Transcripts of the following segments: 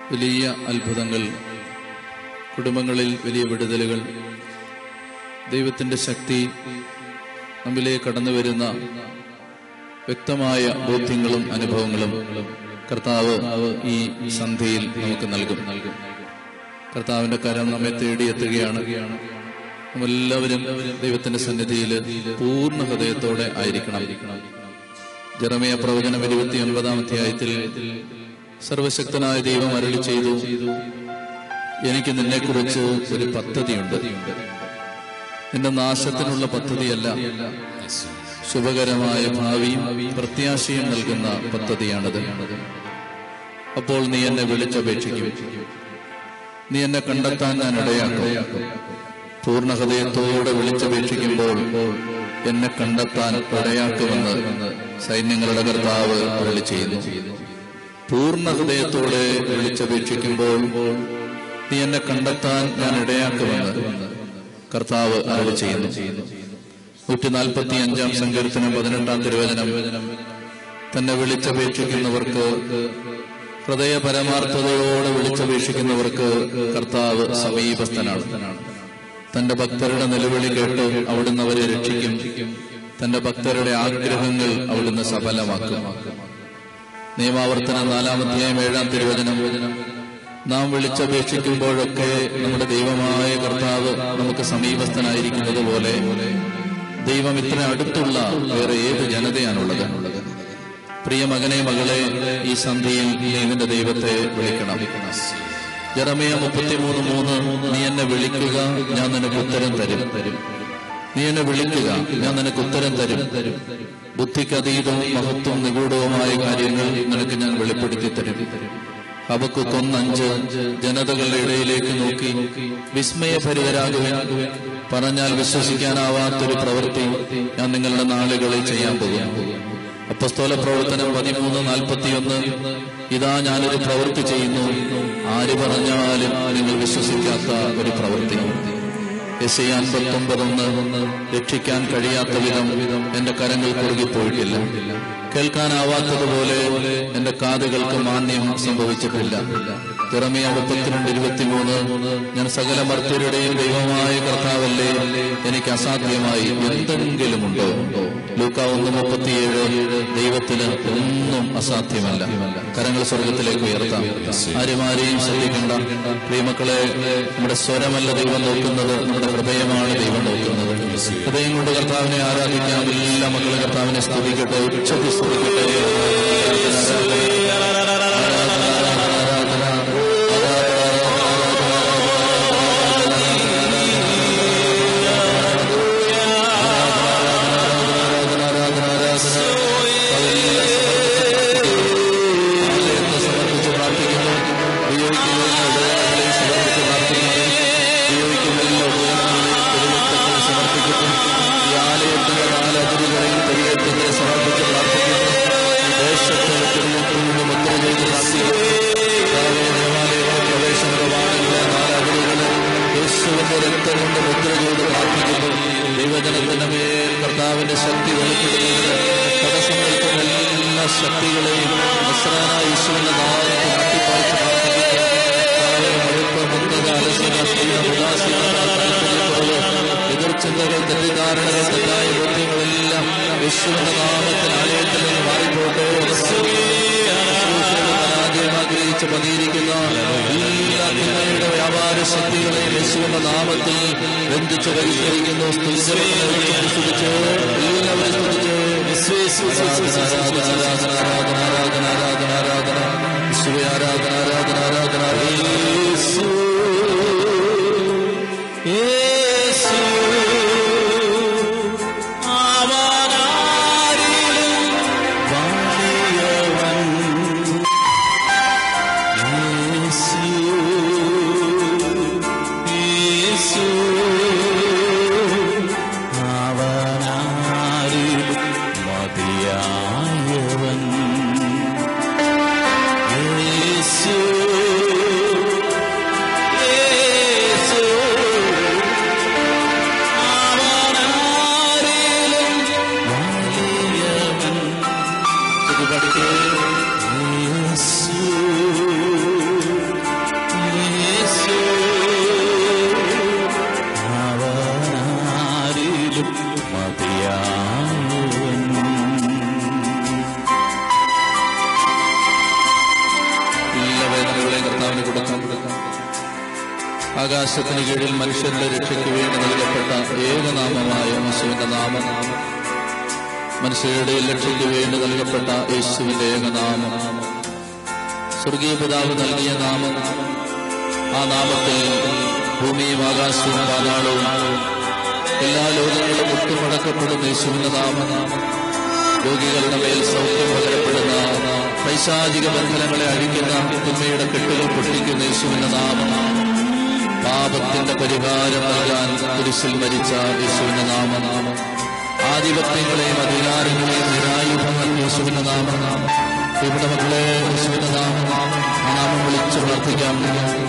വലിയ അത്ഭുതങ്ങൾ കുടുംബങ്ങളിൽ വലിയ വിടുതലുകൾ ദൈവത്തിൻ്റെ ശക്തി നമ്മിലേക്ക് കടന്നു വരുന്ന വ്യക്തമായ ബോധ്യങ്ങളും അനുഭവങ്ങളും കർത്താവ് ഈ സന്ധ്യയിൽ നമുക്ക് നൽകും നൽകും കർത്താവിന്റെ കരം നമ്മെ തേടിയെത്തുകയാണ് നമ്മളെല്ലാവരും ദൈവത്തിന്റെ സന്നിധിയിൽ പൂർണ്ണ ഹൃദയത്തോടെ ആയിരിക്കണം ജെറമിയ പ്രവചനം ഇരുപത്തി ഒൻപതാം അധ്യായത്തിൽ സർവശക്തനായ ദൈവം അരളി ചെയ്തു എനിക്ക് നിന്നെക്കുറിച്ച് ഒരു പദ്ധതിയുണ്ട് നിന്റെ നാശത്തിനുള്ള പദ്ധതിയല്ല ശുഭകരമായ ഭാവിയും പ്രത്യാശയും നൽകുന്ന പദ്ധതിയാണത് അപ്പോൾ നീ എന്നെ വിളിച്ചപേക്ഷിക്കും നീ എന്നെ കണ്ടെത്താൻ ഞാൻ ഇടയാക്കും പൂർണ്ണ ഹൃദയത്തോടെ വിളിച്ചപേക്ഷിക്കുമ്പോൾ എന്നെ കണ്ടെത്താൻ ഇടയാക്കുമെന്ന് സൈന്യങ്ങളുടെ കർത്താവ് അരളി ചെയ്യുന്നു പൂർണ്ണ ഹൃദയത്തോടെ വിളിച്ചപേക്ഷിക്കുമ്പോൾ നീ എന്നെ കണ്ടെത്താൻ ഞാൻ ഇടയാക്കുമെന്ന് കർത്താവ് അരളി ചെയ്യുന്നു നൂറ്റി നാൽപ്പത്തി അഞ്ചാം സങ്കീർത്തനം പതിനെട്ടാം തിരുവചനം തന്നെ വിളിച്ചപേക്ഷിക്കുന്നവർക്ക് ഹൃദയ പരമാർത്ഥതയോടെ വിളിച്ചപേക്ഷിക്കുന്നവർക്ക് കർത്താവ് സമീപസ്ഥനാണ് തന്റെ ഭക്തരുടെ നിലവിളി കേട്ട് അവിടുന്ന് അവരെ രക്ഷിക്കും തന്റെ ഭക്തരുടെ ആഗ്രഹങ്ങൾ അവിടുന്ന് സഫലമാക്കും നിയമാവർത്തനം നാലാം അധ്യായം ഏഴാം തിരുവചനം നാം വിളിച്ചപേക്ഷിക്കുമ്പോഴൊക്കെ നമ്മുടെ ദൈവമായ കർത്താവ് നമുക്ക് സമീപസ്ഥനായിരിക്കുന്നത് പോലെ ദൈവം ഇത്ര അടുത്തുള്ള വേറെ ഏത് ജനതയാണുള്ളത് പ്രിയ മകനെ മകളെ ഈ സന്ധിയിൽ നീ നിന്റെ ദൈവത്തെ വിളിക്കണം ജറമിയ മുപ്പത്തിമൂന്ന് മൂന്ന് നീ എന്നെ വിളിക്കുക ഞാൻ നിനക്ക് ഉത്തരം തരും നീ എന്നെ വിളിക്കുക ഞാൻ നിനക്ക് ഉത്തരം തരും ബുദ്ധിക്കതീതവും മഹത്വം നിഗൂഢവുമായ കാര്യങ്ങൾ നിനക്ക് ഞാൻ വെളിപ്പെടുത്തി തരും ഹബക്കുക്കൊന്നഞ്ച് ജനതകളുടെ ഇടയിലേക്ക് നോക്കി വിസ്മയഭരിതരാകുവാൻ പറഞ്ഞാൽ വിശ്വസിക്കാനാവാത്തൊരു പ്രവൃത്തി ഞാൻ നിങ്ങളുടെ നാളുകളിൽ ചെയ്യാൻ പോകുന്നു അപ്പസ്തോല പ്രവർത്തനം പതിമൂന്ന് നാൽപ്പത്തിയൊന്ന് ഇതാ ഞാനൊരു പ്രവൃത്തി ചെയ്യുന്നു ആര് പറഞ്ഞാലും നിങ്ങൾ വിശ്വസിക്കാത്ത ഒരു പ്രവൃത്തി എസ് ഐ അൻപത്തൊമ്പതൊന്ന് രക്ഷിക്കാൻ കഴിയാത്ത വിധം എന്റെ കരങ്ങൾ കുറുകിപ്പോയിട്ടില്ല കേൾക്കാനാവാത്തതുപോലെ എന്റെ കാതുകൾക്ക് മാന്യം സംഭവിച്ചിട്ടില്ല തിറമിയ മുപ്പത്തിരണ്ട് ഇരുപത്തിമൂന്ന് ഞാൻ സകല മർത്യരുടെയും ദൈവമായ കർത്താവല്ലേ എനിക്ക് അസാധ്യമായി എന്തെങ്കിലുമുണ്ടോ ലൂക്ക ഒന്ന് മുപ്പത്തിയേഴ് ദൈവത്തിന് ഒന്നും അസാധ്യമല്ല കരങ്ങൾ സ്വർഗത്തിലേക്ക് ഉയർത്താം ആരും ആരെയും ശ്രദ്ധിക്കണ്ട പ്രിയമക്കളെ നമ്മുടെ സ്വരമല്ല ദൈവം നോക്കുന്നത് നമ്മുടെ ഹൃദയമാണ് ദൈവം നോക്കുന്നത് ഹൃദയം കൊണ്ട് കർത്താവിനെ ആരാധിക്കാം എല്ലാ മക്കളും കർത്താവിനെ സ്തുതിക്കട്ടെ ഉച്ചത്തിൽ സ്തുതിക്കട്ടെ ആലയത്തെ സമർപ്പിച്ച് പ്രാർത്ഥിക്കുന്നു ഉപയോഗിക്കുന്നതിന് ഉപകരണങ്ങളെ സമർപ്പിച്ച് പ്രാർത്ഥിക്കുന്നു ഉപയോഗിക്കുന്നതിന് ഉപകരണങ്ങളെ തിരുവഴുത്തുക്കളെ സമർപ്പിക്കുന്നു ഈ ആലയത്തിന്റെ നാലതിരുകളെയും തിരുവഴുത്തുക്കളെ സമർപ്പിച്ച് പ്രാർത്ഥിക്കുന്നു ഈ ദേശത്തെ തിരുവഴുത്തുകൊണ്ട് മുദ്ര ചെയ്ത് പ്രാർത്ഥിക്കുന്നു കർത്താവേ, ദേവാലയ പ്രവേശന കവാടങ്ങളെ നാലതിരുകളെ യേശുവിന്റെ രക്തം കൊണ്ട് മുദ്ര ചെയ്ത് പ്രാർത്ഥിക്കുന്നു ദൈവജനത്തിന്റെ മേൽ കർത്താവിന്റെ ശക്തി വെളിപ്പെടുത്തുന്നത് തടസ്സം നിൽക്കുന്ന എല്ലാ ശക്തികളെയും നസ്രാനായ യേശുവിന്റെ നാമത്തിൽ തട്ടിപ്പറിച്ച് പ്രാർത്ഥിക്കുന്നു കർത്താവേ, മടുപ്പ്, മന്ദത, അലസത, ക്ഷീണം, ഉദാസീനത, താല്പര്യക്കുറവ്, എതിർചിന്തകൾ തെറ്റിദ്ധാരണകൾ തെറ്റായ ബോധ്യങ്ങളെല്ലാം യേശുവിന്റെ നാമത്തിൽ ആലയത്തിൽ നിന്ന് മാറിപ്പോട്ടെ പരാജയം ആഗ്രഹിച്ച് പതിയിരിക്കുന്ന എല്ലാ തിന്മയുടെ വ്യാപാര ശക്തികളെയും യേശുവിന്റെ നാമത്തിൽ ബന്ധിച്ച് പരിഹരിക്കുന്നു സ്തുതിച്ച് സ്തുതിച്ച് എല്ലാവരും സ്തുതിച്ച് ആരാധന ആരാധന ആരാധന ആരാധന ആരാധന ആരാധന യേശുവേ ആരാധന ആരാധന ആരാധന യേശു യേശു അവനാരിലും വലിയവൻ യേശു യേശു അവനാരിലും മതിയായവൻ യേശു യേശു മേഖലകളെ കർത്താവിന് കൊടുക്കാം ആകാശത്തിന് കീഴിൽ മനുഷ്യരുടെ രക്ഷയ്ക്ക് വേണ്ടി നൽകപ്പെട്ട ഏകനാമമായ യേശുവിന്റെ നാമം മനുഷ്യരുടെ രക്ഷയ്ക്ക് വേണ്ടി നൽകപ്പെട്ട യേശുവിന്റെ ഏകനാമം സ്വർഗീയ പിതാവ് നൽകിയ നാമം ആ നാമത്തിൽ ഭൂമിയും ആകാശവും പാതാളവും എല്ലാ ലോകങ്ങളും ഒട്ടുമടക്കപ്പെടുന്ന യേശുവിന്റെ നാമം രോഗികളുടെ മേൽ സൗഖ്യം പകരപ്പെടുന്ന പൈശാചിക ബന്ധനങ്ങളെ അഴിക്കുന്ന തിന്മയുടെ കെട്ടുകൾ പൊട്ടിക്കുന്ന യേശുവിന്റെ നാമം പാപത്തിന്റെ പരിഹാരം നൽകാൻ കുരിശിൽ മരിച്ച യേശുവിന്റെ നാമം ആധിപത്യങ്ങളെയും അധികാരങ്ങളെയും നിരായുധങ്ങൾ യേശുവിന്റെ നാമം ഇവിടെ മക്കളെ യേശുവിന്റെ നാമം ആ നാമം വിളിച്ച് പ്രാർത്ഥിക്കാം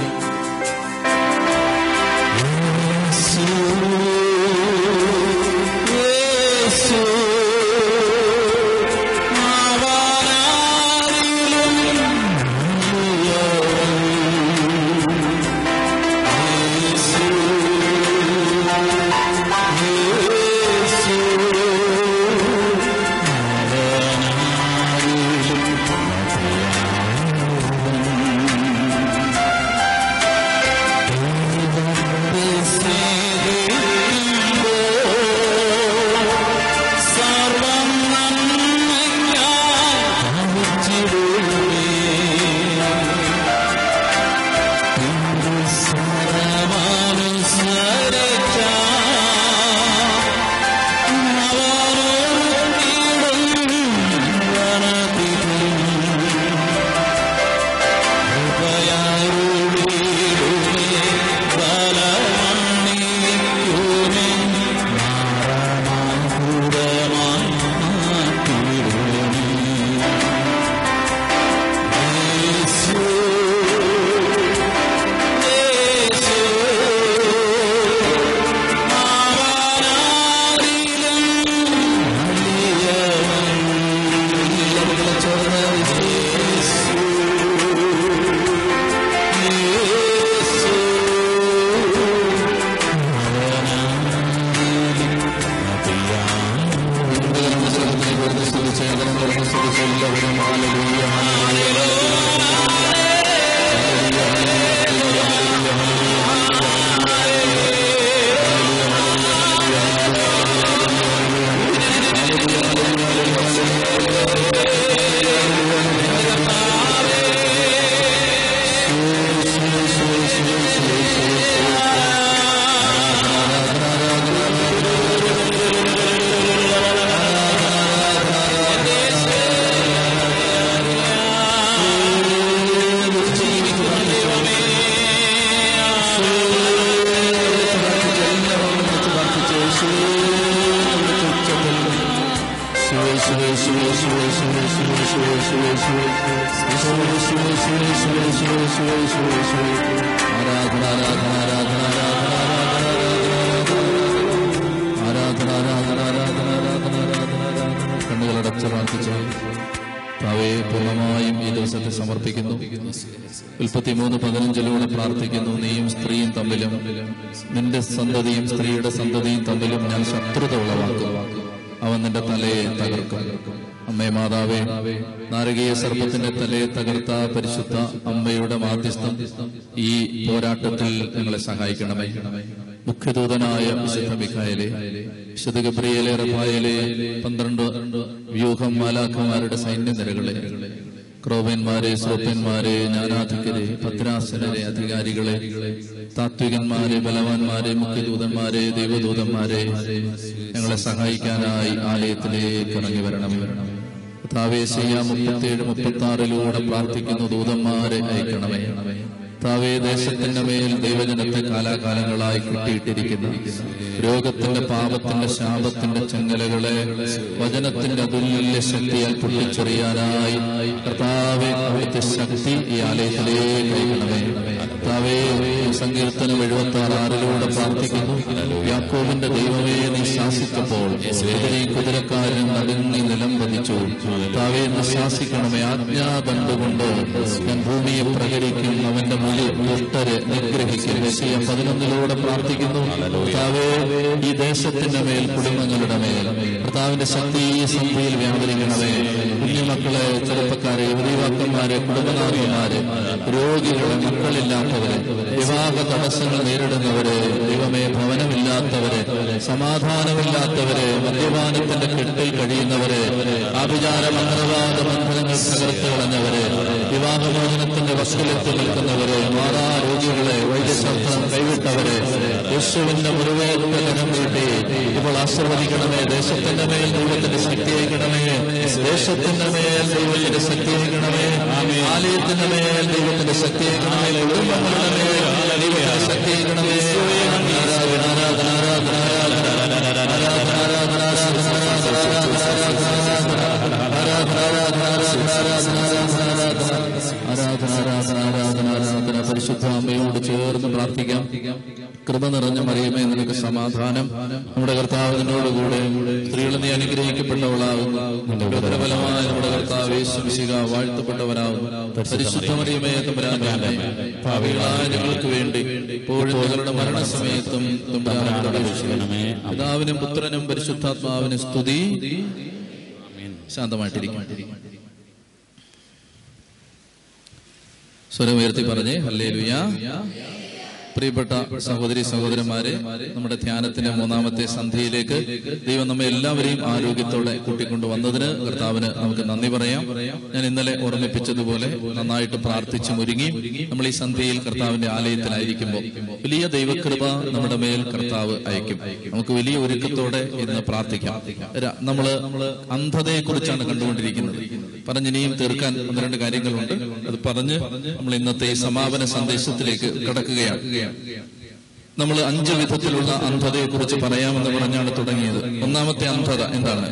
ആരാധന ആരാധന ആരാധന ആരാധന ആരാധന ആരാധന ആരാധന ആരാധന കണ്ണുകളടച്ച് പ്രാർത്ഥിച്ചു താവയെ പൂർണ്ണമായും ഈ ദിവസത്തെ സമർപ്പിക്കുന്നു ഉൽപ്പത്തിമൂന്ന് പതിനഞ്ചിലൂടെ പ്രാർത്ഥിക്കുന്നു നീയും സ്ത്രീയും തമ്മിലും നിന്റെ സന്തതിയും സ്ത്രീയുടെ സന്തതിയും തമ്മിലും ഞാൻ ശത്രുത ഉളവാക്കും അവൻ നിന്റെ തലയെ തകർക്കും അമ്മേ മാതാവേ നാരകീയ സർപ്പത്തിന്റെ തലയെ തകർത്ത പരിശുദ്ധ അമ്മയുടെ മാധ്യസ്ഥം ഈ പോരാട്ടത്തിൽ ഞങ്ങളെ സഹായിക്കണമേ മുഖ്യദൂതനായ വിശുദ്ധ മിഖായലെ വിശുദ്ധ ഗബ്രിയേലെ റഫായലെ പന്ത്രണ്ട് വ്യൂഹം മാലാഖമാരുടെ സൈന്യനിരകളെ ക്രോവന്മാരെ സോപ്പന്മാരെ ജ്ഞാനാധികരെ ഭദ്രാസനരെ അധികാരികളെ താത്വികന്മാരെ ബലവാന്മാരെ മുഖ്യദൂതന്മാരെ ദൈവദൂതന്മാരെ ഞങ്ങളെ സഹായിക്കാനായി ആലയത്തിലേക്ക് ഇറങ്ങി വരണമേ താവേശയ്യ മുപ്പത്തിയേഴ് മുപ്പത്തി ആറിലൂടെ പ്രാർത്ഥിക്കുന്ന ദൂതന്മാരെ അയക്കണമേ താവേ ദേശത്തിന്റെ മേൽ ദൈവജനത്തെ കാലാകാലങ്ങളായി കിട്ടിയിട്ടിരിക്കുന്ന രോഗത്തിന്റെ പാപത്തിന്റെ ശാപത്തിന്റെ ചങ്ങലകളെ വചനത്തിന്റെ അതുല്യ ശക്തിയാൽ പൊട്ടിച്ചെറിയാനായി കർത്താവെ അവിടുത്തെ ശക്തി ഈ ആലയത്തിലേക്ക് അയക്കണമേ കർത്താവേ സങ്കീർത്തനം എഴുപത്തി ആറ് ആറിലൂടെ പ്രാർത്ഥിക്കുന്നു യാക്കോബിന്റെ ദൈവമേ നീ ശാസിച്ചപ്പോൾ കുതിരയും കുതിരക്കാരനും നടുങ്ങി നിലം പതിച്ചു താവേ എന്ന് ശാസിക്കണമേ ആജ്ഞാബന്ധുകൊണ്ട് ഞാൻ ഭൂമിയെ പ്രകരിക്കും അവന്റെ മുഴി ദുഷ്ടരെ നിഗ്രഹിക്കും മെസ്സിയ പതിനൊന്നിലൂടെ പ്രാർത്ഥിക്കുന്നു താവേ ഈ ദേശത്തിന്റെ മേൽ കുടുംബങ്ങളുടെ മേൽ കർത്താവിന്റെ ശക്തി ഈ സന്ധിയിൽ വ്യാപരിക്കണമേ കുഞ്ഞുമക്കളെ ചെറുപ്പക്കാരെ യുവതിവാക്കന്മാരെ കുടുംബനാഥന്മാരെ രോഗികളെ മക്കളില്ലാത്തവരെ വിവാഹ തടസ്സങ്ങൾ നേരിടുന്നവരെ ദൈവമേ ഭവനമില്ലാത്തവരെ സമാധാനമില്ലാത്തവരെ മദ്യപാനത്തിന്റെ കെട്ടിൽ കഴിയുന്നവരെ ആഭിചാര മന്ത്രവാദ ബന്ധനങ്ങൾ തകർത്ത് കളഞ്ഞവരെ വിവാഹമോചനത്തിന്റെ വസ്തുലത്തിൽ നിൽക്കുന്നവരെ മാറാ രോഗികളെ വൈദ്യശാസ്ത്രം കൈവിട്ടവരെ യേശുവിന്റെ മുറിവേറ്റ കരം വീട്ടി ഇപ്പോൾ ആശീർവദിക്കണമേ ദേശത്തിന്റെ മേൽ ദൈവത്തിന്റെ ശക്തി അയക്കണമേ ദേശത്തിന്റെ മേൽ ദൈവത്തിന്റെ ശക്തി അയക്കണമേ ആലയത്തിന്റെ മേൽ ദൈവത്തിന്റെ ശക്തി അയക്കണമേ കുടുംബങ്ങളുടെ മേൽ ദൈവത്തിന്റെ ശക്തി അയക്കണമേ ആരാധന ആരാധന ആരാധന ആരാധന ആരാധന ആരാധന ആരാധന പരിശുദ്ധ അമ്മയോട് ചേർന്ന് പ്രാർത്ഥിക്കാം കൃപ നിറഞ്ഞ മറിയമേ നിനക്ക് സമാധാനം നമ്മുടെ കർത്താവ് നിന്നോടുകൂടെ സ്ത്രീകൾ നീ അനുഗ്രഹിക്കപ്പെട്ടവളാകുന്നു നിന്റെ പ്രബലമായ നമ്മുടെ കർത്താവ് യേശുമിശിക വാഴ്ത്തപ്പെട്ടവരാകുന്നു പരിശുദ്ധ മറിയമേ തമ്പുരാനെ ഭാവികളായ ഞങ്ങൾക്ക് വേണ്ടി ഇപ്പോഴും ഞങ്ങളുടെ മരണസമയത്തും തമ്പുരാനോട് അപേക്ഷിക്കണമേ പിതാവിനും പുത്രനും പരിശുദ്ധാത്മാവിനും സ്തുതി ശാന്തമായിട്ടിരിക്കും സ്വരം ഉയർത്തി പറഞ്ഞേ ഹല്ലേ പ്രിയപ്പെട്ട സഹോദരി സഹോദരന്മാരെ നമ്മുടെ ധ്യാനത്തിന്റെ മൂന്നാമത്തെ സന്ധ്യയിലേക്ക് ദൈവം നമ്മെ എല്ലാവരെയും ആരോഗ്യത്തോടെ കൂട്ടിക്കൊണ്ടുവന്നതിന് കർത്താവിന് നമുക്ക് നന്ദി പറയാം ഞാൻ ഇന്നലെ ഓർമ്മിപ്പിച്ചതുപോലെ നന്നായിട്ട് പ്രാർത്ഥിച്ചു മുരുങ്ങി നമ്മൾ ഈ സന്ധ്യയിൽ കർത്താവിന്റെ ആലയത്തിലായിരിക്കുമ്പോൾ വലിയ ദൈവകൃപ നമ്മുടെ മേൽ കർത്താവ് അയക്കും നമുക്ക് വലിയ ഒരുക്കത്തോടെ ഇന്ന് പ്രാർത്ഥിക്കാം ര- നമ്മള് അന്ധതയെ കുറിച്ചാണ് കണ്ടുകൊണ്ടിരിക്കുന്നത് പറഞ്ഞിനിയും തീർക്കാൻ ഒന്ന് രണ്ട് കാര്യങ്ങളുണ്ട് അത് പറഞ്ഞ് നമ്മൾ ഇന്നത്തെ ഈ സമാപന സന്ദേശത്തിലേക്ക് കടക്കുകയാണ് നമ്മൾ അഞ്ച് വിധത്തിലുള്ള അന്ധതയെ കുറിച്ച് പറയാമെന്ന് പറഞ്ഞാണ് തുടങ്ങിയത് ഒന്നാമത്തെ അന്ധത എന്താണ്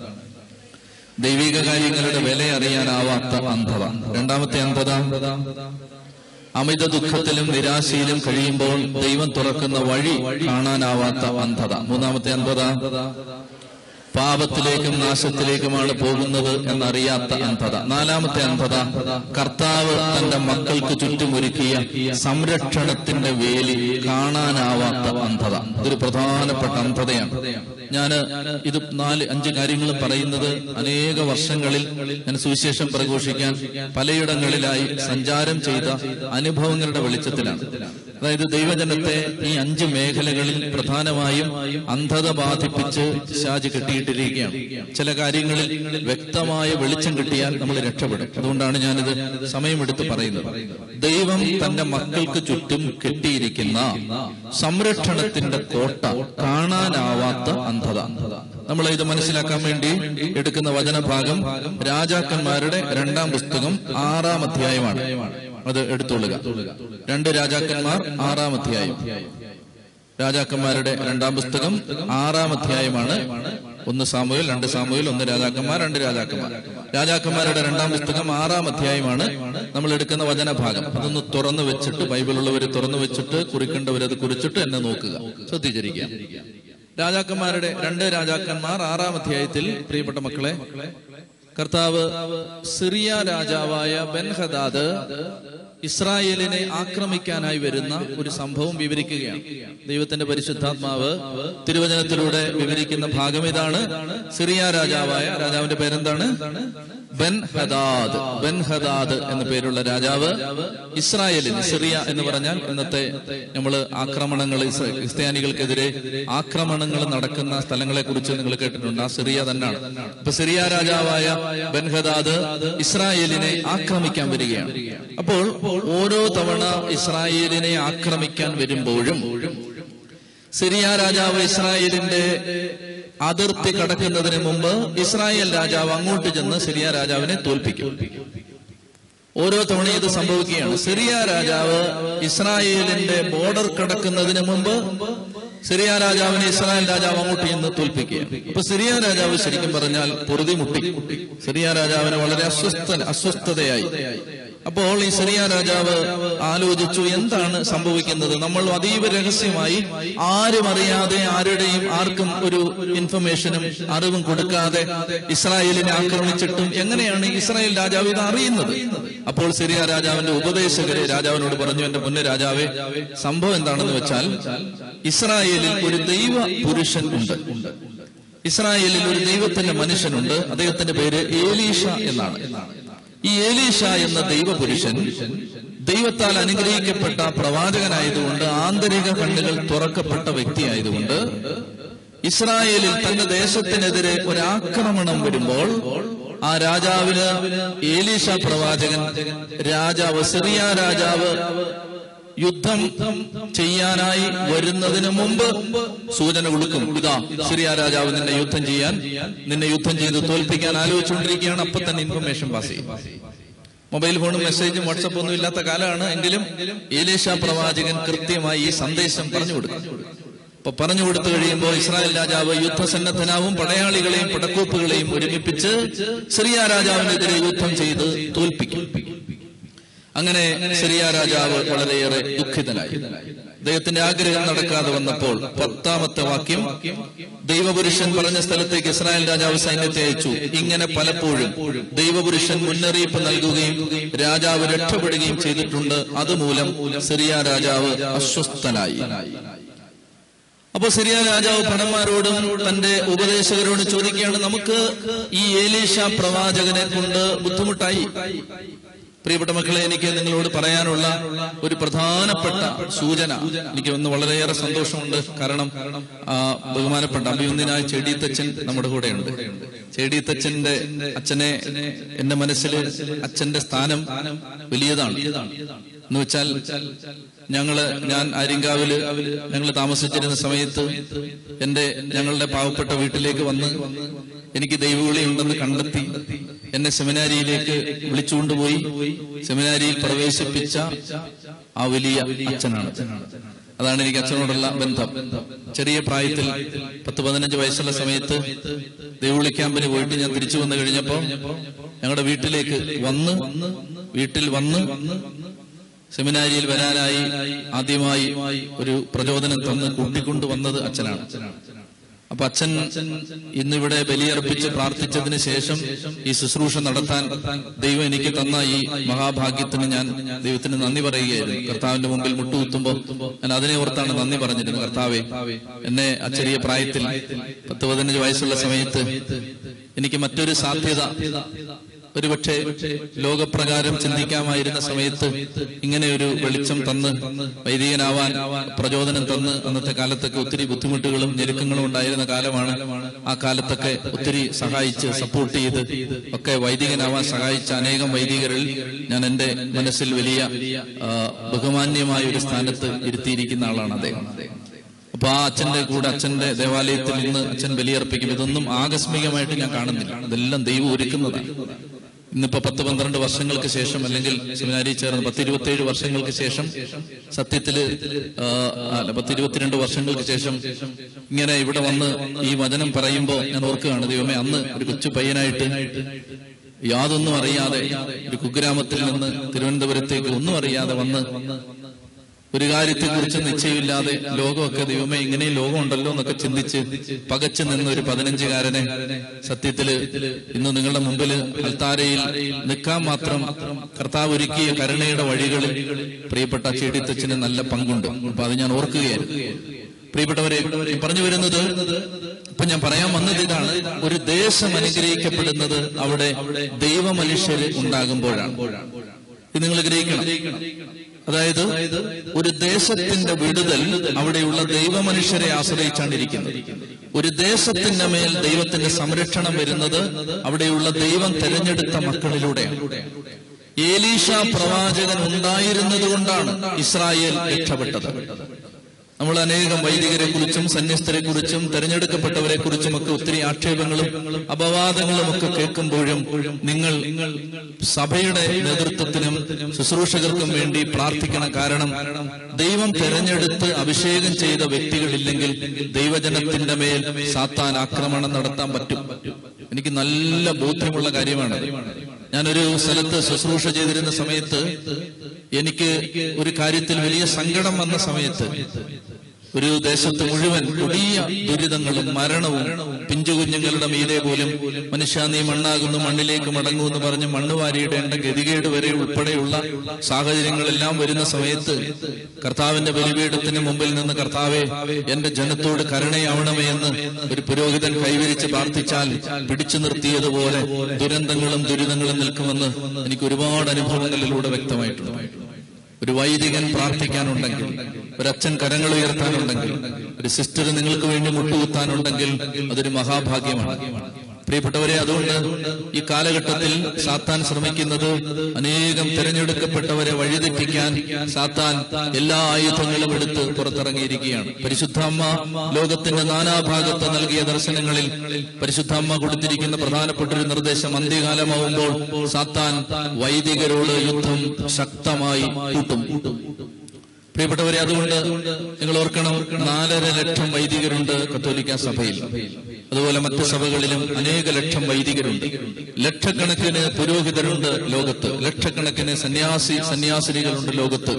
ദൈവിക കാര്യങ്ങളുടെ വില അറിയാനാവാത്ത അന്ധത രണ്ടാമത്തെ അന്ധത അമിത ദുഃഖത്തിലും നിരാശയിലും കഴിയുമ്പോൾ ദൈവം തുറക്കുന്ന വഴി കാണാനാവാത്ത അന്ധത മൂന്നാമത്തെ അന്ധത പാപത്തിലേക്കും നാശത്തിലേക്കുമാണ് പോകുന്നത് എന്നറിയാത്ത അന്ധത നാലാമത്തെ അന്ധത കർത്താവ് തന്റെ മക്കൾക്ക് ചുറ്റുമൊരുക്കിയ സംരക്ഷണത്തിന്റെ വേലി കാണാനാവാത്ത അന്ധത ഇതൊരു പ്രധാനപ്പെട്ട അന്ധതയാണ് ഞാന് ഇത് നാല് അഞ്ച് കാര്യങ്ങളും പറയുന്നത് അനേക വർഷങ്ങളിൽ ഞാൻ സുവിശേഷം പ്രഘോഷിക്കാൻ പലയിടങ്ങളിലായി സഞ്ചാരം ചെയ്ത അനുഭവങ്ങളുടെ വെളിച്ചത്തിലാണ് അതായത് ദൈവജനത്തെ ഈ അഞ്ച് മേഖലകളിൽ പ്രധാനമായും അന്ധത ബാധിപ്പിച്ച് ശാജ് കെട്ടിയിട്ടിരിക്കുകയാണ് ചില കാര്യങ്ങളിൽ വ്യക്തമായ വെളിച്ചം കിട്ടിയാൽ നമ്മൾ രക്ഷപ്പെടും അതുകൊണ്ടാണ് ഞാനിത് സമയമെടുത്ത് പറയുന്നത് ദൈവം തന്റെ മക്കൾക്ക് ചുറ്റും കെട്ടിയിരിക്കുന്ന സംരക്ഷണത്തിന്റെ കോട്ട കാണാനാവാത്ത അന്ധത നമ്മൾ ഇത് മനസ്സിലാക്കാൻ വേണ്ടി എടുക്കുന്ന വചനഭാഗം രാജാക്കന്മാരുടെ രണ്ടാം പുസ്തകം ആറാം അധ്യായമാണ് അത് എടുത്തുകൊള്ളുക രണ്ട് രാജാക്കന്മാർ ആറാം അധ്യായം രാജാക്കന്മാരുടെ രണ്ടാം പുസ്തകം ആറാം അധ്യായമാണ് ഒന്ന് സാമൂഹൽ രണ്ട് സാമൂഹൽ ഒന്ന് രാജാക്കന്മാർ രണ്ട് രാജാക്കന്മാർ രാജാക്കന്മാരുടെ രണ്ടാം പുസ്തകം ആറാം അധ്യായമാണ് നമ്മൾ എടുക്കുന്ന വചനഭാഗം അതൊന്ന് തുറന്നു വെച്ചിട്ട് ബൈബിളുള്ളവർ തുറന്നു വെച്ചിട്ട് കുറിക്കേണ്ടവരത് കുറിച്ചിട്ട് എന്നെ നോക്കുക ശ്രദ്ധിച്ചിരിക്കുക രാജാക്കന്മാരുടെ രണ്ട് രാജാക്കന്മാർ ആറാം അധ്യായത്തിൽ പ്രിയപ്പെട്ട മക്കളെ കർത്താവ് സിറിയ രാജാവായ ബെൻഹദാദ് ഇസ്രായേലിനെ ആക്രമിക്കാനായി വരുന്ന ഒരു സംഭവം വിവരിക്കുകയാണ് ദൈവത്തിന്റെ പരിശുദ്ധാത്മാവ് തിരുവചനത്തിലൂടെ വിവരിക്കുന്ന ഭാഗം ഇതാണ് സിറിയ രാജാവായ രാജാവിന്റെ പേരെന്താണ് ബെൻ ഹദാദ് ബെൻ ഹദാദ് എന്ന പേരുള്ള രാജാവ് ഇസ്രായേലിന് സിറിയ എന്ന് പറഞ്ഞാൽ ഇന്നത്തെ നമ്മൾ ആക്രമണങ്ങൾ ഇസ്ര- ക്രിസ്ത്യാനികൾക്കെതിരെ ആക്രമണങ്ങൾ നടക്കുന്ന സ്ഥലങ്ങളെ കുറിച്ച് നിങ്ങൾ കേട്ടിട്ടുണ്ട് ആ സിറിയ തന്നെയാണ് ഇപ്പൊ സിറിയ രാജാവായ ബെൻ ഹദാദ് ഇസ്രായേലിനെ ആക്രമിക്കാൻ വരികയാണ് അപ്പോൾ ഓരോ തവണ ഇസ്രായേലിനെ ആക്രമിക്കാൻ വരുമ്പോഴും സിറിയ രാജാവ് ഇസ്രായേലിന്റെ അതിർത്തി കടക്കുന്നതിന് മുമ്പ് ഇസ്രായേൽ രാജാവ് അങ്ങോട്ട് ചെന്ന് സിറിയ രാജാവിനെ തോൽപ്പിക്കും ഓരോ തവണ ഇത് സംഭവിക്കുകയാണ് സിറിയ രാജാവ് ഇസ്രായേലിന്റെ ബോർഡർ കടക്കുന്നതിന് മുമ്പ് സിറിയ രാജാവിനെ ഇസ്രായേൽ രാജാവ് അങ്ങോട്ട് ചെന്ന് തോൽപ്പിക്കുകയാണ് അപ്പൊ സിറിയ രാജാവ് ശരിക്കും പറഞ്ഞാൽ പൊറുതി മുട്ടി സിറിയ രാജാവിന് വളരെ അസ്വസ്ഥ അസ്വസ്ഥതയായി അപ്പോൾ ഈ സിറിയ രാജാവ് ആലോചിച്ചു എന്താണ് സംഭവിക്കുന്നത് നമ്മൾ അതീവ രഹസ്യമായി ആരും അറിയാതെ ആരുടെയും ആർക്കും ഒരു ഇൻഫർമേഷനും അറിവും കൊടുക്കാതെ ഇസ്രായേലിനെ ആക്രമിച്ചിട്ടും എങ്ങനെയാണ് ഇസ്രായേൽ രാജാവ് ഇത് അറിയുന്നത് അപ്പോൾ സിറിയ രാജാവിന്റെ ഉപദേശകര് രാജാവിനോട് പറഞ്ഞു എന്റെ മുന്നേ രാജാവേ സംഭവം എന്താണെന്ന് വെച്ചാൽ ഇസ്രായേലിൽ ഒരു ദൈവ പുരുഷൻ ഉണ്ട് ഇസ്രായേലിൽ ഒരു ദൈവത്തിന്റെ മനുഷ്യനുണ്ട് അദ്ദേഹത്തിന്റെ പേര് ഏലീഷ എന്നാണ് ഈ ഏലീഷ എന്ന ദൈവപുരുഷൻ ദൈവത്താൽ അനുഗ്രഹിക്കപ്പെട്ട പ്രവാചകനായതുകൊണ്ട് ആന്തരിക കണ്ണുകൾ തുറക്കപ്പെട്ട വ്യക്തിയായതുകൊണ്ട് ഇസ്രായേലിൽ തന്റെ ദേശത്തിനെതിരെ ഒരാക്രമണം വരുമ്പോൾ ആ രാജാവിന് ഏലീഷ പ്രവാചകൻ രാജാവ് സിറിയ രാജാവ് യുദ്ധം ചെയ്യാനായി വരുന്നതിന് മുമ്പ് സൂചന കൊടുക്കും ഇതാ സിറിയ രാജാവ് നിന്നെ യുദ്ധം ചെയ്യാൻ നിന്നെ യുദ്ധം ചെയ്ത് തോൽപ്പിക്കാൻ ആലോചിച്ചുകൊണ്ടിരിക്കുകയാണ് അപ്പൊ തന്നെ ഇൻഫർമേഷൻ പാസ് ചെയ്യും മൊബൈൽ ഫോണും മെസ്സേജും വാട്സപ്പ് ഒന്നും ഇല്ലാത്ത കാലമാണ് എങ്കിലും ഏലേഷ പ്രവാചകൻ കൃത്യമായി ഈ സന്ദേശം പറഞ്ഞു കൊടുക്കും അപ്പൊ പറഞ്ഞു കൊടുത്തു കഴിയുമ്പോൾ ഇസ്രായേൽ രാജാവ് യുദ്ധസന്നദ്ധനാവും പടയാളികളെയും പടക്കോപ്പുകളെയും ഒരുമിപ്പിച്ച് സിറിയ രാജാവിനെതിരെ യുദ്ധം ചെയ്ത് തോൽപ്പിക്കും അങ്ങനെ സിറിയ രാജാവ് വളരെയേറെ ദുഃഖിതനായി അദ്ദേഹത്തിന്റെ ആഗ്രഹം നടക്കാതെ വന്നപ്പോൾ പത്താമത്തെ വാക്യം ദൈവപുരുഷൻ പറഞ്ഞ സ്ഥലത്തേക്ക് ഇസ്രായേൽ രാജാവ് സൈന്യത്തെ അയച്ചു ഇങ്ങനെ പലപ്പോഴും ദൈവപുരുഷൻ മുന്നറിയിപ്പ് നൽകുകയും രാജാവ് രക്ഷപ്പെടുകയും ചെയ്തിട്ടുണ്ട് അതുമൂലം സിറിയ രാജാവ് അസ്വസ്ഥനായി അപ്പൊ സിറിയ രാജാവ് ഭടന്മാരോടും തന്റെ ഉപദേശകരോടും ചോദിക്കുകയാണ് നമുക്ക് ഈ ഏലീഷ പ്രവാചകനെ കൊണ്ട് ബുദ്ധിമുട്ടായി പ്രിയപ്പെട്ട മക്കളെ എനിക്ക് നിങ്ങളോട് പറയാനുള്ള ഒരു പ്രധാനപ്പെട്ട സൂചന എനിക്ക് ഒന്ന് വളരെയേറെ സന്തോഷമുണ്ട് കാരണം ആ, ബഹുമാനപ്പെട്ട അഭിനന്ദനായ ചെടിത്തച്ഛൻ നമ്മുടെ കൂടെയുണ്ട് ചെടിത്തച്ഛന്റെ അച്ഛനെ എന്റെ മനസ്സിൽ അച്ഛന്റെ സ്ഥാനം വലിയതാണ് എന്ന് വെച്ചാൽ ഞങ്ങള് ഞാൻ ആര്യങ്കാവില് ഞങ്ങൾ താമസിച്ചിരുന്ന സമയത്ത് എന്റെ ഞങ്ങളുടെ പാവപ്പെട്ട വീട്ടിലേക്ക് വന്ന് എനിക്ക് ദൈവവിളി ഉണ്ടെന്ന് കണ്ടെത്തി എന്നെ സെമിനാരിയിലേക്ക് വിളിച്ചുകൊണ്ടുപോയി സെമിനാരിയിൽ പ്രവേശിപ്പിച്ച ആ വലിയ അച്ഛനാണ് അതാണ് എനിക്ക് അച്ഛനോടുള്ള ബന്ധം ചെറിയ പ്രായത്തിൽ പത്ത് പതിനഞ്ച് വയസ്സുള്ള സമയത്ത് ദൈവവിളി ക്യാമ്പിന് പോയിട്ട് ഞാൻ തിരിച്ചു വന്നു കഴിഞ്ഞപ്പോ ഞങ്ങളുടെ വീട്ടിലേക്ക് വന്ന് വീട്ടിൽ വന്ന് സെമിനാരിയിൽ വരാനായി ആദ്യമായി ഒരു പ്രചോദനം തന്ന് കൂട്ടിക്കൊണ്ടു വന്നത് അച്ഛനാണ് അപ്പൊ അച്ഛൻ ഇന്നിവിടെ ബലിയർപ്പിച്ച് പ്രാർത്ഥിച്ചതിന് ശേഷം ഈ ശുശ്രൂഷ നടത്താൻ ദൈവം എനിക്ക് തന്ന ഈ മഹാഭാഗ്യത്തിന് ഞാൻ ദൈവത്തിന് നന്ദി പറയുകയായിരുന്നു കർത്താവിന്റെ മുമ്പിൽ മുട്ടുകുത്തുമ്പോ ഞാൻ അതിനെ ഓർത്താണ് നന്ദി പറഞ്ഞിരുന്നത് കർത്താവെ എന്നെ ആ ചെറിയ പ്രായത്തിൽ പത്ത് പതിനഞ്ച് വയസ്സുള്ള സമയത്ത് എനിക്ക് മറ്റൊരു സാധ്യത ഒരുപക്ഷെ ലോകപ്രകാരം ചിന്തിക്കാമായിരുന്ന സമയത്ത് ഇങ്ങനെ ഒരു വെളിച്ചം തന്ന് വൈദികനാവാൻ പ്രചോദനം തന്ന് അന്നത്തെ കാലത്തൊക്കെ ഒത്തിരി ബുദ്ധിമുട്ടുകളും ഞെരുക്കങ്ങളും ഉണ്ടായിരുന്ന കാലമാണ് ആ കാലത്തൊക്കെ ഒത്തിരി സഹായിച്ച് സപ്പോർട്ട് ചെയ്ത് ഒക്കെ വൈദികനാവാൻ സഹായിച്ച അനേകം വൈദികരിൽ ഞാൻ എന്റെ മനസ്സിൽ വലിയ ആ, ബഹുമാന്യമായ ഒരു സ്ഥാനത്ത് ഇരുത്തിയിരിക്കുന്ന ആളാണ് അദ്ദേഹം അപ്പൊ ആ അച്ഛന്റെ കൂടെ അച്ഛന്റെ ദേവാലയത്തിൽ നിന്ന് അച്ഛൻ ബലിയർപ്പിക്കും ഇതൊന്നും ആകസ്മികമായിട്ട് ഞാൻ കാണുന്നില്ല ഇതെല്ലാം ദൈവം ഒരുക്കുന്നതാണ് ഇന്നിപ്പോ പത്ത് പന്ത്രണ്ട് വർഷങ്ങൾക്ക് ശേഷം അല്ലെങ്കിൽ സെമിനാരി ചേർന്ന് പത്ത് ഇരുപത്തിയേഴ് വർഷങ്ങൾക്ക് ശേഷം സത്യത്തില് ആ, അല്ല പത്ത് ഇരുപത്തിരണ്ട് വർഷങ്ങൾക്ക് ശേഷം ഇങ്ങനെ ഇവിടെ വന്ന് ഈ വചനം പറയുമ്പോ ഞാൻ ഓർക്കുകയാണ് ദൈവമേ അന്ന് ഒരു കൊച്ചു പയ്യനായിട്ട് യാതൊന്നും അറിയാതെ ഒരു കുഗ്രാമത്തിൽ നിന്ന് തിരുവനന്തപുരത്തേക്ക് ഒന്നും അറിയാതെ വന്ന് ഒരു കാര്യത്തെക്കുറിച്ച് നിശ്ചയമില്ലാതെ ലോകമൊക്കെ ദൈവമേ ഇങ്ങനെയും ലോകമുണ്ടല്ലോ എന്നൊക്കെ ചിന്തിച്ച് പകച്ചു നിന്ന ഒരു പതിനഞ്ചുകാരനെ സത്യത്തില് ഇന്ന് നിങ്ങളുടെ മുമ്പിൽ അൽത്താരയിൽ നിൽക്കാൻ മാത്രം കർത്താവ് ഒരുക്കിയ കരുണയുടെ വഴികളിൽ പ്രിയപ്പെട്ട ചെടിത്തച്ഛന് നല്ല പങ്കുണ്ട് അപ്പൊ അത് ഞാൻ ഓർക്കുകയായിരുന്നു പ്രിയപ്പെട്ടവരെ ഈ പറഞ്ഞു വരുന്നത് ഇപ്പൊ ഞാൻ പറയാൻ വന്നത് ഇതാണ് ഒരു ദേശം അനുഗ്രഹിക്കപ്പെടുന്നത് അവിടെ ദൈവമനുഷ്യര് ഉണ്ടാകുമ്പോഴാണ് ഇത് നിങ്ങൾ ഗ്രഹിക്കണം അതായത് ഒരു ദേശത്തിന്റെ വിടുതൽ അവിടെയുള്ള ദൈവമനുഷ്യരെ ആശ്രയിച്ചാണ് ഇരിക്കുന്നത് ഒരു ദേശത്തിന്റെ മേൽ ദൈവത്തിന്റെ സംരക്ഷണം വരുന്നത് അവിടെയുള്ള ദൈവം തെരഞ്ഞെടുത്ത മക്കളിലൂടെയാണ് ഏലീഷ പ്രവാചകൻ ഉണ്ടായിരുന്നത് കൊണ്ടാണ് ഇസ്രായേൽ രക്ഷപ്പെട്ടത് നമ്മൾ അനേകം വൈദികരെ കുറിച്ചും സന്യസ്തരെ കുറിച്ചും തെരഞ്ഞെടുക്കപ്പെട്ടവരെ കുറിച്ചും ഒക്കെ ഒത്തിരി ആക്ഷേപങ്ങളും അപവാദങ്ങളും ഒക്കെ കേൾക്കുമ്പോഴും നിങ്ങൾ സഭയുടെ നേതൃത്വത്തിനും ശുശ്രൂഷകർക്കും വേണ്ടി പ്രാർത്ഥിക്കണം കാരണം ദൈവം തെരഞ്ഞെടുത്ത് അഭിഷേകം ചെയ്ത വ്യക്തികളില്ലെങ്കിൽ ദൈവജനത്തിന്റെ മേൽ സാത്താൻ ആക്രമണം നടത്താൻ പറ്റും എനിക്ക് നല്ല ബോധ്യമുള്ള കാര്യമാണ് ഞാനൊരു സ്ഥലത്ത് ശുശ്രൂഷ ചെയ്തിരുന്ന സമയത്ത് എനിക്ക് ഒരു കാര്യത്തിൽ വലിയ സങ്കടം വന്ന സമയത്ത് ഒരു ദേശത്ത് മുഴുവൻ കൊടിയ ദുരിതങ്ങളും മരണവും പിഞ്ചുകുഞ്ഞുങ്ങളുടെ മീതെ പോലും മനുഷ്യ നീ മണ്ണാകുന്നു മണ്ണിലേക്ക് മടങ്ങൂ എന്ന് പറഞ്ഞ് മണ്ണ് വാരിയിടേണ്ട ഗതികേട് വരെ ഉൾപ്പെടെയുള്ള സാഹചര്യങ്ങളെല്ലാം വരുന്ന സമയത്ത് കർത്താവിന്റെ ബലിപീഠത്തിന് മുമ്പിൽ നിന്ന് കർത്താവെ എന്റെ ജനത്തോട് കരുണയാവണമേ എന്ന് ഒരു പുരോഹിതൻ കൈവരിച്ച് പ്രാർത്ഥിച്ചാൽ പിടിച്ചു നിർത്തിയതുപോലെ ദുരന്തങ്ങളും ദുരിതങ്ങളും നിൽക്കുമെന്ന് എനിക്ക് ഒരുപാട് അനുഭവങ്ങളിലൂടെ വ്യക്തമായിട്ടുണ്ട് ഒരു വൈദികൻ പ്രാർത്ഥിക്കാനുണ്ടെങ്കിൽ ഒരച്ഛൻ കരങ്ങൾ ഉയർത്താനുണ്ടെങ്കിൽ ഒരു സിസ്റ്റർ നിങ്ങൾക്ക് വേണ്ടി മുട്ടുകുത്താനുണ്ടെങ്കിൽ അതൊരു മഹാഭാഗ്യമാണ് പ്രിയപ്പെട്ടവരെ അതുകൊണ്ട് ഈ കാലഘട്ടത്തിൽ സാത്താൻ ശ്രമിക്കുന്നത് അനേകം തിരഞ്ഞെടുക്കപ്പെട്ടവരെ വഴിതെറ്റിക്കാൻ സാത്താൻ എല്ലാ ആയുധങ്ങളും എടുത്ത് പുറത്തിറങ്ങിയിരിക്കുകയാണ് പരിശുദ്ധാമ്മ ലോകത്തിന്റെ നാനാഭാഗത്ത് നൽകിയ ദർശനങ്ങളിൽ പരിശുദ്ധാമ്മ കൊടുത്തിരിക്കുന്ന പ്രധാനപ്പെട്ട ഒരു നിർദ്ദേശം അന്ത്യകാലമാവുമ്പോൾ സാത്താൻ വൈദികരോട് യുദ്ധം ശക്തമായി കൂട്ടും പ്രിയപ്പെട്ടവരെ അതുകൊണ്ട് നിങ്ങൾ ഓർക്കണം നാലര ലക്ഷം വൈദികരുണ്ട് കത്തോലിക്ക സഭയിൽ അതുപോലെ മറ്റു സഭകളിലും അനേക ലക്ഷം വൈദികരുണ്ട് ലക്ഷക്കണക്കിന് പുരോഹിതരുണ്ട് ലോകത്ത് ലക്ഷക്കണക്കിന് സന്യാസി സന്യാസിനികളുണ്ട് ലോകത്ത്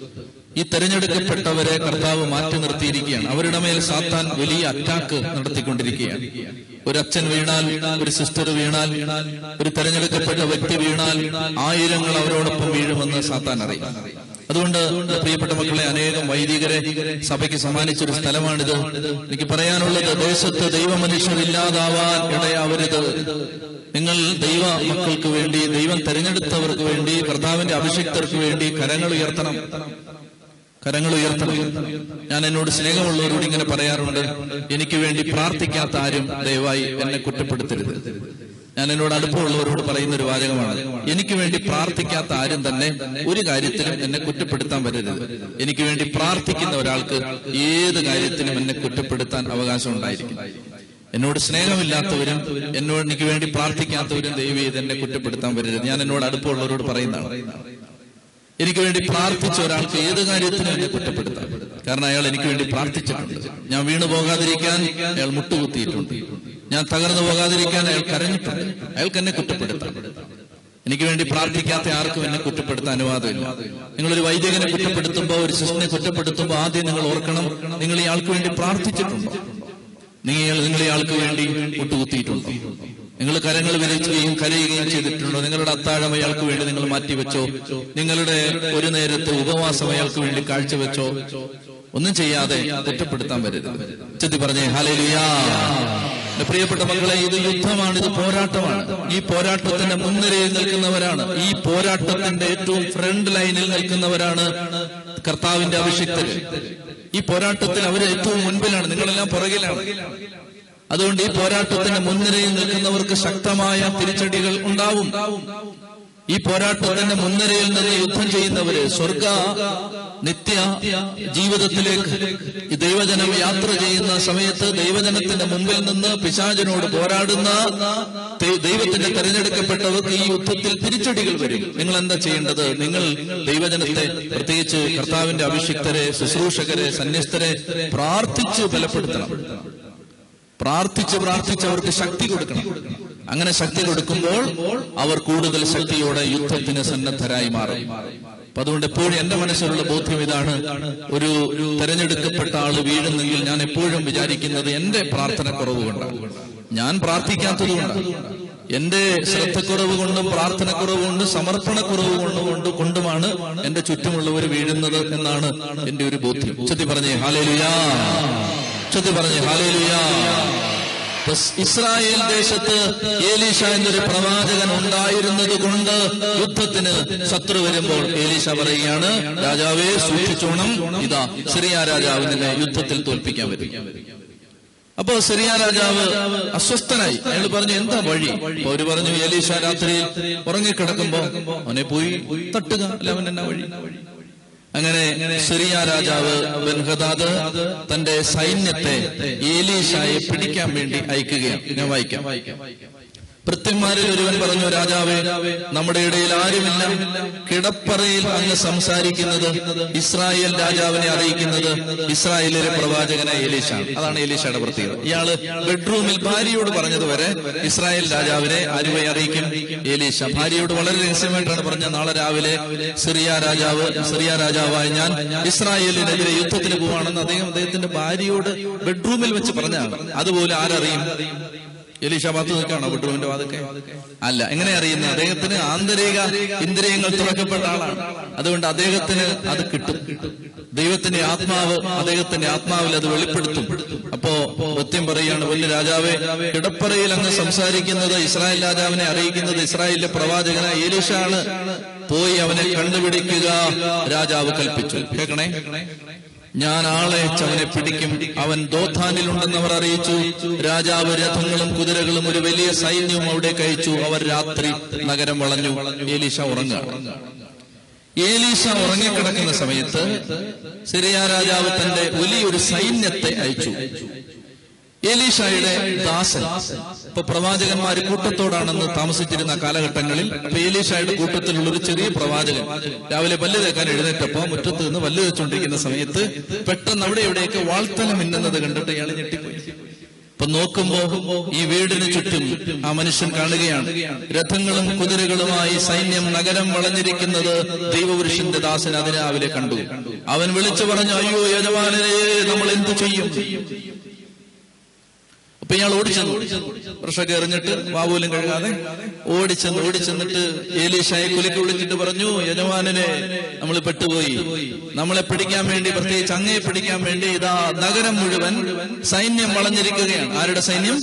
ഈ തെരഞ്ഞെടുക്കപ്പെട്ടവരെ കർത്താവ് മാറ്റി നിർത്തിയിരിക്കുകയാണ് അവരുടെ മേൽ സാത്താൻ വലിയ അറ്റാക്ക് നടത്തിക്കൊണ്ടിരിക്കുകയാണ് ഒരു അച്ഛൻ വീണാൽ ഒരു സിസ്റ്റർ വീണാൽ ഒരു തെരഞ്ഞെടുക്കപ്പെട്ട വ്യക്തി വീണാൽ ആയിരങ്ങൾ അവരോടൊപ്പം വീഴുമെന്ന് സാത്താൻ അറിയാം അതുകൊണ്ട് പ്രിയപ്പെട്ട മക്കളെ അനേകം വൈദികരെ സഭയ്ക്ക് സമ്മാനിച്ചൊരു സ്ഥലമാണിത് എനിക്ക് പറയാനുള്ളത് ദേശത്ത് ദൈവമനുഷ്യർ ഇല്ലാതാവാൻ ഇടയാവരുത് നിങ്ങൾ ദൈവ മക്കൾക്ക് വേണ്ടി ദൈവം തെരഞ്ഞെടുത്തവർക്ക് വേണ്ടി കർത്താവിന്റെ അഭിഷിക്തർക്ക് വേണ്ടി കരങ്ങൾ ഉയർത്തണം കരങ്ങൾ ഉയർത്തണം ഞാൻ എന്നോട് സ്നേഹമുള്ളവരോട് ഇങ്ങനെ പറയാറുണ്ട് എനിക്ക് വേണ്ടി പ്രാർത്ഥിക്കാത്ത ആരും ദയവായി എന്നെ കുറ്റപ്പെടുത്തരുത് ഞാൻ എന്നോട് അടുപ്പമുള്ളവരോട് പറയുന്ന ഒരു വാചകമാണ് എനിക്ക് വേണ്ടി പ്രാർത്ഥിക്കാത്ത ആരും തന്നെ ഒരു കാര്യത്തിലും എന്നെ കുറ്റപ്പെടുത്താൻ വരരുത് എനിക്ക് വേണ്ടി പ്രാർത്ഥിക്കുന്ന ഒരാൾക്ക് ഏത് കാര്യത്തിലും എന്നെ കുറ്റപ്പെടുത്താൻ അവകാശം ഉണ്ടായിരിക്കും എന്നോട് സ്നേഹമില്ലാത്തവരും എന്നോട് എനിക്ക് വേണ്ടി പ്രാർത്ഥിക്കാത്തവരും ദൈവം ചെയ്ത് എന്നെ കുറ്റപ്പെടുത്താൻ വരരുത് ഞാൻ എന്നോട് അടുപ്പമുള്ളവരോട് പറയുന്നതാണ് എനിക്ക് വേണ്ടി പ്രാർത്ഥിച്ച ഒരാൾക്ക് ഏത് കാര്യത്തിനും എന്നെ കുറ്റപ്പെടുത്താം കാരണം അയാൾ എനിക്ക് വേണ്ടി പ്രാർത്ഥിച്ചിട്ടുണ്ട് ഞാൻ വീണു പോകാതിരിക്കാൻ അയാൾ മുട്ടുകുത്തിയിട്ടുണ്ട് ഞാൻ തകർന്നു പോകാതിരിക്കാൻ അയാൾ കരഞ്ഞിട്ടുണ്ട് അയാൾക്ക് എന്നെ കുറ്റപ്പെടുത്താം എനിക്ക് വേണ്ടി പ്രാർത്ഥിക്കാത്ത ആർക്കും എന്നെ കുറ്റപ്പെടുത്താൻ അനുവാദമില്ല നിങ്ങളൊരു വൈദികനെ കുറ്റപ്പെടുത്തുമ്പോൾ ഒരു സിസ്റ്ററിനെ കുറ്റപ്പെടുത്തുമ്പോൾ ആദ്യം നിങ്ങൾ ഓർക്കണം നിങ്ങൾ ഈ ആൾക്ക് വേണ്ടി പ്രാർത്ഥിച്ചിട്ടുണ്ടോ നിങ്ങൾ നിങ്ങൾ ഇയാൾക്ക് വേണ്ടി മുട്ടുകുത്തിയിട്ടുണ്ടോ നിങ്ങൾ കരങ്ങൾ വിരച്ചുകയും കരയുകയും ചെയ്തിട്ടുണ്ടോ നിങ്ങളുടെ അത്താഴം അയാൾക്ക് വേണ്ടി നിങ്ങൾ മാറ്റിവെച്ചോ നിങ്ങളുടെ ഒരു നേരത്തെ ഉപവാസം അയാൾക്ക് വേണ്ടി കാഴ്ചവെച്ചോ ഒന്നും ചെയ്യാതെ കുറ്റപ്പെടുത്താൻ വരരുത് ചെത്തി പറഞ്ഞേ ഹാലേലുയാ എന്റെ പ്രിയപ്പെട്ട മക്കളെ ഇത് യുദ്ധമാണ് ഇത് പോരാട്ടമാണ് ഈ പോരാട്ടത്തിന്റെ മുൻനിരയിൽ നിൽക്കുന്നവരാണ് ഈ പോരാട്ടത്തിന്റെ ഏറ്റവും ഫ്രണ്ട് ലൈനിൽ നിൽക്കുന്നവരാണ് കർത്താവിന്റെ അഭിഷിക്തര് ഈ പോരാട്ടത്തിൽ അവർ ഏറ്റവും മുൻപിലാണ് നിങ്ങളെല്ലാം പുറകിലാണ് അതുകൊണ്ട് ഈ പോരാട്ടത്തിന്റെ മുൻനിരയിൽ നിൽക്കുന്നവർക്ക് ശക്തമായ തിരിച്ചടികൾ ഉണ്ടാവും ഈ പോരാട്ടത്തിന്റെ മുൻനിരയിൽ നിന്ന് യുദ്ധം ചെയ്യുന്നവര് സ്വർഗ നിത്യ ജീവിതത്തിലേക്ക് ഈ ദൈവജനം യാത്ര ചെയ്യുന്ന സമയത്ത് ദൈവജനത്തിന്റെ മുമ്പിൽ നിന്ന് പിശാചിനോട് പോരാടുന്ന ദൈ- ദൈവത്തിന്റെ തെരഞ്ഞെടുക്കപ്പെട്ടവർക്ക് ഈ യുദ്ധത്തിൽ തിരിച്ചടികൾ വരും നിങ്ങൾ എന്താ ചെയ്യേണ്ടത് നിങ്ങൾ ദൈവജനത്തെ പ്രത്യേകിച്ച് കർത്താവിന്റെ അഭിഷിക്തരെ ശുശ്രൂഷകരെ സന്യസ്തരെ പ്രാർത്ഥിച്ച് ബലപ്പെടുത്തണം പ്രാർത്ഥിച്ച് പ്രാർത്ഥിച്ച് അവർക്ക് ശക്തി കൊടുക്കണം അങ്ങനെ ശക്തി കൊടുക്കുമ്പോൾ അവർ കൂടുതൽ ശക്തിയോടെ യുദ്ധത്തിന് സന്നദ്ധരായി മാറും അപ്പൊ അതുകൊണ്ട് എപ്പോഴും എന്റെ മനസ്സിലുള്ള ബോധ്യം ഇതാണ് ഒരു തെരഞ്ഞെടുക്കപ്പെട്ട ആള് വീഴുന്നെങ്കിൽ ഞാൻ എപ്പോഴും വിചാരിക്കുന്നത് എന്റെ പ്രാർത്ഥനക്കുറവ് കൊണ്ടാണ് ഞാൻ പ്രാർത്ഥിക്കാത്തത് കൊണ്ടാണ് എന്റെ ശ്രദ്ധക്കുറവ് കൊണ്ടും പ്രാർത്ഥനക്കുറവ് കൊണ്ടും സമർപ്പണക്കുറവ് കൊണ്ടും കൊണ്ട് കൊണ്ടുമാണ് എന്റെ ചുറ്റുമുള്ളവർ വീഴുന്നത് എന്നാണ് എന്റെ ഒരു ബോധ്യം ഉച്ചത്തി പറഞ്ഞേ ഹാലേലുയാ ഉച്ചത്തി പറഞ്ഞേ ഹാലേലുയാ ബസ് ഇസ്രായേൽ ദേശത്ത് ഏലീഷ എന്നൊരു പ്രവാചകൻ ഉണ്ടായിരുന്നത് കൊണ്ട് യുദ്ധത്തിന് ശത്രു വരുമ്പോൾ ഏലീഷ പറയുകയാണ് രാജാവേ സൂക്ഷിച്ചോണം ഇതാ സിറിയ രാജാവിനെ യുദ്ധത്തിൽ തോൽപ്പിക്കാൻ വരും അപ്പോ സിറിയ രാജാവ് അസ്വസ്ഥനായി അയാൾ പറഞ്ഞു എന്താ വഴി അപ്പൊ അവര് പറഞ്ഞു ഏലീഷ രാത്രിയിൽ ഉറങ്ങിക്കിടക്കുമ്പോ അവനെ പോയി തട്ടുക അല്ല അവൻ എന്നാ വഴി അങ്ങനെ സിറിയ രാജാവ് ബൻഹദാദ് തന്റെ സൈന്യത്തെ ഏലീഷായെ പിടിക്കാൻ വേണ്ടി അയക്കുകയാണ് ഞാൻ വായിക്കാം ഭൃത്യന്മാരിൽ ഒരുവൻ പറഞ്ഞു രാജാവേ നമ്മുടെ ഇടയിൽ ആരുമില്ല കിടപ്പറയിൽ അങ്ങ് സംസാരിക്കുന്നത് ഇസ്രായേൽ രാജാവിനെ അറിയിക്കുന്നത് ഇസ്രായേലിലെ പ്രവാചകനായ എലീഷാണ് അതാണ് എലീഷയുടെ പ്രത്യേകത ഇയാള് ബെഡ്റൂമിൽ ഭാര്യയോട് പറഞ്ഞതുവരെ ഇസ്രായേൽ രാജാവിനെ ആരുവെ അറിയിക്കും എലീഷ ഭാര്യയോട് വളരെ രഹസ്യമായിട്ടാണ് പറഞ്ഞത് നാളെ രാവിലെ സിറിയ രാജാവ് സിറിയ രാജാവായ ഞാൻ ഇസ്രായേലിനെതിരെ യുദ്ധത്തിന് പോവാണെന്ന് അദ്ദേഹം അദ്ദേഹത്തിന്റെ ഭാര്യയോട് ബെഡ്റൂമിൽ വെച്ച് പറഞ്ഞാണ് അതുപോലെ ആരറിയും എലീഷ ഭാഗത്ത് നിൽക്കാണോ ബെഡ്റൂമിന്റെ വാതൊക്കെ അല്ല എങ്ങനെ അറിയുന്നത് അദ്ദേഹത്തിന് ആന്തരിക ഇന്ദ്രിയങ്ങൾ തുറക്കപ്പെട്ട ആളാണ് അതുകൊണ്ട് അദ്ദേഹത്തിന് അത് കിട്ടും ദൈവത്തിന്റെ ആത്മാവ് അദ്ദേഹത്തിന്റെ ആത്മാവിൽ അത് വെളിപ്പെടുത്തും അപ്പോ സത്യം പറയുകയാണ് വലിയ രാജാവെ കിടപ്പറയിൽ അങ്ങ് സംസാരിക്കുന്നത് ഇസ്രായേൽ രാജാവിനെ അറിയിക്കുന്നത് ഇസ്രായേലിലെ പ്രവാചകന ഏലീഷാണ് പോയി അവനെ കണ്ടുപിടിക്കുക രാജാവ് കൽപ്പിച്ചു കേൾക്കണേ ഞാൻ ആളെ അവനെ പിടിക്കും അവൻ ദോഥാനിലുണ്ടെന്ന് അവർ അറിയിച്ചു രാജാവ് രഥങ്ങളും കുതിരകളും ഒരു വലിയ സൈന്യവും അവിടെ കഴിച്ചു അവർ രാത്രി നഗരം വളഞ്ഞു ഏലീഷ ഉറങ്ങുക ഏലീഷ ഉറങ്ങിക്കിടക്കുന്ന സമയത്ത് സിറിയ രാജാവ് തന്റെ വലിയൊരു സൈന്യത്തെ അയച്ചു ഏലീഷായുടെ ദാസൻ ഇപ്പൊ പ്രവാചകന്മാര് കൂട്ടത്തോടാണെന്ന് താമസിച്ചിരുന്ന കാലഘട്ടങ്ങളിൽ ഇപ്പൊ ഏലീഷായുടെ കൂട്ടത്തിലുള്ള ഒരു ചെറിയ പ്രവാചകൻ രാവിലെ പല്ല് തേക്കാൻ എഴുന്നേറ്റപ്പോ മുറ്റത്ത് നിന്ന് പല്ല് വെച്ചുകൊണ്ടിരിക്കുന്ന സമയത്ത് പെട്ടെന്ന് അവിടെ എവിടെയൊക്കെ വാൾത്തല മിന്നുന്നത് കണ്ടിട്ട് ഇയാൾ ഞെട്ടിപ്പോയി ഇപ്പൊ നോക്കുമ്പോ ഈ വീടിന് ചുറ്റും ആ മനുഷ്യൻ കാണുകയാണ് രഥങ്ങളും കുതിരകളുമായി സൈന്യം നഗരം വളഞ്ഞിരിക്കുന്നത് ദൈവപുരുഷന്റെ ദാസൻ അതിരാവിലെ കണ്ടു അവൻ വിളിച്ചു പറഞ്ഞു അയ്യോ യജമാനരെ നമ്മൾ എന്തു ചെയ്യും അപ്പൊ ഇയാൾ ഓടിച്ചെന്നു വർഷമൊക്കെ എറിഞ്ഞിട്ട് വാവൂലും കഴുകാതെ ഓടിച്ചെന്ന് ഓടിച്ചെന്നിട്ട് ഏലീഷായെ കുലുക്കി വിളിച്ചിട്ട് പറഞ്ഞു യജമാനനെ നമ്മൾ പെട്ടുപോയി നമ്മളെ പിടിക്കാൻ വേണ്ടി പ്രത്യേകിച്ച് അങ്ങയെ പിടിക്കാൻ വേണ്ടി ഇതാ നഗരം മുഴുവൻ സൈന്യം വളഞ്ഞിരിക്കുകയാണ് ആരുടെ സൈന്യം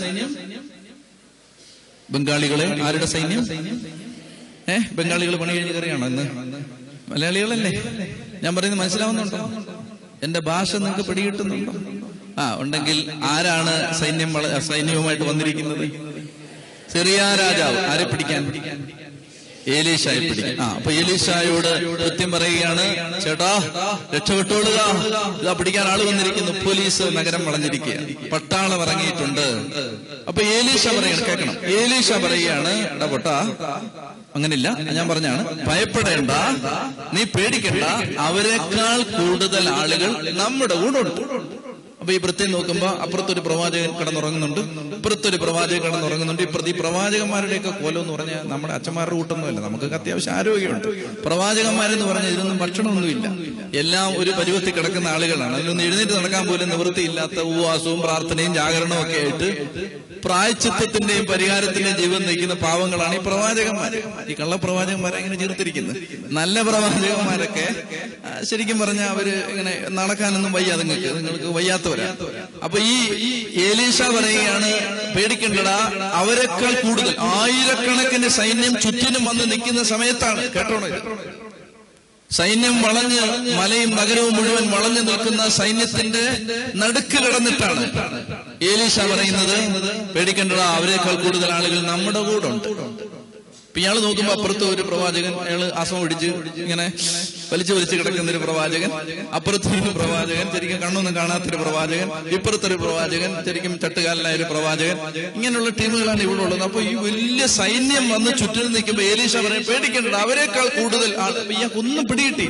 ബംഗാളികളെ ആരുടെ സൈന്യം ഏ ബംഗാളികൾ പണി കഴിഞ്ഞ് കയറിയാണോ ഇന്ന് മലയാളികളല്ലേ ഞാൻ പറയുന്നത് മനസ്സിലാവുന്നുണ്ടോ എന്റെ ഭാഷ നിങ്ങൾക്ക് പിടികിട്ടുന്നുണ്ടോ ആ ഉണ്ടെങ്കിൽ ആരാണ് സൈന്യം വള- സൈന്യവുമായിട്ട് വന്നിരിക്കുന്നത് ചെറിയ രാജാവ് ആരെ പിടിക്കാൻ ഏലീഷായെ പിടിക്കാൻ ആ അപ്പൊ ഏലീഷായോട് കൃത്യം പറയുകയാണ് ചേട്ടാ രക്ഷപ്പെട്ടോളുക ഇതാ പിടിക്കാൻ ആള് വന്നിരിക്കുന്നു പോലീസ് നഗരം വളഞ്ഞിരിക്കുക പട്ടാളം ഇറങ്ങിയിട്ടുണ്ട് അപ്പൊ ഏലീഷ പറയണം കേൾക്കണം ഏലീഷ പറയുകയാണ് എടാ പൊട്ടാ അങ്ങനില്ല ഞാൻ പറഞ്ഞാണ് ഭയപ്പെടേണ്ട നീ പേടിക്കണ്ട അവരെക്കാൾ കൂടുതൽ ആളുകൾ നമ്മുടെ കൂടെ ഉണ്ട് അപ്പൊ ഈ വൃത്തിയിൽ നോക്കുമ്പോ അപ്പുറത്തൊരു പ്രവാചകൻ കിടന്നുറങ്ങുന്നുണ്ട് ഇപ്പുറത്തൊരു പ്രവാചകൻ കിടന്നുറങ്ങുന്നുണ്ട് ഇപ്പുറത്ത് ഈ പ്രവാചകന്മാരുടെയൊക്കെ കോലം എന്ന് പറഞ്ഞാൽ നമ്മുടെ അച്ഛന്മാരുടെ കൂട്ടൊന്നുമല്ല നമുക്കൊക്കെ അത്യാവശ്യം ആരോഗ്യമുണ്ട് പ്രവാചകന്മാരെന്ന് പറഞ്ഞാൽ ഇതിനൊന്നും ഭക്ഷണമൊന്നുമില്ല എല്ലാം ഒരു പരുവത്തിൽ കിടക്കുന്ന ആളുകളാണ് അതിലൊന്നും എഴുന്നേറ്റ് നടക്കാൻ പോലും നിവൃത്തിയില്ലാത്ത ഉപവാസവും പ്രാർത്ഥനയും ജാഗരണവും ഒക്കെ ആയിട്ട് പ്രായച്ചിത്തത്തിന്റെയും പരിഹാരത്തിന്റെയും ജീവൻ നയിക്കുന്ന പാവങ്ങളാണ് ഈ പ്രവാചകന്മാർ ഈ കള്ളപ്രവാചകന്മാരെ ഇങ്ങനെ ചേർത്തിരിക്കുന്നത് നല്ല പ്രവാചകന്മാരൊക്കെ ആ, ശരിക്കും പറഞ്ഞാൽ അവര് ഇങ്ങനെ നടക്കാനൊന്നും വയ്യ നിങ്ങൾക്ക് നിങ്ങൾക്ക് വയ്യാത്തവരാ അപ്പൊ ഈ ഏലീഷ പറയുകയാണ് പേടിക്കണ്ടടാ അവരെക്കാൾ കൂടുതൽ ആയിരക്കണക്കിന് സൈന്യം ചുറ്റിനും വന്ന് നിൽക്കുന്ന സമയത്താണ് കേട്ടോണോ ഇത്? സൈന്യം വളഞ്ഞ് മലയും നഗരവും മുഴുവൻ വളഞ്ഞു നിൽക്കുന്ന സൈന്യത്തിന്റെ നടുക്ക് കിടന്നിട്ടാണ് ഏലീഷ പറയുന്നത് പേടിക്കണ്ടടാ അവരെക്കാൾ കൂടുതൽ ആളുകൾ നമ്മുടെ കൂടെ ഉണ്ട് ഇപ്പൊ ഇയാള് നോക്കുമ്പോ അപ്പുറത്ത് ഒരു പ്രവാചകൻ അയാള് ആസം പിടിച്ച് ഇങ്ങനെ വലിച്ചു വലിച്ചു കിടക്കുന്ന ഒരു പ്രവാചകൻ അപ്പുറത്തൊരു പ്രവാചകൻ ശരിക്കും കണ്ണൊന്നും കാണാത്തൊരു പ്രവാചകൻ ഇപ്പുറത്തൊരു പ്രവാചകൻ ശരിക്കും ചട്ടുകാലനായ ഒരു പ്രവാചകൻ ഇങ്ങനെയുള്ള ടീമുകളാണ് ഇവിടെ ഉള്ളത് അപ്പൊ ഈ വലിയ സൈന്യം വന്ന് ചുറ്റിനും നിൽക്കുമ്പോ ഏലീഷ പറയും പേടിക്കണ്ട അവരെക്കാൾ കൂടുതൽ ആൾ ഇയാൾക്ക് ഒന്നും പിടികിട്ടി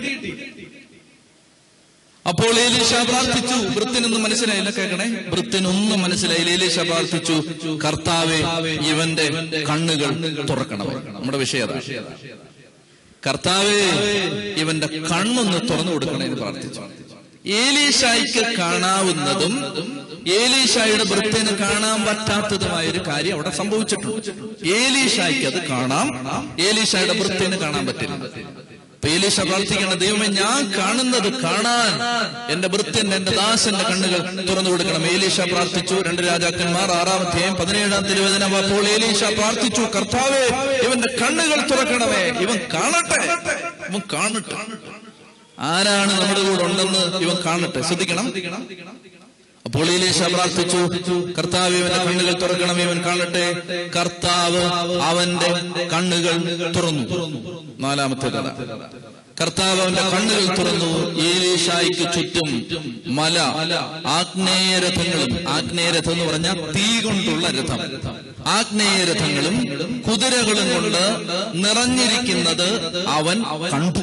അപ്പോൾ ഏലീഷ പ്രാർത്ഥിച്ചു വൃത്തിനൊന്നും മനസ്സിലായില്ല കേൾക്കണേ വൃത്തിനൊന്നും മനസ്സിലായില്ല ഏലീഷ പ്രാർത്ഥിച്ചു കർത്താവെ ഇവന്റെ കണ്ണുകൾ തുറക്കണം നമ്മുടെ വിഷയം അതാ. കർത്താവെ ഇവന്റെ കണ്ണൊന്ന് തുറന്നു കൊടുക്കണേ എന്ന് പ്രാർത്ഥിച്ചു ഏലീഷായിക്ക് കാണാവുന്നതും ഏലീഷായുടെ വൃത്തിന് കാണാൻ പറ്റാത്തതുമായ ഒരു കാര്യം അവിടെ സംഭവിച്ചിട്ടുണ്ട് ഏലീഷായിക്ക് അത് കാണാം ഏലീഷായുടെ വൃത്തിന് കാണാൻ പറ്റില്ല അപ്പൊ ഏലീഷ പ്രാർത്ഥിക്കണം ദൈവമേ ഞാൻ കാണുന്നത് കാണാൻ എന്റെ വൃത്യന്റെ എന്റെ ദാസന്റെ കണ്ണുകൾ തുറന്നു കൊടുക്കണം ഏലീഷ പ്രാർത്ഥിച്ചു രണ്ട് രാജാക്കന്മാർ ആറാം അധ്യായം പതിനേഴാം തിരുവചനം അപ്പോൾ ഏലീഷ പ്രാർത്ഥിച്ചു കർത്താവേ ഇവന്റെ കണ്ണുകൾ തുറക്കണമേ ഇവൻ കാണട്ടെ ഇവൻ കാണട്ടെ ആരാണ് നമ്മുടെ കൂടെ ഉണ്ടെന്ന് ഇവൻ കാണട്ടെ ശ്രദ്ധിക്കണം അപ്പോൾ ഏലീശ പ്രാർത്ഥിച്ചു കർത്താവ് ഇവന്റെ കണ്ണുകൾ തുറക്കണം ഇവൻ കാണട്ടെ കർത്താവ് അവന്റെ കണ്ണുകൾ തുറന്നു നാലാമത്തെ കഥ കർത്താവ് അവന്റെ കണ്ണുകൾ തുറന്നു ഏലീശ ഏലീഷായ്ക്ക് ചുറ്റും മല ആഗ്നേയരഥങ്ങളും ആഗ്നേയരഥം എന്ന് പറഞ്ഞാൽ തീ കൊണ്ടുള്ള രഥം ആഗ്നേയരഥങ്ങളും കുതിരകളും കൊണ്ട് നിറഞ്ഞിരിക്കുന്നത് അവൻ കണ്ടു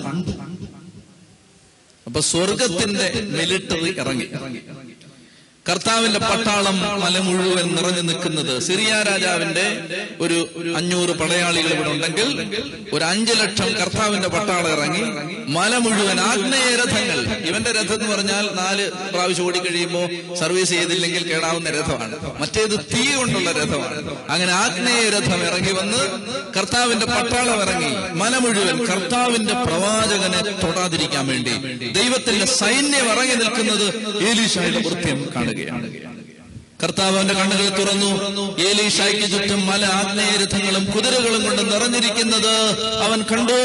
അപ്പൊ സ്വർഗത്തിന്റെ മിലിറ്ററി ഇറങ്ങി കർത്താവിന്റെ പട്ടാളം മല മുഴുവൻ നിറഞ്ഞു നിൽക്കുന്നത് സിറിയ രാജാവിന്റെ ഒരു അഞ്ഞൂറ് പടയാളികൾ ഇവിടെ ഉണ്ടെങ്കിൽ ഒരു അഞ്ചു ലക്ഷം കർത്താവിന്റെ പട്ടാളം ഇറങ്ങി മല മുഴുവൻ ആഗ്നേയ രഥങ്ങൾ ഇവന്റെ രഥം എന്ന് പറഞ്ഞാൽ നാല് പ്രാവശ്യം ഓടിക്കഴിയുമ്പോ സർവീസ് ചെയ്തില്ലെങ്കിൽ കേടാവുന്ന രഥമാണ് മറ്റേത് തീ കൊണ്ടുള്ള രഥമാണ് അങ്ങനെ ആഗ്നേയ രഥം ഇറങ്ങി വന്ന് കർത്താവിന്റെ പട്ടാളം ഇറങ്ങി മല മുഴുവൻ കർത്താവിന്റെ പ്രവാചകനെ തൊടാതിരിക്കാൻ വേണ്ടി ദൈവത്തിന്റെ സൈന്യം ഇറങ്ങി നിൽക്കുന്നത് ഏലീഷായുടെ വൃത്യം കാണുകയാണ് കർത്താവ് അവന്റെ കണ്ണുകൾ തുറന്നു ഏലീഷായ്ക്ക് ചുറ്റും മല ആഗ്നേയരഥങ്ങളും കുതിരകളും കൊണ്ട് നിറഞ്ഞിരിക്കുന്നത് അവൻ കണ്ടു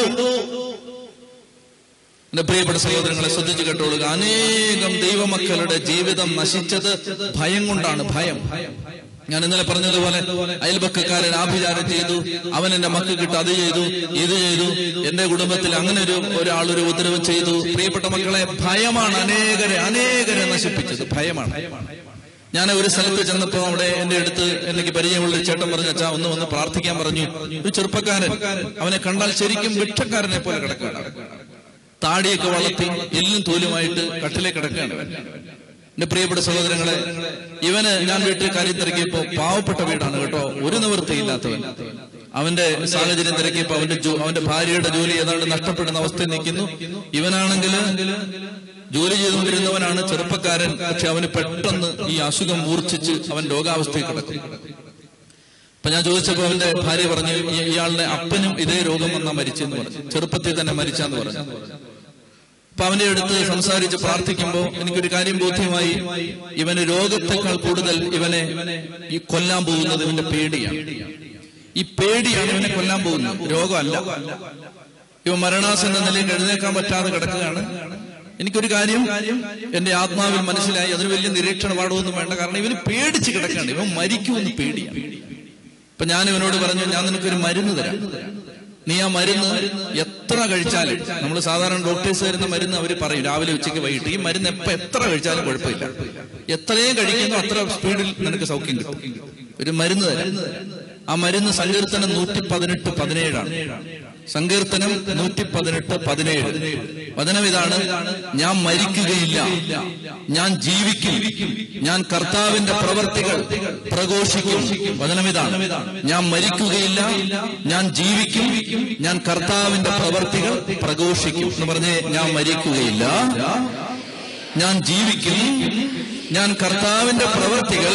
എന്റെ പ്രിയപ്പെട്ട സഹോദരങ്ങളെ ശ്രദ്ധിച്ചു കേട്ടോളുക അനേകം ദൈവമക്കളുടെ ജീവിതം നശിച്ചത് ഭയം കൊണ്ടാണ് ഭയം ഞാൻ ഇന്നലെ പറഞ്ഞതുപോലെ അയൽപക്കക്കാരൻ ആഭിചാരം ചെയ്തു അവൻ എന്റെ മക്കൾക്ക് അത് ചെയ്തു ഇത് ചെയ്തു എന്റെ കുടുംബത്തിൽ അങ്ങനെ ഒരു ഒരാളൊരു ഉത്തരവ് ചെയ്തു പ്രിയപ്പെട്ട മക്കളെ ഭയമാണ് അനേകരെ അനേകരെ നശിപ്പിച്ചത് ഭയമാണ് ഞാൻ ഒരു സ്ഥലത്ത് ചെന്നപ്പോ അവിടെ എന്റെ അടുത്ത് എനിക്ക് പരിചയമുള്ള ഒരു ചേട്ടൻ പറഞ്ഞു അച്ഛാ ഒന്ന് വന്ന് പ്രാർത്ഥിക്കാൻ പറഞ്ഞു ഒരു ചെറുപ്പക്കാരൻ അവനെ കണ്ടാൽ ശരിക്കും വിക്ഷക്കാരനെ പോലെ കിടക്കുകയാണ് താടിയൊക്കെ വളർത്തി എല്ലും തോലുമായിട്ട് കട്ടിലെ കിടക്കുകയാണ് അവൻ. എന്റെ പ്രിയപ്പെട്ട സഹോദരങ്ങളെ ഇവന് ഞാൻ വീട്ടിൽ കാര്യം തിരക്കിയപ്പോ പാവപ്പെട്ട വീടാണ് കേട്ടോ ഒരു നിവൃത്തിയില്ലാത്തവൻ അവന്റെ സാഹചര്യം തിരക്കിയപ്പോ അവന്റെ ജോ- അവന്റെ ഭാര്യയുടെ ജോലി ഏതാണ്ട് നഷ്ടപ്പെടുന്ന അവസ്ഥയിൽ നിൽക്കുന്നു ഇവനാണെങ്കിൽ ജോലി ചെയ്തുകൊണ്ടിരുന്നവനാണ് ചെറുപ്പക്കാരൻ പക്ഷെ അവന് പെട്ടെന്ന് ഈ അസുഖം മൂർച്ഛിച്ച് അവൻ രോഗാവസ്ഥയിൽ കിടക്കും അപ്പൊ ഞാൻ ചോദിച്ചപ്പോ അവന്റെ ഭാര്യ പറഞ്ഞു "ഈ- ഇയാളുടെ അപ്പനും ഇതേ രോഗം വന്നാ മരിച്ചെന്ന് പറഞ്ഞു ചെറുപ്പത്തിൽ തന്നെ മരിച്ചാന്ന് പറഞ്ഞു അപ്പൊ അവന്റെ അടുത്ത് സംസാരിച്ച് പ്രാർത്ഥിക്കുമ്പോ എനിക്കൊരു കാര്യം ബോധ്യമായി ഇവന് രോഗത്തെക്കാൾ കൂടുതൽ ഇവനെ ഈ കൊല്ലാൻ പോകുന്നത് ഇവന്റെ പേടിയാണ് ഈ പേടിയാണ് ഇവനെ കൊല്ലാൻ പോകുന്നത് രോഗമല്ല ഇവ മരണാസൻ എന്ന നിലയിൽ എഴുന്നേക്കാൻ പറ്റാതെ കിടക്കുകയാണ് എനിക്കൊരു കാര്യം എന്റെ ആത്മാവിൽ മനസ്സിലായി അതിന് വലിയ നിരീക്ഷണ പാഠമൊന്നും വേണ്ട കാരണം ഇവന് പേടിച്ച് കിടക്കുകയാണ് ഇവൻ മരിക്കുമെന്ന് പേടിയാണ് അപ്പൊ ഞാൻ ഇവനോട് പറഞ്ഞു ഞാൻ നിനക്കൊരു മരുന്ന് തരാം നീ ആ മരുന്ന് എത്ര കഴിച്ചാലും നമ്മൾ സാധാരണ ഡോക്ടേഴ്സ് തരുന്ന മരുന്ന് അവർ പറയും രാവിലെ ഉച്ചയ്ക്ക് വൈകിട്ട് ഈ മരുന്ന് എപ്പോ എത്ര കഴിച്ചാലും കുഴപ്പമില്ല എത്രയും കഴിക്കുന്നോ അത്ര സ്പീഡിൽ നിനക്ക് സൗഖ്യം കിട്ടും ഒരു മരുന്ന് തരാം ആ മരുന്ന് സങ്കീർത്തനം നൂറ്റി പതിനെട്ട് പതിനേഴാണ് സങ്കീർത്തനം നൂറ്റി പതിനെട്ട് പതിനേഴ് വചനം ഇതാണ് ഞാൻ മരിക്കുകയില്ല ഞാൻ ജീവിക്കും ഞാൻ കർത്താവിന്റെ പ്രവർത്തികൾ പ്രഘോഷിക്കും വചനം ഇതാണ് ഞാൻ മരിക്കുകയില്ല ഞാൻ ജീവിക്കും ഞാൻ കർത്താവിന്റെ പ്രവർത്തികൾ പ്രഘോഷിക്കും എന്ന് പറഞ്ഞ് ഞാൻ മരിക്കുകയില്ല ഞാൻ ജീവിക്കും ഞാൻ കർത്താവിന്റെ പ്രവർത്തികൾ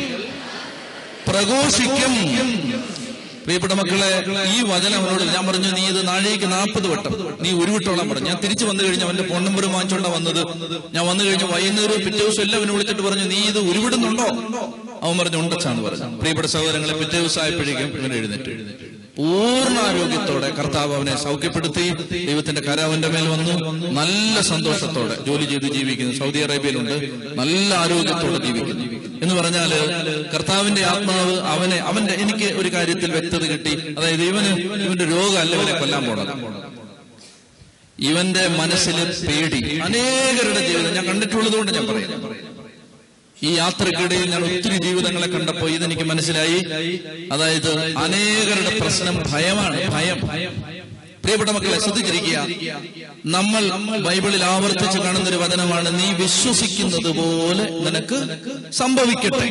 പ്രഘോഷിക്കും പ്രിയപ്പെട്ട മക്കളെ ഈ വചനം അവനോട് ഞാൻ പറഞ്ഞു നീ ഇത് നാഴേക്ക് നാൽപ്പത് വട്ടം നീ ഉരുവിട്ടോളാൻ പറഞ്ഞു ഞാൻ തിരിച്ചു വന്നു കഴിഞ്ഞ് അവന്റെ ഫോൺ നമ്പർ വാങ്ങിച്ചോണ്ടാ വന്നത് ഞാൻ വന്നു കഴിഞ്ഞ് വൈകുന്നേരം പിറ്റേ ദിവസം എല്ലാം അവനെ വിളിച്ചിട്ട് പറഞ്ഞു നീ ഇത് ഉരുവിടുന്നുണ്ടോ അവൻ പറഞ്ഞു ഉണ്ടച്ചാന്ന് പറഞ്ഞു പ്രിയപ്പെട്ട സഹോദരങ്ങളെ പിറ്റേ ദിവസം ആയപ്പോഴേക്കും ഇവൻ എഴുന്നേറ്റ് പൂർണ്ണ ആരോഗ്യത്തോടെ കർത്താവ് അവനെ സൗഖ്യപ്പെടുത്തി ദൈവത്തിന്റെ കര അവന്റെ മേൽ വന്നു നല്ല സന്തോഷത്തോടെ ജോലി ചെയ്ത് ജീവിക്കുന്നു സൗദി അറേബ്യയിലുണ്ട് നല്ല ആരോഗ്യത്തോടെ ജീവിക്കുന്നു എന്ന് പറഞ്ഞാല് കർത്താവിന്റെ ആത്മാവ് അവനെ അവന്റെ എനിക്ക് ഒരു കാര്യത്തിൽ വ്യക്തത കിട്ടി അതായത് ഇവന് ഇവന്റെ രോഗമല്ല ഇവനെ കൊല്ലാൻ പോണത് ഇവന്റെ മനസ്സിൽ പേടി അനേകരുടെ ജീവിതം ഞാൻ കണ്ടിട്ടുള്ളത് കൊണ്ട് ഞാൻ പറയാം ഈ യാത്രക്കിടയിൽ ഞാൻ ഒത്തിരി ജീവിതങ്ങളെ കണ്ടപ്പോ ഇതെനിക്ക് മനസ്സിലായി അതായത് അനേകരുടെ പ്രശ്നം ഭയമാണ് ഭയം പ്രിയപ്പെട്ട മക്കളെ ശ്രദ്ധിച്ചിരിക്കുക നമ്മൾ ബൈബിളിൽ ആവർത്തിച്ച് കാണുന്ന ഒരു വചനമാണ് നീ വിശ്വസിക്കുന്നത് പോലെ നിനക്ക് സംഭവിക്കട്ടെ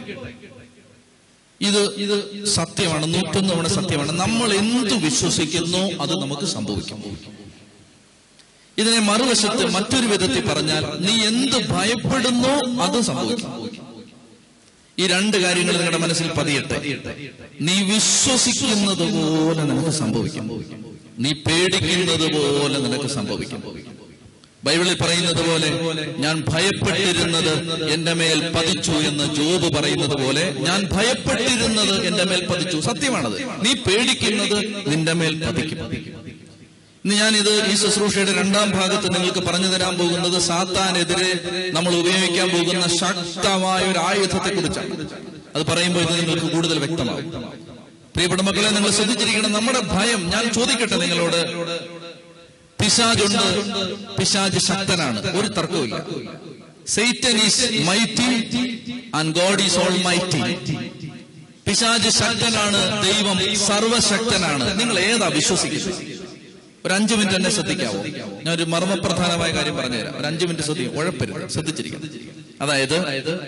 ഇത് ഇത് സത്യമാണ് നൂറ്റൊന്ന് തവണ സത്യമാണ് നമ്മൾ എന്ത് വിശ്വസിക്കുന്നോ അത് നമുക്ക് സംഭവിക്കും ഇതിനെ മറുവശത്ത് മറ്റൊരു വിധത്തിൽ പറഞ്ഞാൽ നീ എന്ത് ഭയപ്പെടുന്നോ അത് സംഭവിക്കും ഈ രണ്ട് കാര്യങ്ങൾ നിങ്ങളുടെ മനസ്സിൽ പതിയട്ടെ നീ വിശ്വസിക്കുന്നത് പോലെ നിനക്ക് സംഭവിക്കും നീ പേടിക്കുന്നത് പോലെ നിനക്ക് സംഭവിക്കും ബൈബിളിൽ പറയുന്നത് പോലെ ഞാൻ ഭയപ്പെട്ടിരുന്നത് എന്റെ മേൽ പതിച്ചു എന്ന് ജോബ് പറയുന്നത് പോലെ ഞാൻ ഭയപ്പെട്ടിരുന്നത് എന്റെ മേൽ പതിച്ചു സത്യമാണത് നീ പേടിക്കുന്നത് നിന്റെ മേൽ പതിക്കും ഇന്ന് ഞാനിത് ഈ ശുശ്രൂഷയുടെ രണ്ടാം ഭാഗത്ത് നിങ്ങൾക്ക് പറഞ്ഞു തരാൻ പോകുന്നത് സാത്താനെതിരെ നമ്മൾ ഉപയോഗിക്കാൻ പോകുന്ന ശക്തമായ ഒരു ആയുധത്തെ കുറിച്ചാണ് അത് പറയുമ്പോൾ ഇത് നിങ്ങൾക്ക് കൂടുതൽ വ്യക്തമാവും പ്രിയപ്പെട്ട മക്കളെ നിങ്ങൾ ശ്രദ്ധിച്ചിരിക്കണം നമ്മുടെ ഭയം ഞാൻ ചോദിക്കട്ടെ നിങ്ങളോട് പിശാജുണ്ട് പിശാജ് ശക്തനാണ് ഒരു തർക്കവുമില്ല Satan is mighty and God is almighty പിശാജ് ശക്തനാണ് ദൈവം സർവശക്തനാണ് നിങ്ങൾ ഏതാ വിശ്വസിക്കുന്നത് ഒരു അഞ്ചു മിനിറ്റ് എന്നെ ശ്രദ്ധിക്കാവോ ഞാൻ ഒരു മർമ്മപ്രധാനമായ കാര്യം പറഞ്ഞുതരാം ഒരു അഞ്ചു മിനിറ്റ് ശ്രദ്ധിക്കും ഉഴപ്പരുത് ശ്രദ്ധിച്ചിരിക്കണം അതായത്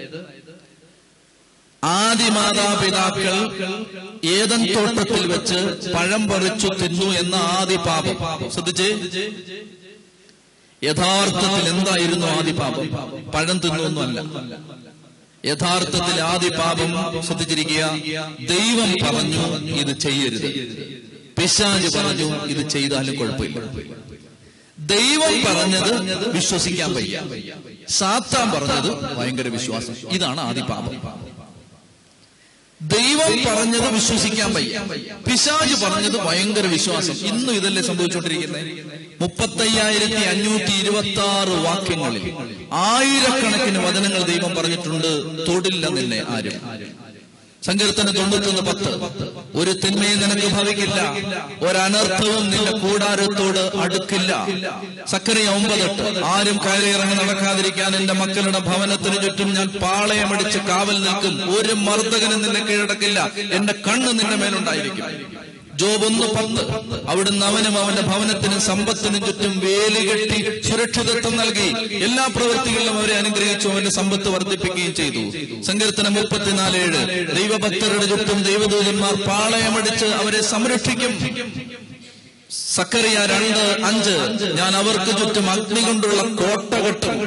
ആദി മാതാപിതാക്കൾ ഏതൻ തോട്ടത്തിൽ വെച്ച് പഴം പറിച്ചു തിന്നു എന്ന ആദി പാപം ശ്രദ്ധിച്ച് യഥാർത്ഥത്തിൽ എന്തായിരുന്നു ആദി പാപം പഴം തിന്നു ഒന്നുമല്ല യഥാർത്ഥത്തിൽ ആദി പാപം ശ്രദ്ധിച്ചിരിക്കുക ദൈവം പറഞ്ഞു ഇത് ചെയ്യരുത് പിശാജ് പറഞ്ഞു ഇത് ചെയ്താലും കുഴപ്പമില്ല ദൈവം പറഞ്ഞത് വിശ്വസിക്കാൻ വയ്യ സാത്താൻ പറഞ്ഞത് ഭയങ്കര വിശ്വാസം ഇതാണ് ആദി പാപം ദൈവം പറഞ്ഞത് വിശ്വസിക്കാൻ വയ്യ പിശാജ് പറഞ്ഞത് ഭയങ്കര വിശ്വാസം ഇന്നും ഇതല്ലേ സംഭവിച്ചുകൊണ്ടിരിക്കുന്നത് മുപ്പത്തയ്യായിരത്തി അഞ്ഞൂറ്റി ഇരുപത്തി ആറ് വാക്യങ്ങളിൽ ആയിരക്കണക്കിന് വചനങ്ങൾ ദൈവം പറഞ്ഞിട്ടുണ്ട് തൊടില്ല നിന്നെ ആരും സങ്കീർത്തനം തൊണ്ണൂറ്റൊന്ന് പത്ത് ഒരു തിന്മയും നിനക്ക് ഭവിക്കില്ല ഒരനർത്ഥവും നിന്റെ കൂടാരത്തോട് അടുക്കില്ല സക്കറിയ ഒമ്പതെട്ട് ആരും കയറിയിറങ്ങി നടക്കാതിരിക്കാൻ എന്റെ മക്കളുടെ ഭവനത്തിന് ചുറ്റും ഞാൻ പാളയമടിച്ച് കാവൽ നിൽക്കും ഒരു മർദ്ദകനും നിന്നെ കീഴടക്കില്ല എന്റെ കണ്ണ് നിന്റെ മേലുണ്ടായിരിക്കും ജോബ് ഒന്ന് പത്ത് അവിടുന്ന് അവനും അവന്റെ ഭവനത്തിനും സമ്പത്തിനും ചുറ്റും വേലി കെട്ടി സുരക്ഷിതത്വം നൽകി എല്ലാ പ്രവൃത്തികളിലും അവരെ അനുഗ്രഹിച്ചു അവന്റെ സമ്പത്ത് വർദ്ധിപ്പിക്കുകയും ചെയ്തു സങ്കീർത്തനം മുപ്പത്തിനാല് ഏഴ് ദൈവഭക്തരുടെ ചുറ്റും ദൈവദൂതന്മാർ പാളയമടിച്ച് അവരെ സംരക്ഷിക്കും സക്കറിയ രണ്ട് അഞ്ച് ഞാൻ അവർക്ക് ചുറ്റും അഗ്നി കൊണ്ടുള്ള കോട്ട കെട്ടും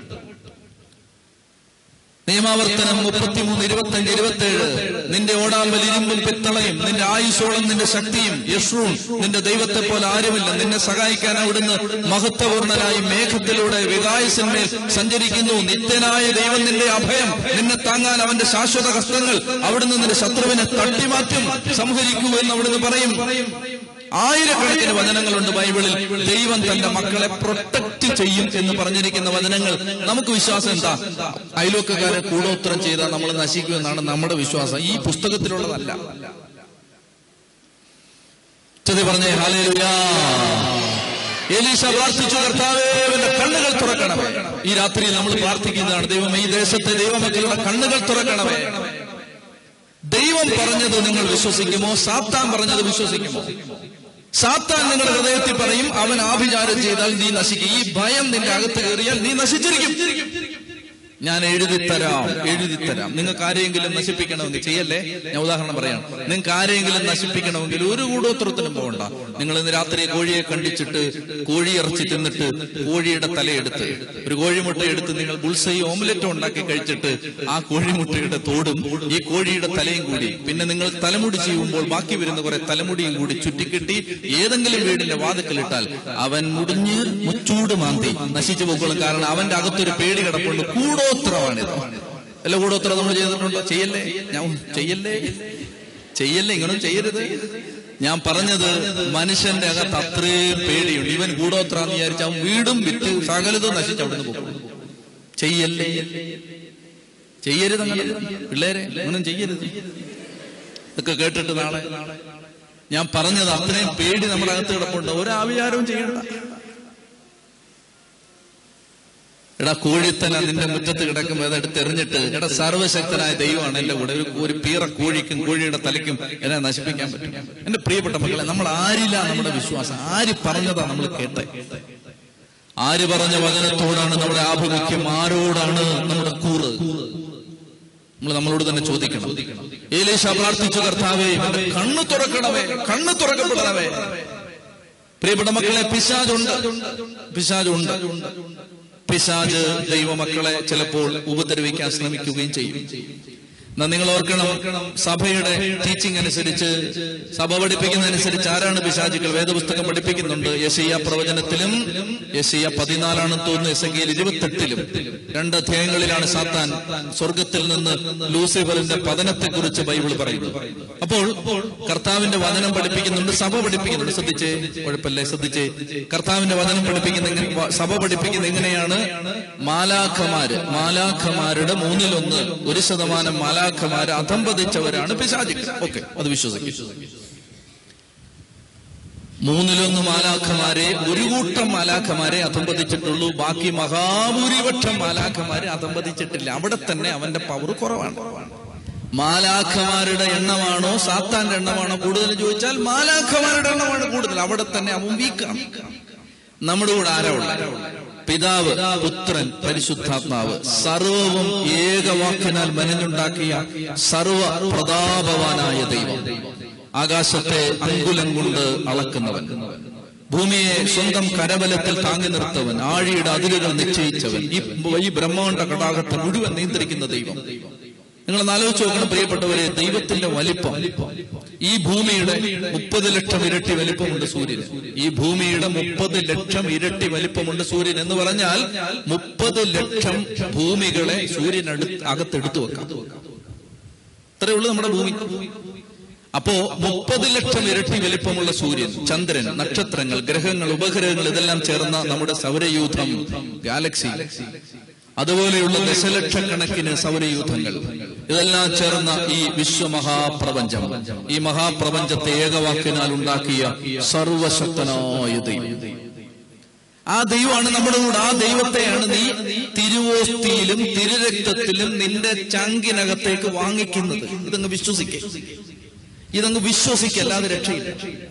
നിയമാവർത്തനം മുപ്പത്തിമൂന്ന് ഇരുപത്തഞ്ച് ഇരുപത്തേഴ് നിന്റെ ഓടാമ്പൽ ഇരുമ്പും പിത്തളയും നിന്റെ ആയുഷോളം നിന്റെ ശക്തിയും യഷ്രൂൺ നിന്റെ ദൈവത്തെ പോലെ ആരുമില്ല നിന്നെ സഹായിക്കാൻ അവിടുന്ന് മഹത്വപൂർണനായി മേഘത്തിലൂടെ വികായസിന്മേൽ സഞ്ചരിക്കുന്നു നിത്യനായ ദൈവം നിന്റെ അഭയം നിന്നെ താങ്ങാൻ അവന്റെ ശാശ്വത ഹസ്തങ്ങൾ അവിടുന്ന് നിന്റെ ശത്രുവിനെ തട്ടിമാറ്റും സംഹരിക്കൂ എന്ന് അവിടുന്ന് പറയും ആയിരക്കണക്കിന് വചനങ്ങളുണ്ട് ബൈബിളിൽ ദൈവം തന്റെ മക്കളെ പ്രൊട്ടക്ട് ചെയ്യും എന്ന് പറഞ്ഞിരിക്കുന്ന വചനങ്ങൾ നമുക്ക് വിശ്വാസം എന്താ അയലോക്കക്കാരെ കൂടോത്രം ചെയ്താൽ നമ്മൾ നശിക്കുമെന്നാണ് നമ്മുടെ വിശ്വാസം ഈ പുസ്തകത്തിലുള്ളതല്ല ചെതി പറഞ്ഞേ ഹാലേലുയാ എലീശ പ്രാർത്ഥിച്ചു കർത്താവേ അവന്റെ കണ്ണുകൾ തുറക്കണമേ ഈ രാത്രി നമ്മൾ പ്രാർത്ഥിക്കുന്നതാണ് ദൈവം ഈ ദേശത്തെ ദൈവമക്കളുടെ കണ്ണുകൾ തുറക്കണമേ ദൈവം പറഞ്ഞത് നിങ്ങൾ വിശ്വസിക്കുമോ സാത്താൻ പറഞ്ഞത് വിശ്വസിക്കുമോ സാത്താൻ നിങ്ങളുടെ ഹൃദയത്തിൽ പറയും അവൻ ആഭിചാരം ചെയ്താൽ നീ നശിക്കും ഈ ഭയം നിന്റെ അകത്ത് കയറിയാൽ നീ നശിച്ചിരിക്കും ഞാൻ എഴുതിത്തരാം എഴുതിത്തരാം നിങ്ങൾക്ക് ആരെയെങ്കിലും നശിപ്പിക്കണമെങ്കിൽ ചെയ്യല്ലേ ഞാൻ ഉദാഹരണം പറയാം നിങ്ങൾക്ക് ആരെയെങ്കിലും നശിപ്പിക്കണമെങ്കിൽ ഒരു കൂടോത്രത്തിനും പോകണ്ട നിങ്ങൾ ഇന്ന് രാത്രി കോഴിയെ കണ്ടിച്ചിട്ട് കോഴി ഇറച്ചി തിന്നിട്ട് കോഴിയുടെ തലയെടുത്ത് ഒരു കോഴിമുട്ട എടുത്ത് നിങ്ങൾ ബുൾസൈ ഓംലെറ്റ് ഉണ്ടാക്കി കഴിച്ചിട്ട് ആ കോഴിമുട്ടയുടെ തോടും ഈ കോഴിയുടെ തലയും കൂടി പിന്നെ നിങ്ങൾ തലമുടി ചെയ്യുമ്പോൾ ബാക്കി വരുന്ന കുറെ തലമുടിയും കൂടി ചുറ്റിക്കെട്ടി ഏതെങ്കിലും വീടിന്റെ വാതിക്കലിട്ടാൽ അവൻ മുടിഞ്ഞ് മുച്ചൂട് മാന്തി നശിച്ചു പോക്കോളും കാരണം അവന്റെ അകത്തൊരു പേടി കിടപ്പുണ്ട് കൂടോത്രമാണിത് അല്ല കൂടോത്രം നമ്മൾ ചെയ്തിട്ടുണ്ടോ ചെയ്യല്ലേ ഞാൻ ചെയ്യല്ലേ ചെയ്യല്ലേ ഇങ്ങനൊന്നും ചെയ്യരുത് ഞാൻ പറഞ്ഞത് മനുഷ്യന്റെ അകത്ത് അത്രയും പേടിയുണ്ട് ഇവൻ കൂടോത്രാന്ന് വിചാരിച്ച അവൻ വീടും വിറ്റ് സകലതും നശിച്ച് അവിടുന്ന് പോകും ചെയ്യല്ലേ ചെയ്യരുത് അങ്ങനെ പിള്ളേരെ ഒന്നും ചെയ്യരുത് ഇതൊക്കെ കേട്ടിട്ട് നാളെ ഞാൻ പറഞ്ഞത് അത്രയും പേടി നമ്മുടെ അകത്ത് കിടപ്പുണ്ട് ഒരാവിചാരവും ചെയ്യണ്ട എടാ കോഴിത്തന നിന്റെ മുറ്റത്ത് കിടക്കുമ്പോൾ അതെടുത്ത് എറിഞ്ഞിട്ട് എടാ സർവശക്തനായ ദൈവമാണ് എന്റെ കൂടെ ഒരു ഒരു പീറ കോഴിക്കും കോഴിയുടെ തലയ്ക്കും എന്നെ നശിപ്പിക്കാൻ പറ്റും എന്റെ പ്രിയപ്പെട്ട മക്കളെ നമ്മൾ ആരില്ല നമ്മുടെ വിശ്വാസം ആര് പറഞ്ഞതാ നമ്മൾ കേട്ടെ ആര് പറഞ്ഞ വചനത്തോടാണ് നമ്മുടെ ആഭിമുഖ്യം ആരോടാണ് നമ്മുടെ കൂറ് നമ്മൾ നമ്മളോട് തന്നെ ചോദിക്കണം ഏലീശ പ്രാർത്ഥിച്ചു കർത്താവേ ഇവന്റെ കണ്ണു തുറക്കണമേ കണ്ണു തുറക്കപ്പെടണമേ പ്രിയപ്പെട്ട മക്കളെ പിശാജുണ്ട് പിശാജുണ്ട് പിശാജ് ദൈവമക്കളെ ചിലപ്പോൾ ഉപദ്രവിക്കാൻ ശ്രമിക്കുകയും ചെയ്യും എന്നാ നിങ്ങൾ ഓർക്കണം സഭയുടെ ടീച്ചിങ് അനുസരിച്ച് സഭ പഠിപ്പിക്കുന്നതനുസരിച്ച് ആരാണ് പിശാചുക്കൾ വേദപുസ്തകം പഠിപ്പിക്കുന്നുണ്ട് യശയ്യ പ്രവചനത്തിലും യശയ്യ പതിനാലാണെന്ന് തോന്നുന്നു എസ് എങ്കിൽ ഇരുപത്തെട്ടിലും രണ്ട് അധ്യായങ്ങളിലാണ് സാത്താൻ സ്വർഗത്തിൽ നിന്ന് ലൂസിഫറിന്റെ പതനത്തെ കുറിച്ച് ബൈബിൾ പറയുന്നു അപ്പോൾ കർത്താവിന്റെ വചനം പഠിപ്പിക്കുന്നുണ്ട് സഭ പഠിപ്പിക്കുന്നുണ്ട് ശ്രദ്ധിച്ചേ കുഴപ്പമില്ലേ ശ്രദ്ധിച്ചേ കർത്താവിന്റെ വചനം പഠിപ്പിക്കുന്ന എങ്ങനെ- സഭ പഠിപ്പിക്കുന്ന എങ്ങനെയാണ് മാലാഖമാര് മാലാഖമാരുടെ മൂന്നിലൊന്ന് ഒരു ശതമാനം മാലാഖമാര് അധംപതിച്ചവരാണ് പിശാചികൾ ഓക്കെ അത് വിശ്വസിക്കും മൂന്നിലൊന്ന് മാലാഖമാരെ ഒരു കൂട്ടം മാലാഖമാരെ അധംപതിച്ചിട്ടുള്ളൂ ബാക്കി മഹാഭൂരിപക്ഷം മാലാഖമാരെ അധംപതിച്ചിട്ടില്ല അവിടെ തന്നെ അവന്റെ പവർ കുറവാണ് മാലാഖമാരുടെ എണ്ണമാണോ സാത്താന്റെ എണ്ണമാണോ കൂടുതൽ ചോദിച്ചാൽ മാലാഖമാരുടെ എണ്ണമാണ് കൂടുതൽ അവിടെ തന്നെ അവൻ വീക്കാണ് നമ്മുടെ കൂടെ ആരാ ഉള്ളത് പിതാവ് പുത്രൻ പരിശുദ്ധാത്മാവ് സർവവും ഏകവാക്കിനാൽ മെനഞ്ഞുണ്ടാക്കിയ സർവ പ്രതാപവാനായ ദൈവം ആകാശത്തെ അങ്കുലം കൊണ്ട് അളക്കുന്നവൻ ഭൂമിയെ സ്വന്തം കരബലത്തിൽ താങ്ങി നിർത്തവൻ ആഴിയുടെ അതിരുകൾ നിശ്ചയിച്ചവൻ ഈ ഈ ബ്രഹ്മാണ്ഡ കടാകത്തെ മുഴുവൻ നിയന്ത്രിക്കുന്ന ദൈവം നിങ്ങൾ ആലോചിച്ച് നോക്കണം പ്രിയപ്പെട്ടവരെ ദൈവത്തിന്റെ വലിപ്പം ഈ ഭൂമിയുടെ മുപ്പത് ലക്ഷം ഇരട്ടി വലിപ്പമുണ്ട് സൂര്യന് ഈ ഭൂമിയുടെ മുപ്പത് ലക്ഷം ഇരട്ടി വലിപ്പമുണ്ട് സൂര്യൻ എന്ന് പറഞ്ഞാൽ മുപ്പത് ലക്ഷം ഭൂമികളെ സൂര്യൻ അടുത്ത് അകത്തെടുത്തു വെക്കാം ഇത്രയേ ഉള്ളൂ നമ്മുടെ ഭൂമി അപ്പോ മുപ്പത് ലക്ഷം ഇരട്ടി വലിപ്പമുള്ള സൂര്യൻ ചന്ദ്രൻ നക്ഷത്രങ്ങൾ ഗ്രഹങ്ങൾ ഉപഗ്രഹങ്ങൾ ഇതെല്ലാം ചേർന്ന നമ്മുടെ സൗരയൂഥം ഗാലക്സി അതുപോലെയുള്ള ദശലക്ഷക്കണക്കിന് സൗരയൂഥങ്ങൾ ഇതെല്ലാം ചേർന്ന ഈ വിശ്വമഹാപ്രപഞ്ചം ഈ മഹാപ്രപഞ്ചത്തെ ഏകവാക്കിനാൽ ഉണ്ടാക്കിയ സർവശക്തനായ ദൈവം ആ ദൈവമാണ് നമ്മുടെ കൂടെ ആ ദൈവത്തെയാണ് നീ തിരുവോസ്തിയിലും തിരുരക്തത്തിലും നിന്റെ ചങ്കിനകത്തേക്ക് വാങ്ങിക്കുന്നത് ഇതങ്ങ് വിശ്വസിക്കേ ഇതങ്ങ് വിശ്വസിക്കല്ലാതെ രക്ഷയില്ല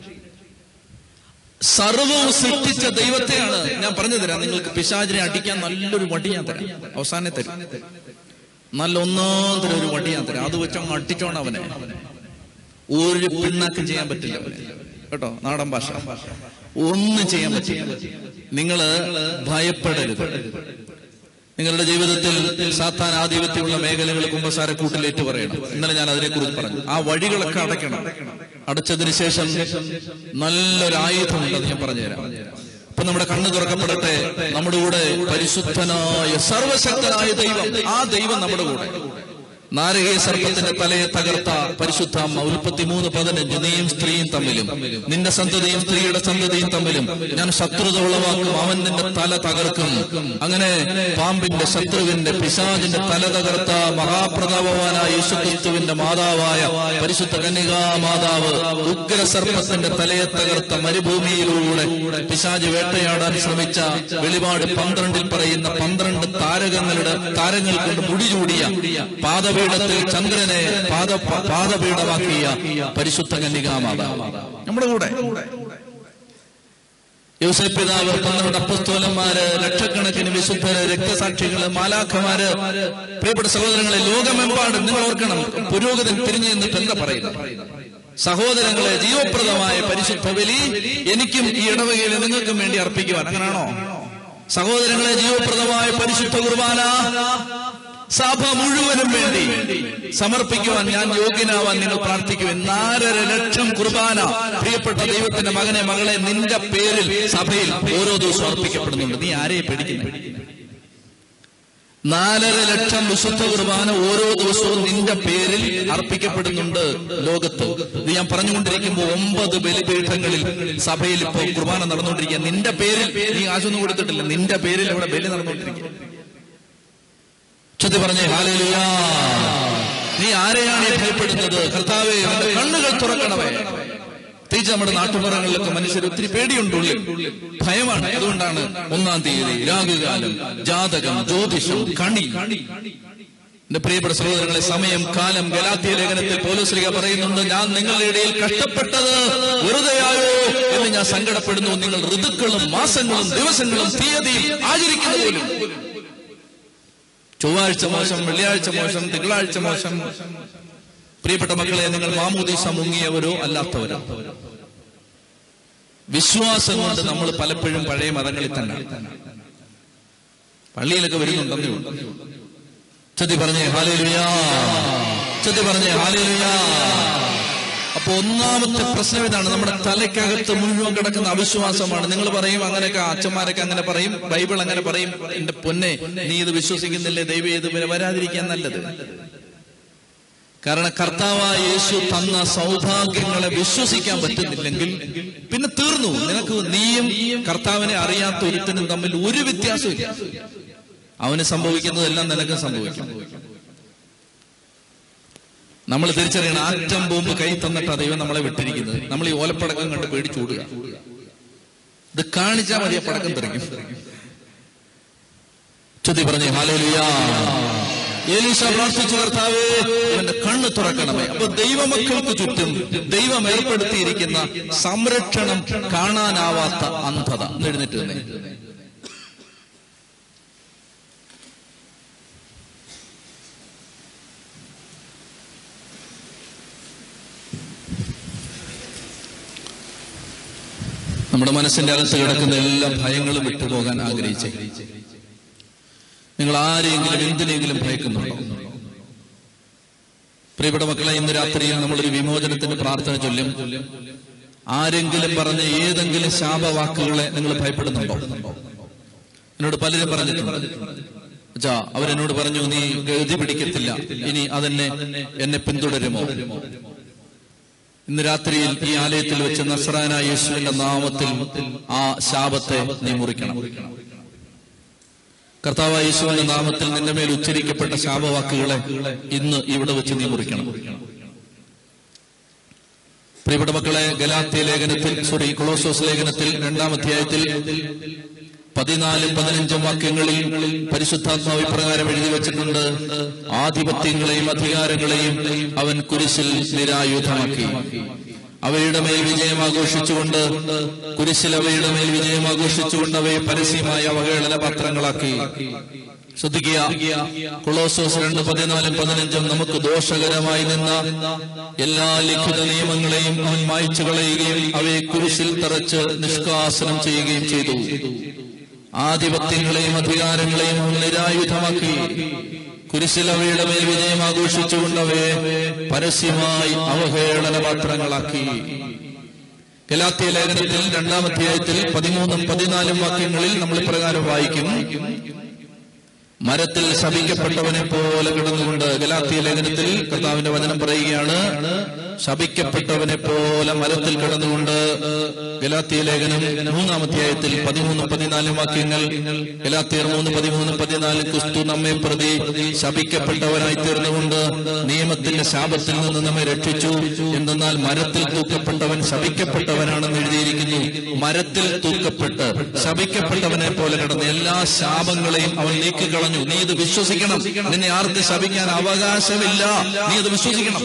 സർവവും സൃഷ്ടിച്ച ദൈവത്തെയാണ് ഞാൻ പറഞ്ഞു തരാം നിങ്ങൾക്ക് പിശാചിനെ അടിക്കാൻ നല്ലൊരു വടി ഞാൻ തരാം അവസാനം തരും നല്ല ഒന്നാം തരം ഒരു വടി ഞാൻ തരാം അത് വെച്ച് അങ്ങ് അടിച്ചോണം അവനെ ഒരു പിണ്ണാക്കും ചെയ്യാൻ പറ്റില്ല അവനെ കേട്ടോ നാടൻ ഭാഷ ഒന്നും ചെയ്യാൻ പറ്റില്ല നിങ്ങള് ഭയപ്പെടരുത് നിങ്ങളുടെ ജീവിതത്തിൽ സാത്താൻ ആധിപത്യമുള്ള മേഖലകൾ കുമ്പസാര കൂട്ടിലേറ്റ് പറയണം ഇന്നലെ ഞാൻ അതിനെക്കുറിച്ച് പറഞ്ഞു ആ വഴികളൊക്കെ അടയ്ക്കണം അടച്ചതിന് ശേഷം നല്ലൊരു ആയുധമുണ്ട് അത് ഞാൻ പറഞ്ഞുതരാം അപ്പൊ നമ്മുടെ കണ്ണ് തുറക്കപ്പെടട്ടെ നമ്മുടെ കൂടെ പരിശുദ്ധനായ സർവശക്തനായ ദൈവം ആ ദൈവം നമ്മുടെ കൂടെ നാരകീയ സർപ്പത്തിന്റെ തലയെ തകർത്ത പരിശുദ്ധ ഉൽപ്പത്തി മൂന്ന് പതിനഞ്ച് നീയും സ്ത്രീയും തമ്മിലും നിന്റെ സന്തതിയും സ്ത്രീയുടെ സന്തതിയും തമ്മിലും ഞാൻ ശത്രുത ഉളവാക്കും അവൻ നിന്റെ തല തകർക്കും അങ്ങനെ പാമ്പിന്റെ ശത്രുവിന്റെ പിശാചിന്റെ തല തകർത്ത മഹാപ്രതാപവാനായ യേശുക്രിസ്തുവിന്റെ മാതാവായ പരിശുദ്ധ കന്യകാ മാതാവ് ഉഗ്ര സർപ്പത്തിന്റെ തലയെ തകർത്ത മരുഭൂമിയിലൂടെ പിശാജ് വേട്ടയാടാൻ ശ്രമിച്ച വെളിപാട് പന്ത്രണ്ടിൽ പറയുന്ന പന്ത്രണ്ട് താരകങ്ങളുടെ താരങ്ങൾ കൊണ്ട് മുടി ചൂടിയ പാദപീഠത്തിൽ ചന്ദ്രനെ പാദ പാദപീഠമാക്കിയ പരിശുദ്ധ കന്യകാമാത നമ്മുടെ കൂടെ യൂസഫ് പിതാവ് പന്ത്രണ്ട് അപ്പസ്തോലന്മാര് ലക്ഷക്കണക്കിന് വിശുദ്ധര് രക്തസാക്ഷികള് മാലാഖമാര് പ്രിയപ്പെട്ട സഹോദരങ്ങളെ ലോകമെമ്പാടും നിങ്ങൾ ഓർക്കണം പുരോഗതൻ തിരിഞ്ഞു നിന്നിട്ട് എന്താ പറയുന്നത് സഹോദരങ്ങളെ ജീവപ്രദമായ പരിശുദ്ധ ബലി എനിക്കും ഈ ഇടവകയിൽ നിങ്ങൾക്കും വേണ്ടി അർപ്പിക്കുവാൻ അങ്ങനാണോ സഹോദരങ്ങളെ ജീവപ്രദമായ പരിശുദ്ധ കുർബാന സഭ മുഴുവനും വേണ്ടി സമർപ്പിക്കുവാൻ ഞാൻ യോഗ്യനാവാൻ നിങ്ങൾ പ്രാർത്ഥിക്കുവാൻ നാലര ലക്ഷം കുർബാന പ്രിയപ്പെട്ട ദൈവത്തിന്റെ മകനെ മകളെ നിന്റെ പേരിൽ സഭയിൽ ഓരോ ദിവസവും അർപ്പിക്കപ്പെടുന്നുണ്ട് നീ ആരെയെ പേടിക്കുന്നത് നാലര ലക്ഷം വിശുദ്ധ കുർബാന ഓരോ ദിവസവും നിന്റെ പേരിൽ അർപ്പിക്കപ്പെടുന്നുണ്ട് ലോകത്ത് ഇത് ഞാൻ പറഞ്ഞുകൊണ്ടിരിക്കുമ്പോൾ ഒമ്പത് ബലിപീഠങ്ങളിൽ സഭയിൽ ഇപ്പൊ കുർബാന നടന്നുകൊണ്ടിരിക്കുക നിന്റെ പേരിൽ നീ ആശൊന്നും കൊടുത്തിട്ടില്ല നിന്റെ പേരിൽ അവിടെ ബലി നടന്നുകൊണ്ടിരിക്കുക ഉച്ചത്തിൽ പറഞ്ഞേ ഹാലലുയാ നീ ആരെയാണ് ഈ ഭയപ്പെടുന്നത് കർത്താവേ നിന്റെ കണ്ണുകൾ തുറക്കണമേ പ്രത്യേകിച്ച് നമ്മുടെ നാട്ടുപുറങ്ങളിലൊക്കെ മനുഷ്യർ ഒത്തിരി പേടിയുണ്ട് ഉള്ളിൽ ഭയമാണ് അതുകൊണ്ടാണ് ഒന്നാം തീയതി രാഗുകാലം ജാതകം ജ്യോതിഷം കണി എന്റെ പ്രിയപ്പെട്ട സഹോദരങ്ങളെ സമയം കാലം ഗലാത്തിയ ലേഖനത്തിൽ പോലീസ്ലിക പറയുന്നുണ്ട് ഞാൻ നിങ്ങളുടെ ഇടയിൽ കഷ്ടപ്പെട്ടത് വെറുതെയായോ എന്ന് ഞാൻ സങ്കടപ്പെടുന്നു നിങ്ങൾ ഋതുക്കളും മാസങ്ങളും ദിവസങ്ങളും തീയതിയും ആചരിക്കുന്നത് പോലും ചൊവ്വാഴ്ച മോശം വെള്ളിയാഴ്ച മോശം തിങ്കളാഴ്ച മോശം പ്രിയപ്പെട്ട മക്കളെ നിങ്ങൾ മാമൂദീസ മുങ്ങിയവരോ അല്ലാത്തവരോ വിശ്വാസം കൊണ്ട് നമ്മൾ പലപ്പോഴും പഴയ മതങ്ങളിൽ തന്നെ പള്ളിയിലൊക്കെ വരുന്നുണ്ടെന്നേ ഉള്ളൂ ചതി പറഞ്ഞേ ഹാലേലുയാ ചതി പറഞ്ഞേ ഹാലേലുയാ അപ്പൊ ഒന്നാമത്തെ പ്രശ്നം ഇതാണ് നമ്മുടെ തലയ്ക്കകത്ത് മുഴുവൻ കിടക്കുന്ന അവിശ്വാസമാണ് നിങ്ങൾ പറയും അങ്ങനെയൊക്കെ അച്ഛന്മാരൊക്കെ അങ്ങനെ പറയും ബൈബിൾ അങ്ങനെ പറയും എന്റെ പൊന്നെ നീ ഇത് വിശ്വസിക്കുന്നില്ലേ ദൈവം ഇത് പിന്നെ വരാതിരിക്കാൻ നല്ലത് കാരണം കർത്താവായ യേശു തന്ന സൗഭാഗ്യങ്ങളെ വിശ്വസിക്കാൻ പറ്റുന്നില്ലെങ്കിൽ പിന്നെ തീർന്നു നിനക്ക് നീയും കർത്താവിനെ അറിയാത്ത ഒരുത്തനും തമ്മിൽ ഒരു വ്യത്യാസമില്ല അവന് സംഭവിക്കുന്നതെല്ലാം നിനക്കും സംഭവിക്കും നമ്മൾ തിരിച്ചറിയണം ആറ്റം ബോംബ് കൈ തന്നിട്ടാ ദൈവം നമ്മളെ വിട്ടിരിക്കുന്നത് നമ്മൾ ഈ ഓലപ്പടക്കം കണ്ട് പേടിച്ചോടുക ഇത് കാണിച്ചാൽ മതി ആ പടക്കം തെറിക്കും ചൊല്ലി പറഞ്ഞു ഹാലേലുയാ ഏലീശ പ്രാർത്ഥിച്ചു കർത്താവേ ഇവന്റെ കണ്ണ് തുറക്കണമേ അപ്പൊ ദൈവമക്കൾക്ക് ചുറ്റും ദൈവം ഏർപ്പെടുത്തിയിരിക്കുന്ന സംരക്ഷണം കാണാനാവാത്ത അന്ധത ഒന്ന് എഴുന്നേറ്റ് തന്നെ നമ്മുടെ മനസ്സിന്റെ അകത്ത് കിടക്കുന്ന എല്ലാ ഭയങ്ങളും വിട്ടുപോകാൻ ആഗ്രഹിച്ചേ നിങ്ങൾ ആരെയെങ്കിലും എന്തിനെങ്കിലും ഭയക്കുന്നുണ്ടോ പ്രിയപ്പെട്ട മക്കളെ ഇന്ന് രാത്രിയിൽ നമ്മളൊരു വിമോചനത്തിന്റെ പ്രാർത്ഥന ചൊല്ലും ആരെങ്കിലും പറഞ്ഞ ഏതെങ്കിലും ശാപവാക്കുകളെ നിങ്ങൾ ഭയപ്പെടുന്നുണ്ടോ എന്നോട് പലരും പറഞ്ഞിട്ടുണ്ട് അച്ഛാ അവരെന്നോട് പറഞ്ഞു നീ ഗതി പിടിക്കത്തില്ല ഇനി അതെന്നെ എന്നെ പിന്തുടരുമോ ഇന്ന് രാത്രിയിൽ ഈ ആലയത്തിൽ വെച്ച് നസ്രാന യേശുവിന്റെ നാമത്തിൽ ആ ശാപത്തെ നീ മുറിക്കണം കർത്താവ് യേശുവിന്റെ നാമത്തിൽ നിന്റെ മേൽ ഉച്ചരിക്കപ്പെട്ട ശാപവാക്കുകളെ ഇന്ന് ഇവിടെ വെച്ച് നീ മുറിക്കണം പ്രിയപ്പെട്ട മക്കളെ ഗലാത്യ ലേഖനത്തിൽ സോറി കൊളോസോസ് ലേഖനത്തിൽ രണ്ടാം അധ്യായത്തിൽ പതിനാലും പതിനഞ്ചും വാക്യങ്ങളിൽ പരിശുദ്ധാത്മാവ് ഇപ്രകാരം എഴുതി വെച്ചിട്ടുണ്ട് ആധിപത്യങ്ങളെയും അധികാരങ്ങളെയും അവൻ കുരിശിൽ നിരായുധമാക്കി അവയുടെ മേൽ വിജയം ആഘോഷിച്ചുകൊണ്ട് കുരിശിൽ അവയുടെ മേൽ വിജയം ആഘോഷിച്ചുകൊണ്ട് അവയെ പരസ്യമായ അവഹേളന പത്രങ്ങളാക്കി ശ്രദ്ധിക്കുക കൊളോസോസ് രണ്ട് പതിനാലും പതിനഞ്ചും നമുക്ക് ദോഷകരമായി നിന്ന എല്ലാ ലിഖിത നിയമങ്ങളെയും അവൻ മായ്ച്ചു കളയുകയും അവയെ കുരിശിൽ തറച്ച് നിഷ്കാസനം ചെയ്യുകയും ചെയ്തു ആധിപത്യങ്ങളെയും അധികാരങ്ങളെയും അവൻ നിരായുധമാക്കി കുരിശിൽ അവയുടെ മേൽ വിജയം ആഘോഷിച്ചുകൊണ്ട് അവയെ പരസ്യമായി അവഹേളന പാത്രങ്ങളാക്കി ഗലാത്തിയ ലേഖനത്തിൽ രണ്ടാം അധ്യായത്തിൽ പതിമൂന്നും പതിനാലും വാക്യങ്ങളിൽ നമ്മൾ ഇപ്രകാരം വായിക്കും മരത്തിൽ ശപിക്കപ്പെട്ടവനെ പോലെ കിടന്നുകൊണ്ട് ഗലാത്തിയ ലേഖനത്തിൽ കർത്താവിന്റെ വചനം പറയുകയാണ് ശപിക്കപ്പെട്ടവനെ പോലെ മരത്തിൽ കിടന്നുകൊണ്ട് ഗലാത്തിയ ലേഖനം മൂന്നാം അധ്യായത്തിൽ പതിമൂന്നും പതിനാലും വാക്യങ്ങൾ ഗലാത്തിയർ മൂന്ന് പതിമൂന്നും പതിനാലും ക്രിസ്തു നമ്മെ പ്രതി ശപിക്കപ്പെട്ടവനായി തീർന്നുകൊണ്ട് നിയമത്തിന്റെ ശാപത്തിൽ നിന്ന് നമ്മെ രക്ഷിച്ചു എന്തെന്നാൽ മരത്തിൽ തൂക്കപ്പെട്ടവൻ ശപിക്കപ്പെട്ടവനാണെന്ന് എഴുതിയിരിക്കുന്നു മരത്തിൽ തൂക്കപ്പെട്ട് ശപിക്കപ്പെട്ടവനെ പോലെ കിടന്ന എല്ലാ ശാപങ്ങളെയും അവൻ നീക്കിക്കളഞ്ഞു നീ ഇത് വിശ്വസിക്കണം നിന്നെ ആർക്ക് ശപിക്കാൻ അവകാശമില്ല നീ ഇത് വിശ്വസിക്കണം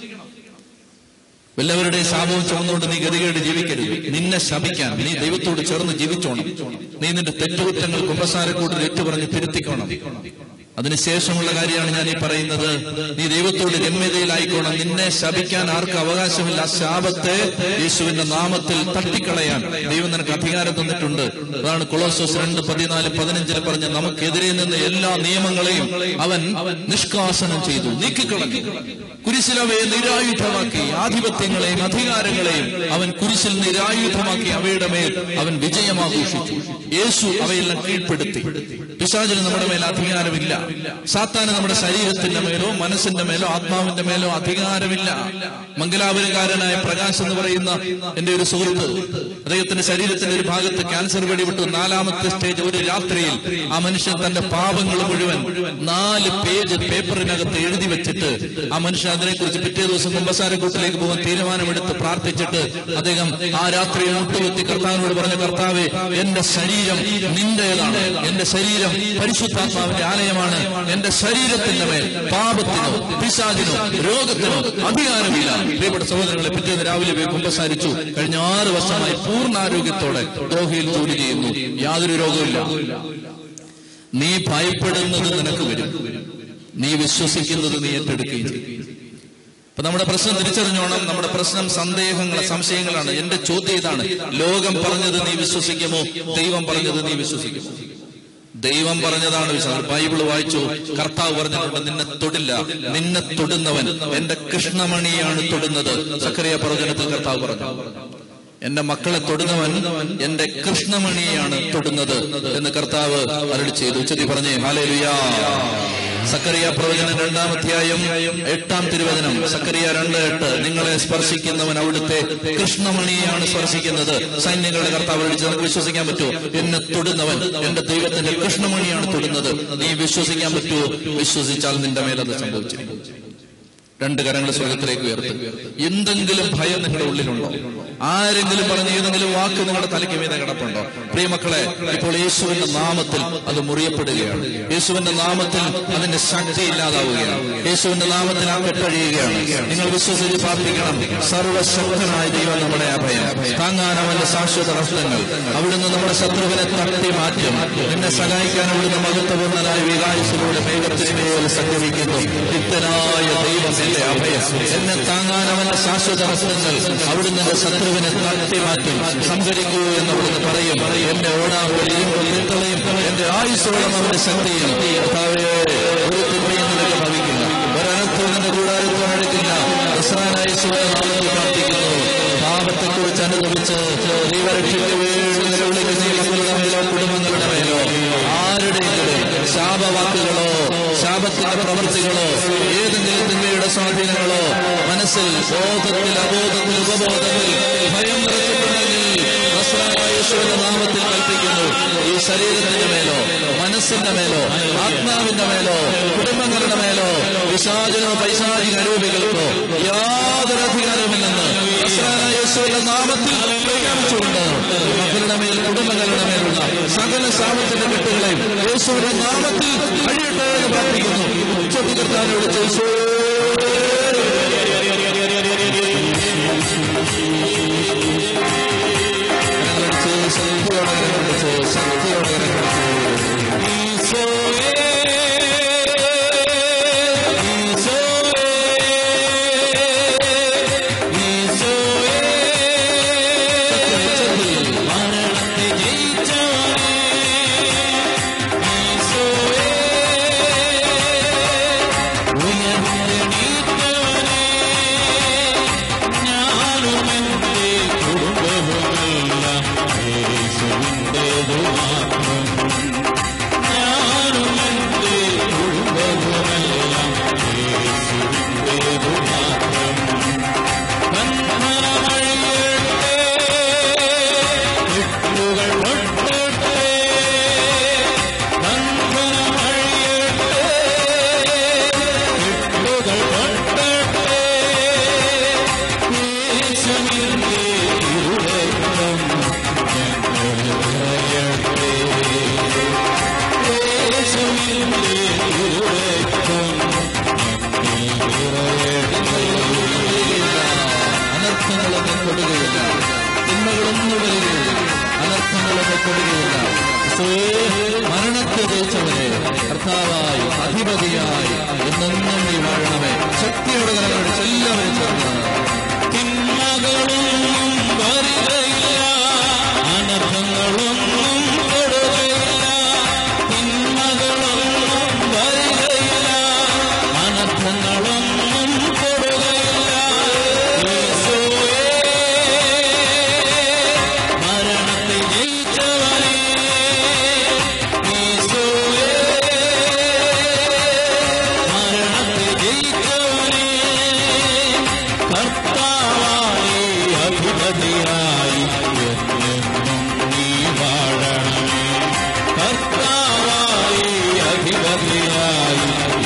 എല്ലാവരുടെയും ശാപവും ചുമന്നുകൊണ്ട് നീ ഗതികേട് ജീവിക്കരുത് നിന്നെ ശപിക്കാൻ നീ ദൈവത്തോട് ചേർന്ന് ജീവിച്ചോണം നീ നിന്റെ തെറ്റുകുറ്റങ്ങൾ കുമ്പസാരക്കൂട്ടിൽ ഏറ്റുപറഞ്ഞ് തിരുത്തിക്കോണം അതിനുശേഷമുള്ള കാര്യമാണ് ഞാൻ ഈ പറയുന്നത് നീ ദൈവത്തോട് ജന്മതയിലായിക്കോണം നിന്നെ ശപിക്കാൻ ആർക്ക് അവകാശമില്ല ആ ശാപത്തെ യേശുവിന്റെ നാമത്തിൽ തട്ടിക്കളയാൻ ദൈവം നിനക്ക് അധികാരം തന്നിട്ടുണ്ട് അതാണ് കൊളോസോസ് രണ്ട് പതിനാല് പതിനഞ്ചിൽ പറഞ്ഞ നമുക്കെതിരെ നിന്ന് എല്ലാ നിയമങ്ങളെയും അവൻ നിഷ്കാസനം ചെയ്തു നീക്കിക്കളഞ്ഞു കുരിശിലവയെ നിരായുധമാക്കി ആധിപത്യങ്ങളെയും അധികാരങ്ങളെയും അവൻ കുരിശിൽ നിരായുധമാക്കി അവയുടെ മേൽ അവൻ വിജയമാഘോഷിച്ചു യേശു അവയെല്ലാം കീഴ്പ്പെടുത്തി പിശാചിന് നമ്മുടെ മേൽ അധികാരമില്ല സാത്താന് നമ്മുടെ ശരീരത്തിന്റെ മേലോ മനസ്സിന്റെ മേലോ ആത്മാവിന്റെ മേലോ അധികാരമില്ല മംഗലാപുരകാരനായ പ്രകാശ് എന്ന് പറയുന്ന എന്റെ ഒരു സുഹൃത്ത് അദ്ദേഹത്തിന്റെ ശരീരത്തിന്റെ ഒരു ഭാഗത്ത് ക്യാൻസർ വെടിവിട്ടു നാലാമത്തെ സ്റ്റേജ് ഒരു രാത്രിയിൽ ആ മനുഷ്യൻ തന്റെ പാപങ്ങൾ മുഴുവൻ നാല് പേജ് പേപ്പറിനകത്ത് എഴുതി വെച്ചിട്ട് ആ മനുഷ്യൻ അതിനെക്കുറിച്ച് പിറ്റേ ദിവസം കുമ്പസാരക്കൂട്ടിലേക്ക് പോകാൻ തീരുമാനമെടുത്ത് പ്രാർത്ഥിച്ചിട്ട് അദ്ദേഹം ആ രാത്രി മുട്ടുകുത്തി കർത്താവിനോട് പറഞ്ഞ കർത്താവെ എന്റെ ശരീരം നിന്റേതാണ് എന്റെ ശരീരം പരിശുദ്ധാത്മാവിന്റെ ആലയമാണ് എന്റെ ശരീരത്തിന്റെ മേൽ പാപത്തിനോ പിശാചിനോ രോഗത്തിനോ അധികാരമില്ല പ്രിയപ്പെട്ട സഹോദരങ്ങളെ പിറ്റേന്ന് രാവിലെ പോയി കുമ്പസാരിച്ചു കഴിഞ്ഞ ആറ് വർഷമായി പൂർണ്ണാരോഗ്യത്തോടെ ദോഹയിൽ ജോലി ചെയ്യുന്നു യാതൊരു രോഗമില്ല നീ ഭയപ്പെടുന്നത് നിനക്ക് വരും നീ വിശ്വസിക്കുന്നത് നീ ഏറ്റെടുക്കുകയും ചെയ്യും അപ്പൊ നമ്മുടെ പ്രശ്നം തിരിച്ചറിഞ്ഞോണം നമ്മുടെ പ്രശ്നം സന്ദേഹങ്ങൾ സംശയങ്ങളാണ് എന്റെ ചോദ്യം ഇതാണ് ലോകം പറഞ്ഞത് നീ വിശ്വസിക്കുമോ ദൈവം പറഞ്ഞത് നീ വിശ്വസിക്കുമോ ദൈവം പറഞ്ഞതാണ് വിശ്വാസം ബൈബിൾ വായിച്ചു കർത്താവ് പറഞ്ഞിട്ടുണ്ട് നിന്നെ തൊടില്ല നിന്നെ തൊടുന്നവൻ എന്റെ കൃഷ്ണമണിയാണ് തൊടുന്നത് സക്കറിയ പ്രവചനത്തിൽ കർത്താവ് പറഞ്ഞു എന്റെ മക്കളെ തൊടുന്നവൻ എന്റെ കൃഷ്ണമണിയാണ് തൊടുന്നത് എന്ന് കർത്താവ് അരളി ചെയ്തു ഉച്ചത്തി പറഞ്ഞേ ഹാലേലുയാ സക്കറിയ പ്രവചനം രണ്ടാം അധ്യായം എട്ടാം തിരുവചനം സക്കറിയ രണ്ട് എട്ട് നിങ്ങളെ സ്പർശിക്കുന്നവൻ അവിടുത്തെ കൃഷ്ണമണിയാണ് സ്പർശിക്കുന്നത് സൈന്യങ്ങളുടെ കർത്താവ് വിളിച്ച് നമുക്ക് വിശ്വസിക്കാൻ പറ്റുമോ എന്നെ തൊടുന്നവൻ എന്റെ ദൈവത്തിന്റെ കൃഷ്ണമണിയാണ് തൊടുന്നത് നീ വിശ്വസിക്കാൻ പറ്റുമോ വിശ്വസിച്ചാൽ നിന്റെ മേലത് സംഭവിച്ചിരിക്കും രണ്ട് കരങ്ങൾ സ്വർഗത്തിലേക്ക് ഉയർത്തും എന്തെങ്കിലും ഭയം നിങ്ങളുടെ ഉള്ളിലുണ്ടോ ആരെങ്കിലും പറഞ്ഞ ഏതെങ്കിലും വാക്ക് നിങ്ങളുടെ തലയ്ക്ക് മീതെ കിടപ്പുണ്ടോ പ്രിയമക്കളെ ഇപ്പോൾ യേശുവിന്റെ നാമത്തിൽ അത് മുറിയപ്പെടുകയാണ് യേശുവിന്റെ നാമത്തിൽ അതിന്റെ ശക്തി ഇല്ലാതാവുകയാണ് യേശുവിന്റെ നാമത്തിൽ ആ കെട്ടഴിയുകയാണ് നിങ്ങൾ വിശ്വസിച്ച് പ്രാർത്ഥിക്കണം സർവശക്തനായ ദൈവം നമ്മുടെ അഭയം താങ്ങാൻ അവന്റെ ശാശ്വത ഹസ്തങ്ങൾ അവിടുന്ന് നമ്മുടെ ശത്രുവിനെ തട്ടി മാറ്റും നിന്നെ സഹായിക്കാൻ അവിടുന്ന് മഹത്വപൂർണ്ണനായ വികായസിലൂടെ മേഘത്തിന്മേൽ സംഗമിക്കുന്നു നിത്യനായ ദൈവം എന്റെ അഭയം എന്നെ താങ്ങാൻ അവന്റെ ശാശ്വത ഹസ്തങ്ങൾ അവിടുന്ന് എന്റെ ശത്രുവിനെ തട്ടി മാറ്റും സംഹരിക്കൂ എന്ന് അവിടുന്ന് പറയും എന്റെ ഓടാമ്പൽ ഇരുമ്പ് പിത്തളയും എന്റെ ആയുസോളം അവന്റെ ശക്തിയും കർത്താവേ, ഒരു തിന്മയും നിനക്ക് ഭവിക്കില്ല ഒരനർത്ഥവും നിന്റെ കൂടാരത്തിൽ നടക്കില്ല ഇസ്രായേലായ യേശുവിന്റെ നാമത്തിൽ പ്രാർത്ഥിക്കുന്നു പാപത്തെക്കുറിച്ച് അനുഭവിച്ച് ദൈവരക്ഷയ്ക്ക് വേണ്ടി നിലവിളിക്കുന്ന ഈ മക്കളുടെ മേലോ കുടുംബങ്ങളുടെ മേലോ ആരുടെയെങ്കിലും ശാപവാക്കുകളോ ശാപത്തിന്റെ പ്രവൃത്തികളോ ഏതെങ്കിലും തിന്മയുടെ സ്വാധീനങ്ങളോ മനസ്സിൽ ബോധത്തിൽ അബോധത്തിൽ ഉപബോധത്തിൽ ഭയം നിറച്ചിട്ടുണ്ടെങ്കിൽ നസ്രായ യേശുവിന്റെ നാമത്തിൽ കൽപ്പിക്കുന്നു ഈ ശരീരത്തിന്റെ മേലോ മനസ്സിന്റെ മേലോ ആത്മാവിന്റെ മേലോ കുടുംബങ്ങളുടെ മേലോ വിശാചനോ പൈശാചിക അരൂപികൾക്കോ യാതൊരു അധികാരമില്ലെന്ന് നസ്രായ യേശുവിന്റെ നാമത്തിൽ പ്രഖ്യാപിച്ചുകൊണ്ട് മക്കളുടെ മേൽ കുടുംബങ്ങളുടെ മേലുള്ള സകല ശാപത്തിന്റെ കെട്ടുകളെയും യേശുവിന്റെ നാമത്തിൽ കഴിയട്ടെ എന്ന് പ്രാർത്ഥിക്കുന്നു ഉച്ചത്തിൽ കർത്താനോട് യേശു ശക്തിയോടെ കരങ്ങളിച്ച് ശക്തിയോടെ കരങ്ങളിച്ച് ഈശോയേ അനർത്ഥങ്ങളൊന്നും കൊടുകയില്ല തിന്മകളൊന്നും വരികയില്ല അനർത്ഥങ്ങളൊന്നും കൊടുകയില്ല ഈശോയേ, മരണത്തെ ജയിച്ചവനെ കർത്താവായി അധിപതിയായി എന്നെന്നും നീ വാഴണമേ ശക്തിയോടെ കരങ്ങളുടെ എല്ലാവരും ചേർന്ന് തിന്മകളൊന്നും വരികയില്ല അനർത്ഥങ്ങളൊന്നും കൊടുകയില്ല തിന്മകളൊന്നും വരികയില്ല അനർത്ഥങ്ങളൊന്നും കൊടുകയില്ല യേശുവേ, മരണത്തെ ജയിച്ചവനേ യേശുവേ, മരണത്തെ ജയിച്ചവനേ കർത്താവായി അധിപതിയായി എന്നെന്നും നീ വാഴണമേ കർത്താവായി അധിപതിയായി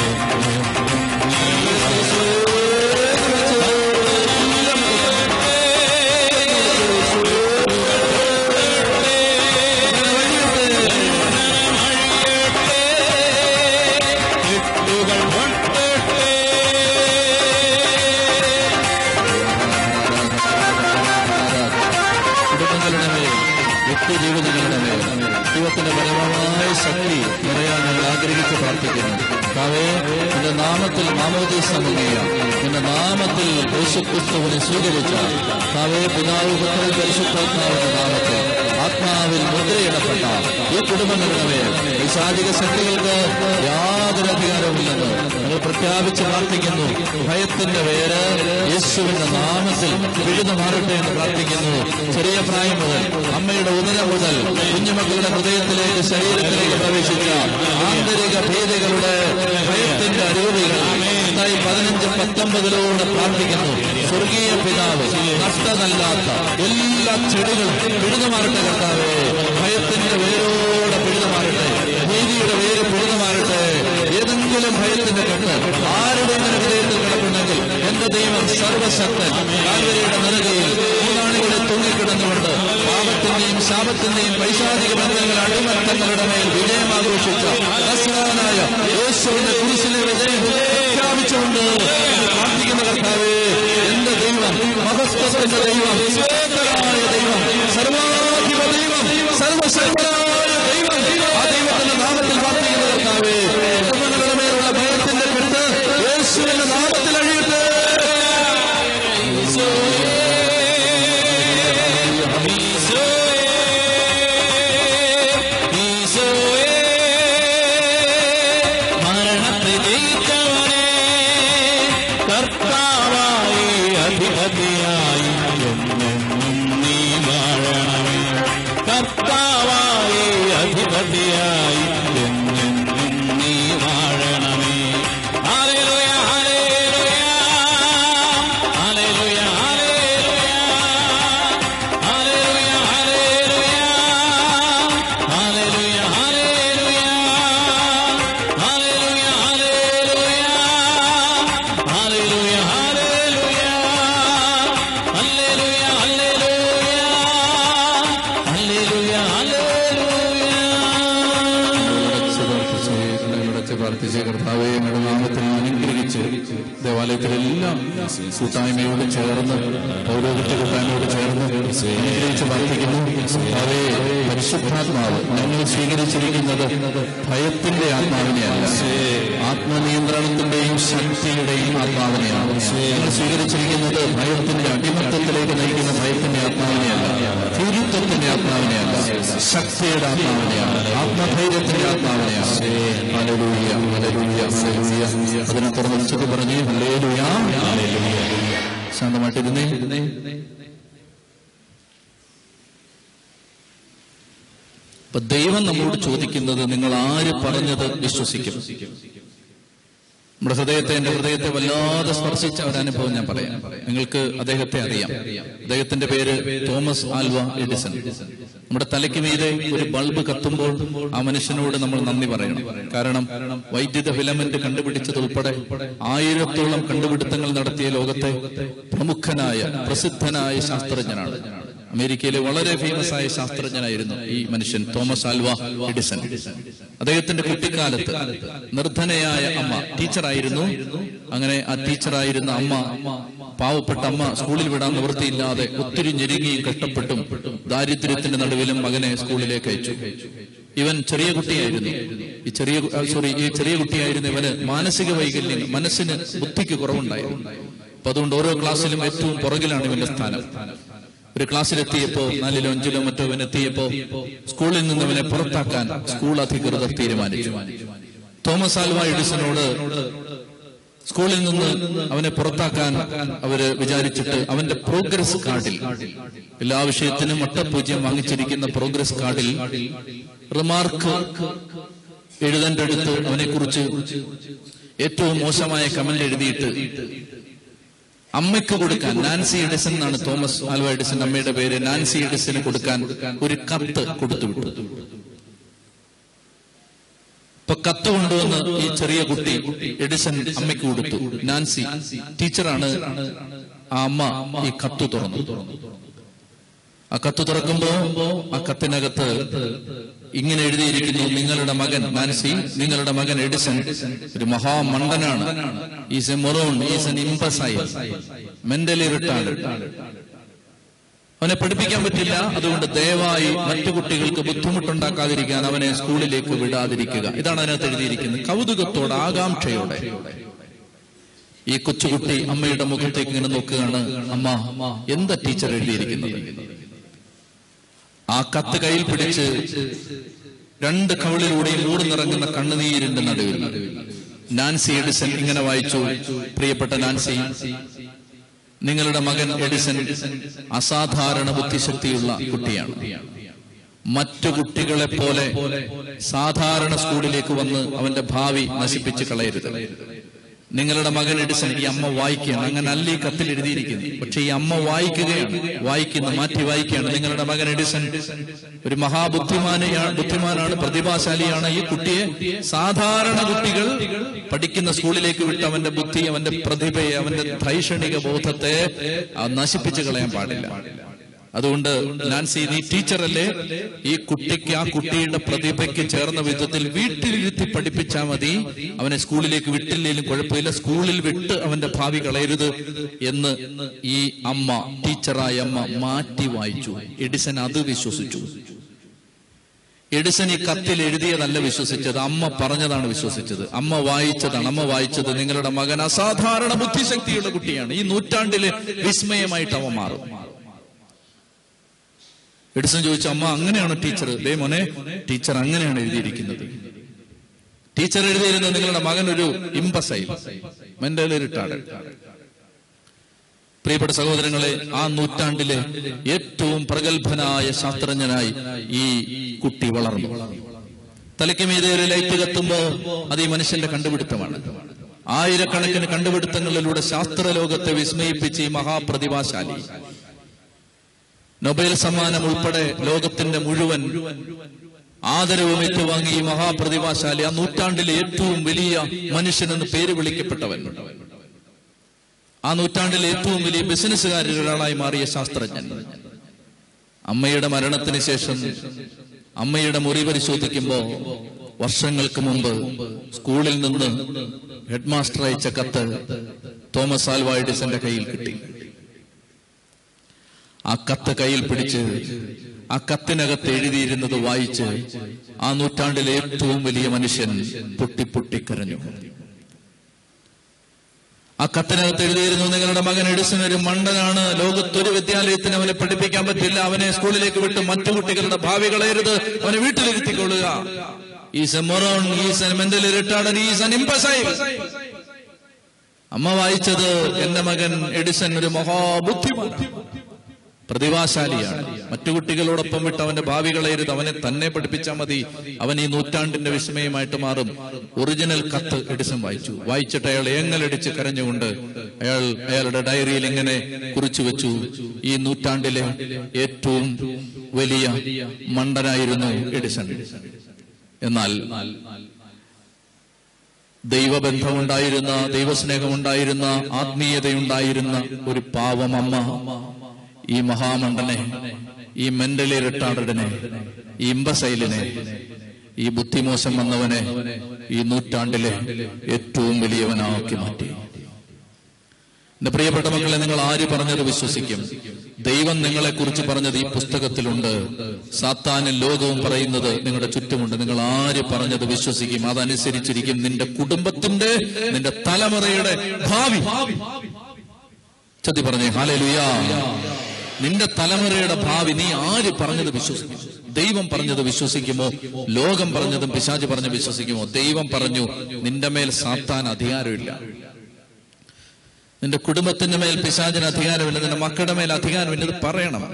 കുടുംബങ്ങളുടെ മേൽ വ്യക്തിജീവിതങ്ങളുടെ മേൽ ദൈവത്തിന്റെ പരമമായ ശക്തി നിറയാൻ ഞങ്ങൾ ആഗ്രഹിച്ച് പ്രാർത്ഥിക്കുന്നു കാവേ നിന്റെ നാമത്തിൽ മാമോദീസ മുങ്ങിയ നിന്റെ നാമത്തിൽ യേശുക്രിസ്തുവിനെ സ്വീകരിച്ച കാവേ പിതാവ് പുത്രൻ പരിശുദ്ധാത്മാവിന്റെ നാമത്തിൽ ആത്മാവിൽ മുദ്രയിടപ്പെട്ട ഈ കുടുംബങ്ങളുടെ മേൽ ഈ ശാരീരിക ശക്തികൾക്ക് യാതൊരു അധികാരവുമില്ലെന്ന് ഞങ്ങൾ പ്രഖ്യാപിച്ച് പ്രാർത്ഥിക്കുന്നു ഭയത്തിന്റെ പേര് യേശുവിന്റെ നാമത്തിൽ വിഴുതു മാറട്ടെ എന്ന് പ്രാർത്ഥിക്കുന്നു ചെറിയ പ്രായം മുതൽ അമ്മയുടെ ഉദരം മുതൽ കുഞ്ഞുമക്കളുടെ ഹൃദയത്തിലേക്ക് ശരീരത്തിലേക്ക് പ്രവേശിച്ച ആന്തരിക ഭേദികളുടെ ഭയത്തിന്റെ അരൂപികൾ ഇതായി പതിനഞ്ച് പത്തൊമ്പതിലൂടെ പ്രാർത്ഥിക്കുന്നു സ്വർഗീയ പിതാവ് നഷ്ടതല്ലാത്ത എല്ലാ ചെടികളും പിഴുതുമാറട്ടെ കർത്താവേ ഭയത്തിന്റെ വേരോടെ പിഴുതുമാറട്ടെ ഭീതിയുടെ വേര് പിഴുതുമാറട്ടെ ഏതെങ്കിലും ഭയത്തിന്റെ കണ്ണ് ആരുടെയെങ്കിലും ഹൃദയത്തിൽ കിടപ്പുണ്ടെങ്കിൽ സർവശക്തൻ കാൽവരിയുടെ നിലകയിൽ മൂന്നാണികളിൽ തൂങ്ങിക്കിടന്നുകൊണ്ട് പാപത്തിന്റെയും ശാപത്തിന്റെയും പൈശാചിക ബന്ധങ്ങൾ അടിമത്തങ്ങളുടെ മേൽ വിജയം ആഘോഷിച്ച നസ്രാനായ യേശുവിന്റെ കുരിശിലെ വിജയം പ്രഖ്യാപിച്ചുകൊണ്ട് ഞാൻ പ്രാർത്ഥിക്കുന്ന കർത്താവേ എന്റെ ദൈവം മഹത്വത്തിന്റെ ദൈവം ശ്രേഷ്ഠനായ ദൈവം സർവാധിപ ദൈവം സർവശക്തനായ ദൈവം ആ ദൈവത്തിന്റെ നാമത്തിൽ പ്രാർത്ഥിക്കുന്ന കർത്താവേ കുടുംബങ്ങളുടെ മേലുള്ള ഭയത്തിന്റെ കെട്ട് യേശുവിന്റെ നാമത്തിൽ അഴിയട്ടെ മരണത്തെ ജയിച്ചവനെ കർത്താവായി അധിപതിയായി എന്നെന്നും നീ വാഴണമേ കർത്താവായി അധിപതിയായി എന്നെന്നും നീ വാഴണമേ ഹല്ലേലൂയ ഹല്ലേലൂയ ഹല്ലേലൂയ ഹല്ലേലൂയ ഹല്ലേലൂയ ഹല്ലേലൂയ ഹല്ലേലൂയ ഹല്ലേലൂയ ഹല്ലേലൂയ ഹല്ലേലൂയ ഹല്ലേലൂയ ഹല്ലേലൂയ ഹല്ലേലൂയ അടച്ച് പ്രാർത്ഥിച്ച് കർത്താവെ ഞങ്ങളുടെ നാമത്തിൽ അനുഗ്രഹിച്ച് ദേവാലയത്തിലെല്ലാം കൂട്ടായ്മയോട് ചേർന്ന് പൗരോഹിത്യ കൂട്ടായ്മയോട് ചേർന്ന് അനുഗ്രഹിച്ച് പ്രാർത്ഥിക്കുന്നു കർത്താവേ പരിശുദ്ധാത്മാവ് ഞങ്ങൾ സ്വീകരിച്ചിരിക്കുന്നത് ഭയത്തിന്റെ ആത്മാവിനെയല്ല ആത്മനിയന്ത്രണത്തിന്റെയും ശക്തിയുടെയും ആത്മാവിനെയാണ് ഞങ്ങൾ സ്വീകരിച്ചിരിക്കുന്നത് ഭയത്തിന്റെ അടിമത്തത്തിലേക്ക് നയിക്കുന്ന ഭയത്തിന്റെ ആത്മാവിനെയല്ല ഭൂരിത്വത്തിന്റെ ആത്മാവിനെയല്ല ശക്തിയുടെ ആത്മാവിനെയാണ് ആത്മധൈര്യത്തിന്റെ ആത്മാവിനെയാണ് ഹല്ലേലൂയ, ഹല്ലേലൂയ, ഹല്ലേലൂയ. അതിനെ തുറന്ന് ഉച്ചക്ക് പറഞ്ഞ് ഹല്ലേലൂയ, ഹല്ലേലൂയ. ശാന്തമായിട്ടിരുന്നേ അപ്പൊ ദൈവം നമ്മളോട് ചോദിക്കുന്നത് നിങ്ങൾ ആര് പറഞ്ഞത് വിശ്വസിക്കും നമ്മുടെ ഹൃദയത്തെ എന്റെ ഹൃദയത്തെ വല്ലാതെ സ്പർശിച്ച ഒരു അനുഭവം ഞാൻ പറയാം നിങ്ങൾക്ക് അദ്ദേഹത്തെ അറിയാം അദ്ദേഹത്തിന്റെ പേര് തോമസ് ആൽവ എഡിസൺ നമ്മുടെ തലയ്ക്ക് മീതെ ഒരു ബൾബ് കത്തുമ്പോൾ ആ മനുഷ്യനോട് നമ്മൾ നന്ദി പറയണം കാരണം വൈദ്യുത ഫിലമെന്റ് കണ്ടുപിടിച്ചത് ഉൾപ്പെടെ ആയിരത്തോളം കണ്ടുപിടുത്തങ്ങൾ നടത്തിയ ലോകത്തെ പ്രമുഖനായ പ്രസിദ്ധനായ ശാസ്ത്രജ്ഞനാണ് അമേരിക്കയിലെ വളരെ ഫേമസ് ആയ ശാസ്ത്രജ്ഞനായിരുന്നു ഈ മനുഷ്യൻ തോമസ് ആൽവ എഡിസൺ അദ്ദേഹത്തിന്റെ കുട്ടിക്കാലത്ത് നിർധനയായ അമ്മ ടീച്ചറായിരുന്നു അങ്ങനെ ആ ടീച്ചറായിരുന്ന അമ്മ പാവപ്പെട്ട അമ്മ സ്കൂളിൽ വിടാൻ നിവൃത്തിയില്ലാതെ ഒത്തിരി ഞെരുങ്ങിയും കഷ്ടപ്പെട്ടും ദാരിദ്ര്യത്തിന്റെ നടുവിലും മകനെ സ്കൂളിലേക്ക് അയച്ചു ഇവൻ ചെറിയ കുട്ടിയായിരുന്നു ഈ ചെറിയ സോറി ഈ ചെറിയ കുട്ടിയായിരുന്നു ഇവന് മാനസിക വൈകല്യം മനസ്സിന് ബുദ്ധിക്ക് കുറവുണ്ടായിരുന്നു അപ്പൊ അതുകൊണ്ട് ഓരോ ക്ലാസ്സിലും ഏറ്റവും പുറകിലാണ് ഇവന്റെ സ്ഥാനം ഒരു ക്ലാസ്സിലെത്തിയപ്പോ നാലിലോ അഞ്ചിലോ മറ്റോ ഇവൻ എത്തിയപ്പോ സ്കൂളിൽ നിന്ന് ഇവനെ പുറത്താക്കാൻ സ്കൂൾ അധികൃതർ തീരുമാനിച്ചു തോമസ് ആൽവ എഡിസനോട് സ്കൂളിൽ നിന്ന് അവനെ പുറത്താക്കാൻ അവര് വിചാരിച്ചിട്ട് അവന്റെ പ്രോഗ്രസ് കാർഡിൽ എല്ലാ വിഷയത്തിനും ഒട്ടപൂജ്യം വാങ്ങിച്ചിരിക്കുന്ന പ്രോഗ്രസ് കാർഡിൽ റിമാർക്ക് എഴുതേണ്ട അടുത്ത് അവനെ കുറിച്ച് ഏറ്റവും മോശമായ കമന്റ് എഴുതിയിട്ട് അമ്മയ്ക്ക് കൊടുക്കാൻ നാൻസി എഡിസൺ എന്നാണ് തോമസ് ആൽവ എഡിസൺ അമ്മയുടെ പേര് നാൻസി എഡിസന് കൊടുക്കാൻ ഒരു കത്ത് കൊടുത്തുവിട്ടു ഇപ്പൊ കത്ത് കൊണ്ടുവന്ന് ഈ ചെറിയ കുട്ടി എഡിസൺ അമ്മയ്ക്ക് കൊടുത്തു നാൻസി ടീച്ചറാണ് ആ അമ്മ ഈ കത്ത് തുറന്നു ആ കത്ത് തുറക്കുമ്പോ ആ കത്തിനകത്ത് ഇങ്ങനെ എഴുതിയിരിക്കുന്നു നിങ്ങളുടെ മകൻ നാൻസി നിങ്ങളുടെ മകൻ എഡിസൺ ഒരു മഹാമണ്ടനാണ് is a moron is an imbecile mentally retarded അവനെ പഠിപ്പിക്കാൻ പറ്റില്ല അതുകൊണ്ട് ദയവായി മറ്റു കുട്ടികൾക്ക് ബുദ്ധിമുട്ടുണ്ടാക്കാതിരിക്കാൻ അവനെ സ്കൂളിലേക്ക് വിടാതിരിക്കുക ഇതാണ് അതിനകത്ത് എഴുതിയിരിക്കുന്നത് കൗതുകത്തോടെ ആകാംക്ഷയോടെ ഈ കൊച്ചുകുട്ടി അമ്മയുടെ മുഖത്തേക്ക് ഇങ്ങനെ നോക്കുകയാണ് അമ്മ എന്താ ടീച്ചർ എഴുതിയിരിക്കുന്നത് ആ കത്ത് കയ്യിൽ പിടിച്ച് രണ്ട് കവിളിലൂടെയും ഊടുന്നിറങ്ങുന്ന കണ്ണുനീരിന്റെ നടുവിൽ നാൻസി എഡിസൺ ഇങ്ങനെ വായിച്ചു പ്രിയപ്പെട്ട നാൻസി നിങ്ങളുടെ മകൻ എഡിസൺ അസാധാരണ ബുദ്ധിശക്തിയുള്ള കുട്ടിയാണ് മറ്റു കുട്ടികളെ പോലെ സാധാരണ സ്കൂളിലേക്ക് വന്ന് അവന്റെ ഭാവി നശിപ്പിച്ച് കളയരുത് നിങ്ങളുടെ മകൻ എഡിസൺ ഈ അമ്മ വായിക്കുകയാണ് അങ്ങനെ അല്ല ഈ കത്തിൽ എഴുതിയിരിക്കുന്നത് പക്ഷെ ഈ അമ്മ വായിക്കുകയാണ് വായിക്കുന്ന മാറ്റി വായിക്കുകയാണ് നിങ്ങളുടെ മകൻ എഡിസൺ ഒരു മഹാബുദ്ധിമാന ബുദ്ധിമാനാണ് പ്രതിഭാശാലിയാണ് ഈ കുട്ടിയെ സാധാരണ കുട്ടികൾ പഠിക്കുന്ന സ്കൂളിലേക്ക് വിട്ട് അവന്റെ ബുദ്ധി അവന്റെ പ്രതിഭയെ അവന്റെ ധൈഷണിക ബോധത്തെ ആ, നശിപ്പിച്ചു കളയാൻ പാടില്ല അതുകൊണ്ട് നാൻസി നീ ടീച്ചറല്ലേ ഈ കുട്ടിക്ക് ആ കുട്ടിയുടെ പ്രതിഭയ്ക്ക് ചേർന്ന വിധത്തിൽ വീട്ടിലിരുത്തി പഠിപ്പിച്ചാൽ മതി അവനെ സ്കൂളിലേക്ക് വിട്ടില്ലെങ്കിലും കുഴപ്പമില്ല സ്കൂളിൽ വിട്ട് അവന്റെ ഭാവി കളയരുത് എന്ന് ഈ അമ്മ ടീച്ചറായ അമ്മ മാറ്റി വായിച്ചു എഡിസൺ അത് വിശ്വസിച്ചു എഡിസൺ ഈ കത്തിൽ എഴുതിയതല്ല വിശ്വസിച്ചത് അമ്മ പറഞ്ഞതാണ് വിശ്വസിച്ചത് അമ്മ വായിച്ചതാണ് അമ്മ വായിച്ചത് നിങ്ങളുടെ മകൻ അസാധാരണ ബുദ്ധിശക്തിയുള്ള കുട്ടിയാണ് ഈ നൂറ്റാണ്ടിലെ വിസ്മയമായിട്ട് അവൻ മാറും എഡിസൺ ചോദിച്ചു അമ്മ അങ്ങനെയാണ് ടീച്ചർ ദേ മോനെ ടീച്ചർ അങ്ങനെയാണ് എഴുതിയിരിക്കുന്നത് ടീച്ചർ എഴുതിയിരുന്നത് നിങ്ങളുടെ മകൻ ഒരു ഇമ്പസൈൽ മെന്റൽ റിട്ടാർഡ് പ്രിയപ്പെട്ട സഹോദരങ്ങളെ ആ നൂറ്റാണ്ടിലെ ഏറ്റവും പ്രഗത്ഭനായ ശാസ്ത്രജ്ഞനായി ഈ കുട്ടി വളർന്നു തലയ്ക്ക് മീതെ ഒരു ലൈറ്റ് കത്തുമ്പോ അത് ഈ മനുഷ്യന്റെ കണ്ടുപിടുത്തമാണ് ആയിരക്കണക്കിന് കണ്ടുപിടുത്തങ്ങളിലൂടെ ശാസ്ത്രലോകത്തെ വിസ്മയിപ്പിച്ച് ഈ മഹാപ്രതിഭാശാലി നൊബേൽ സമ്മാനം ഉൾപ്പെടെ ലോകത്തിന്റെ മുഴുവൻ ആദരവും ഏറ്റുവാങ്ങി ഈ മഹാപ്രതിഭാശാലി ആ നൂറ്റാണ്ടിലെ ഏറ്റവും വലിയ മനുഷ്യനെന്ന് പേര് വിളിക്കപ്പെട്ടവൻ ആ നൂറ്റാണ്ടിലെ ഏറ്റവും വലിയ ബിസിനസ്സുകാരിൽ ഒരാളായി മാറിയ ശാസ്ത്രജ്ഞൻ അമ്മയുടെ മരണത്തിന് ശേഷം അമ്മയുടെ മുറി പരിശോധിക്കുമ്പോ വർഷങ്ങൾക്ക് മുമ്പ് സ്കൂളിൽ നിന്ന് ഹെഡ് മാസ്റ്റർ അയച്ച കത്ത് തോമസ് ആൽവ എഡിസന്റെ കയ്യിൽ കിട്ടി ആ കത്ത് കയ്യിൽ പിടിച്ച് ആ കത്തിനകത്ത് എഴുതിയിരുന്നത് വായിച്ച് ആ നൂറ്റാണ്ടിലെ ഏറ്റവും വലിയ മനുഷ്യൻ പൊട്ടി പൊട്ടിക്കരഞ്ഞു ആ കത്തിനകത്ത് എഴുതിയിരുന്നു നിങ്ങളുടെ മകൻ എഡിസൺ ഒരു മണ്ടനാണ് ലോകത്തൊരു വിദ്യാലയത്തിന് അവനെ പഠിപ്പിക്കാൻ പറ്റില്ല അവനെ സ്കൂളിലേക്ക് വിട്ട് മറ്റു കുട്ടികളുടെ ഭാവി കളയരുത് അവനെ വീട്ടിലിരുത്തിക്കൊള്ളുക is a moron is a mentally retarded is an imbecile അമ്മ വായിച്ചത് എന്റെ മകൻ എഡിസൺ ഒരു മഹാബുദ്ധിമാൻ പ്രതിഭാശാലിയാണ് മറ്റു കുട്ടികളോടൊപ്പം വിട്ട് അവന്റെ ഭാവി കളയരുത് അവനെ തന്നെ പഠിപ്പിച്ചാൽ മതി അവൻ ഈ നൂറ്റാണ്ടിന്റെ വിസ്മയമായിട്ട് മാറും ഒറിജിനൽ കത്ത് എഡിസൺ വായിച്ചു വായിച്ചിട്ട് അയാൾ ഏങ്ങലടിച്ച് കരഞ്ഞുകൊണ്ട് അയാൾ അയാളുടെ ഡയറിയിൽ ഇങ്ങനെ കുറിച്ചു വെച്ചു ഈ നൂറ്റാണ്ടിലെ ഏറ്റവും വലിയ മണ്ടനായിരുന്നു എഡിസൺ എന്നാൽ ദൈവബന്ധമുണ്ടായിരുന്ന ദൈവസ്നേഹമുണ്ടായിരുന്ന ആത്മീയതയുണ്ടായിരുന്ന ഒരു പാവം അമ്മ ഈ മഹാമണ്ഡനെ ഈ മെന്റലി റിട്ടാർഡിനെ ഈ ഇമ്പസൈലിനെ ഈ ബുദ്ധിമോശം വന്നവനെ ഈ നൂറ്റാണ്ടിലെ ഏറ്റവും വലിയവനാക്കി മാറ്റി എന്റെ പ്രിയപ്പെട്ട മക്കളെ നിങ്ങൾ ആര് പറഞ്ഞത് വിശ്വസിക്കും ദൈവം നിങ്ങളെ കുറിച്ച് പറഞ്ഞത് ഈ പുസ്തകത്തിലുണ്ട് സാത്താനും ലോകവും പറയുന്നത് നിങ്ങളുടെ ചുറ്റുമുണ്ട് നിങ്ങൾ ആര് പറഞ്ഞത് വിശ്വസിക്കും അതനുസരിച്ചിരിക്കും നിന്റെ കുടുംബത്തിന്റെ നിന്റെ തലമുറയുടെ ഭാവി ചതി പറഞ്ഞേ ഹാലേ നിന്റെ തലമുറയുടെ ഭാവി നീ ആര് പറഞ്ഞത് വിശ്വസിക്കും ദൈവം പറഞ്ഞത് വിശ്വസിക്കുമോ ലോകം പറഞ്ഞതും പിശാച് പറഞ്ഞ് വിശ്വസിക്കുമോ ദൈവം പറഞ്ഞു നിന്റെ മേൽ സാത്താൻ അധികാരമില്ല നിന്റെ കുടുംബത്തിന്റെ മേൽ പിശാചിന് അധികാരമില്ല നിന്റെ മക്കളുടെ മേൽ അധികാരമില്ല ഇത് പറയണം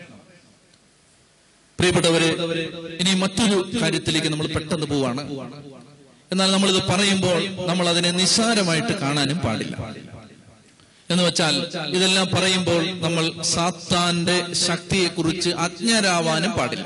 പ്രിയപ്പെട്ടവര് ഇനി മറ്റൊരു കാര്യത്തിലേക്ക് നമ്മൾ പെട്ടെന്ന് പോവാണ് എന്നാൽ നമ്മളിത് പറയുമ്പോൾ നമ്മൾ അതിനെ നിസ്സാരമായിട്ട് കാണാനും പാടില്ല എന്ന് വെച്ചാൽ ഇതെല്ലാം പറയുമ്പോൾ നമ്മൾ സാത്താന്റെ ശക്തിയെക്കുറിച്ച് അജ്ഞരാവാനും പാടില്ല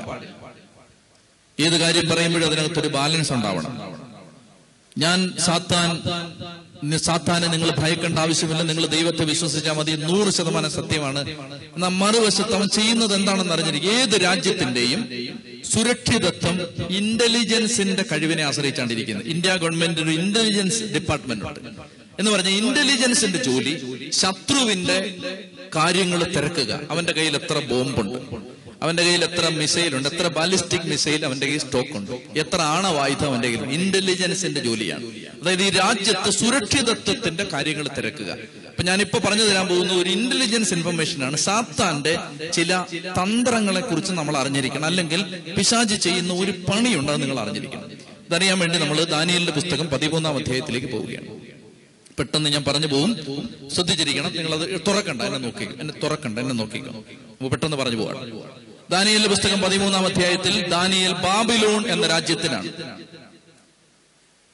ഏത് കാര്യം പറയുമ്പോഴും അതിനകത്തൊരു ബാലൻസ് ഉണ്ടാവണം ഞാൻ സാത്താൻ നി- സാത്താനെ നിങ്ങൾ ഭയക്കേണ്ട ആവശ്യമില്ല നിങ്ങൾ ദൈവത്തെ വിശ്വസിച്ചാൽ മതി നൂറ് ശതമാനം സത്യമാണ് എന്നാൽ മറുവശത്ത് അവൻ ചെയ്യുന്നത് എന്താണെന്ന് അറിഞ്ഞിരിക്കും ഏത് രാജ്യത്തിന്റെയും സുരക്ഷിതത്വം ഇന്റലിജൻസിന്റെ കഴിവിനെ ആശ്രയിച്ചാണ്ടിരിക്കുന്നത് ഇന്ത്യ ഗവൺമെന്റ് ഒരു ഇന്റലിജൻസ് ഡിപ്പാർട്ട്മെന്റ് ഉണ്ട് എന്ന് പറഞ്ഞ ഇന്റലിജൻസിന്റെ ജോലി ശത്രുവിന്റെ കാര്യങ്ങൾ തിരക്കുക അവന്റെ കയ്യിൽ എത്ര ബോംബുണ്ട് അവന്റെ കയ്യിൽ എത്ര മിസൈൽ ഉണ്ട് എത്ര ബാലിസ്റ്റിക് മിസൈൽ അവന്റെ കയ്യിൽ സ്റ്റോക്ക് ഉണ്ട് എത്ര ആണവായുധം അവന്റെ കയ്യിൽ ഇന്റലിജൻസിന്റെ ജോലിയാണ് അതായത് ഈ രാജ്യത്ത് സുരക്ഷിതത്വത്തിന്റെ കാര്യങ്ങൾ തിരക്കുക അപ്പൊ ഞാനിപ്പോ പറഞ്ഞു തരാൻ പോകുന്ന ഒരു ഇന്റലിജൻസ് ഇൻഫർമേഷൻ ആണ് സാത്താന്റെ ചില തന്ത്രങ്ങളെ കുറിച്ച് നമ്മൾ അറിഞ്ഞിരിക്കണം അല്ലെങ്കിൽ പിശാജ് ചെയ്യുന്ന ഒരു പണിയുണ്ട് അത് നിങ്ങൾ അറിഞ്ഞിരിക്കണം ഇതറിയാൻ വേണ്ടി നമ്മൾ ദാനിയലിന്റെ പുസ്തകം പതിമൂന്നാം അധ്യായത്തിലേക്ക് പോവുകയാണ് പെട്ടെന്ന് ഞാൻ പറഞ്ഞു പോകും ശ്രദ്ധിച്ചിരിക്കണം നിങ്ങൾ അത് തുറക്കണ്ട എന്നെ നോക്കി എന്നെ തുറക്കണ്ട എന്നെ നോക്കിക്കോ നമുക്ക് പെട്ടെന്ന് പറഞ്ഞു പോവാണ് ദാനിയലിന്റെ പുസ്തകം പതിമൂന്നാം അധ്യായത്തിൽ ദാനിയൽ ബാബിലോൺ എന്ന രാജ്യത്തിനാണ്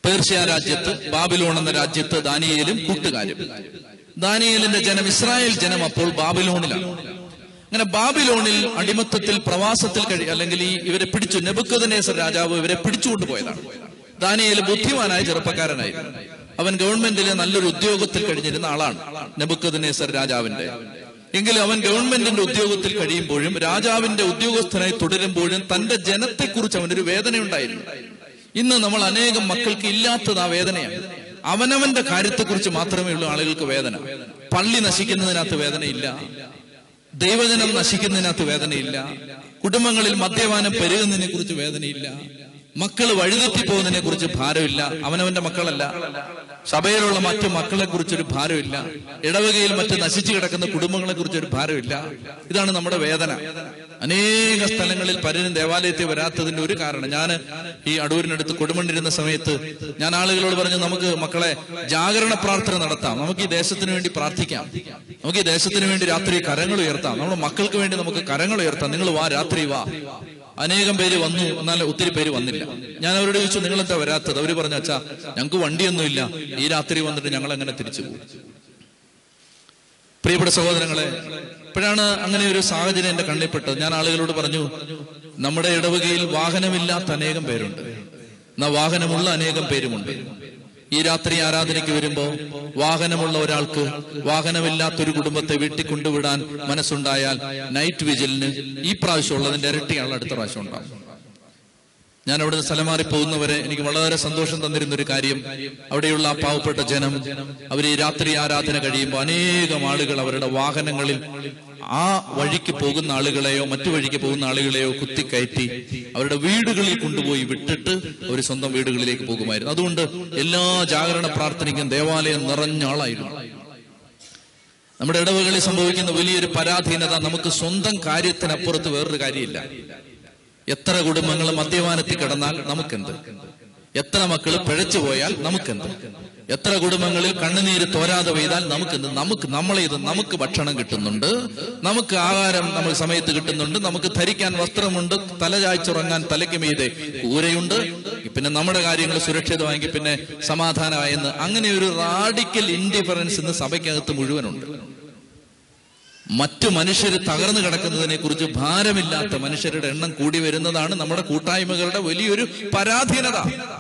പേർഷ്യ രാജ്യത്ത് ബാബിലോൺ എന്ന രാജ്യത്ത് ദാനിയേലും കൂട്ടുകാരും ദാനിയേലിന്റെ ജനം ഇസ്രായേൽ ജനം അപ്പോൾ ബാബിലോണിലാണ് അങ്ങനെ ബാബിലോണിൽ അടിമത്തത്തിൽ പ്രവാസത്തിൽ കഴി അല്ലെങ്കിൽ ഈ ഇവരെ പിടിച്ചു നെബുക്കദനേസർ രാജാവ് ഇവരെ പിടിച്ചുകൊണ്ട് പോയതാണ് ദാനിയേൽ ബുദ്ധിമാനായ ചെറുപ്പക്കാരനായിരുന്നു അവൻ ഗവൺമെന്റിലെ നല്ലൊരു ഉദ്യോഗത്തിൽ കഴിഞ്ഞിരുന്ന ആളാണ് നെബുക്കദനേസർ രാജാവിന്റെ എങ്കിലും അവൻ ഗവൺമെന്റിന്റെ ഉദ്യോഗത്തിൽ കഴിയുമ്പോഴും രാജാവിന്റെ ഉദ്യോഗസ്ഥനായി തുടരുമ്പോഴും തന്റെ ജനത്തെക്കുറിച്ച് അവനൊരു വേദനയുണ്ടായിരുന്നു ഇന്ന് നമ്മൾ അനേകം മക്കൾക്ക് ഇല്ലാത്തത് ആ വേദനയാണ് അവനവന്റെ കാര്യത്തെക്കുറിച്ച് മാത്രമേ ഉള്ളൂ ആളുകൾക്ക് വേദന പള്ളി നശിക്കുന്നതിനകത്ത് വേദനയില്ല ദൈവജനം നശിക്കുന്നതിനകത്ത് വേദനയില്ല കുടുംബങ്ങളിൽ മദ്യപാനം പെരുകുന്നതിനെ കുറിച്ച് വേദനയില്ല മക്കൾ വഴിതെറ്റി പോകുന്നതിനെ കുറിച്ച് ഭാരമില്ല അവനവന്റെ മക്കളല്ല സഭയിലുള്ള മറ്റു മക്കളെ കുറിച്ചൊരു ഭാരമില്ല ഇടവകയിൽ മറ്റ് നശിച്ചു കിടക്കുന്ന കുടുംബങ്ങളെ കുറിച്ചൊരു ഭാരമില്ല ഇതാണ് നമ്മുടെ വേദന അനേക സ്ഥലങ്ങളിൽ പലരും ദേവാലയത്തിൽ വരാത്തതിന്റെ ഒരു കാരണം ഞാൻ ഈ അടൂരിനടുത്ത് കൊടുമണ്ടിരുന്ന സമയത്ത് ഞാൻ ആളുകളോട് പറഞ്ഞു നമുക്ക് മക്കളെ ജാഗരണ പ്രാർത്ഥന നടത്താം നമുക്ക് ഈ ദേശത്തിന് വേണ്ടി പ്രാർത്ഥിക്കാം നമുക്ക് ഈ ദേശത്തിന് വേണ്ടി രാത്രി കരങ്ങൾ ഉയർത്താം നമ്മുടെ മക്കൾക്ക് വേണ്ടി നമുക്ക് കരങ്ങൾ ഉയർത്താം നിങ്ങൾ വാ രാത്രി വാ അനേകം പേര് വന്നു എന്നാൽ ഒത്തിരി പേര് വന്നില്ല ഞാൻ അവരോട് ചോദിച്ചു നിങ്ങൾ എന്താ വരാത്തത് അവര് പറഞ്ഞു അച്ഛാ ഞങ്ങൾക്ക് വണ്ടിയൊന്നുമില്ല ഈ രാത്രി വന്നിട്ട് ഞങ്ങൾ എങ്ങനെ തിരിച്ചു പോകും പ്രിയപ്പെട്ട സഹോദരങ്ങളെ ഇപ്പോഴാണ് അങ്ങനെ ഒരു സാഹചര്യം എന്റെ കണ്ണിൽപ്പെട്ടത് ഞാൻ ആളുകളോട് പറഞ്ഞു നമ്മുടെ ഇടവകയിൽ വാഹനമില്ലാത്ത അനേകം പേരുണ്ട് എന്നാ വാഹനമുള്ള അനേകം പേരുമുണ്ട് ഈ രാത്രി ആരാധനയ്ക്ക് വരുമ്പോ വാഹനമുള്ള ഒരാൾക്ക് വാഹനമില്ലാത്ത ഒരു കുടുംബത്തെ വീട്ടിൽ കൊണ്ടുവിടാൻ മനസ്സുണ്ടായാൽ നൈറ്റ് വിജിലിന് ഈ പ്രാവശ്യം ഉള്ളതിന്റെ ഇരട്ടിയാണ് അടുത്ത പ്രാവശ്യം ഉണ്ടാകും ഞാൻ അവിടെ നിന്ന് സ്ഥലം മാറി പോകുന്നവരെ എനിക്ക് വളരെ സന്തോഷം തന്നിരുന്ന ഒരു കാര്യം അവിടെയുള്ള ആ പാവപ്പെട്ട ജനം അവർ ഈ രാത്രി ആരാധന കഴിയുമ്പോൾ അനേകം ആളുകൾ അവരുടെ വാഹനങ്ങളിൽ ആ വഴിക്ക് പോകുന്ന ആളുകളെയോ മറ്റു വഴിക്ക് പോകുന്ന ആളുകളെയോ കുത്തിക്കയറ്റി അവരുടെ വീടുകളിൽ കൊണ്ടുപോയി വിട്ടിട്ട് അവർ സ്വന്തം വീടുകളിലേക്ക് പോകുമായിരുന്നു അതുകൊണ്ട് എല്ലാ ജാഗരണ പ്രാർത്ഥനയ്ക്കും ദേവാലയം നിറഞ്ഞ ആളായിരുന്നു നമ്മുടെ ഇടവകളിൽ സംഭവിക്കുന്ന വലിയൊരു പരാധീനത നമുക്ക് സ്വന്തം കാര്യത്തിനപ്പുറത്ത് വേറൊരു കാര്യമില്ല എത്ര കുടുംബങ്ങൾ മദ്യപാനത്തിൽ കിടന്നാൽ നമുക്കെന്ത് എത്ര മക്കൾ പിഴച്ചു പോയാൽ നമുക്കെന്ത് എത്ര കുടുംബങ്ങളിൽ കണ്ണുനീര് തോരാതെ പെയ്താൽ നമുക്കെന്ത് നമുക്ക് നമ്മളേത് നമുക്ക് ഭക്ഷണം കിട്ടുന്നുണ്ട് നമുക്ക് ആഹാരം നമ്മൾ സമയത്ത് കിട്ടുന്നുണ്ട് നമുക്ക് ധരിക്കാൻ വസ്ത്രമുണ്ട് തല ചായ്ച്ചുറങ്ങാൻ തലയ്ക്ക് മീതെ കൂരയുണ്ട് പിന്നെ നമ്മുടെ കാര്യങ്ങൾ സുരക്ഷിതമായെങ്കിൽ പിന്നെ സമാധാനമായെന്ന് അങ്ങനെ ഒരു റാഡിക്കൽ ഇൻഡിഫറൻസ് ഇന്ന് സഭയ്ക്കകത്ത് മുഴുവനുണ്ട് മറ്റു മനുഷ്യർ തകർന്നു കിടക്കുന്നതിനെ കുറിച്ച് ഭാരമില്ലാത്ത മനുഷ്യരുടെ എണ്ണം കൂടി വരുന്നതാണ് നമ്മുടെ കൂട്ടായ്മകളുടെ വലിയൊരു പരാധീനത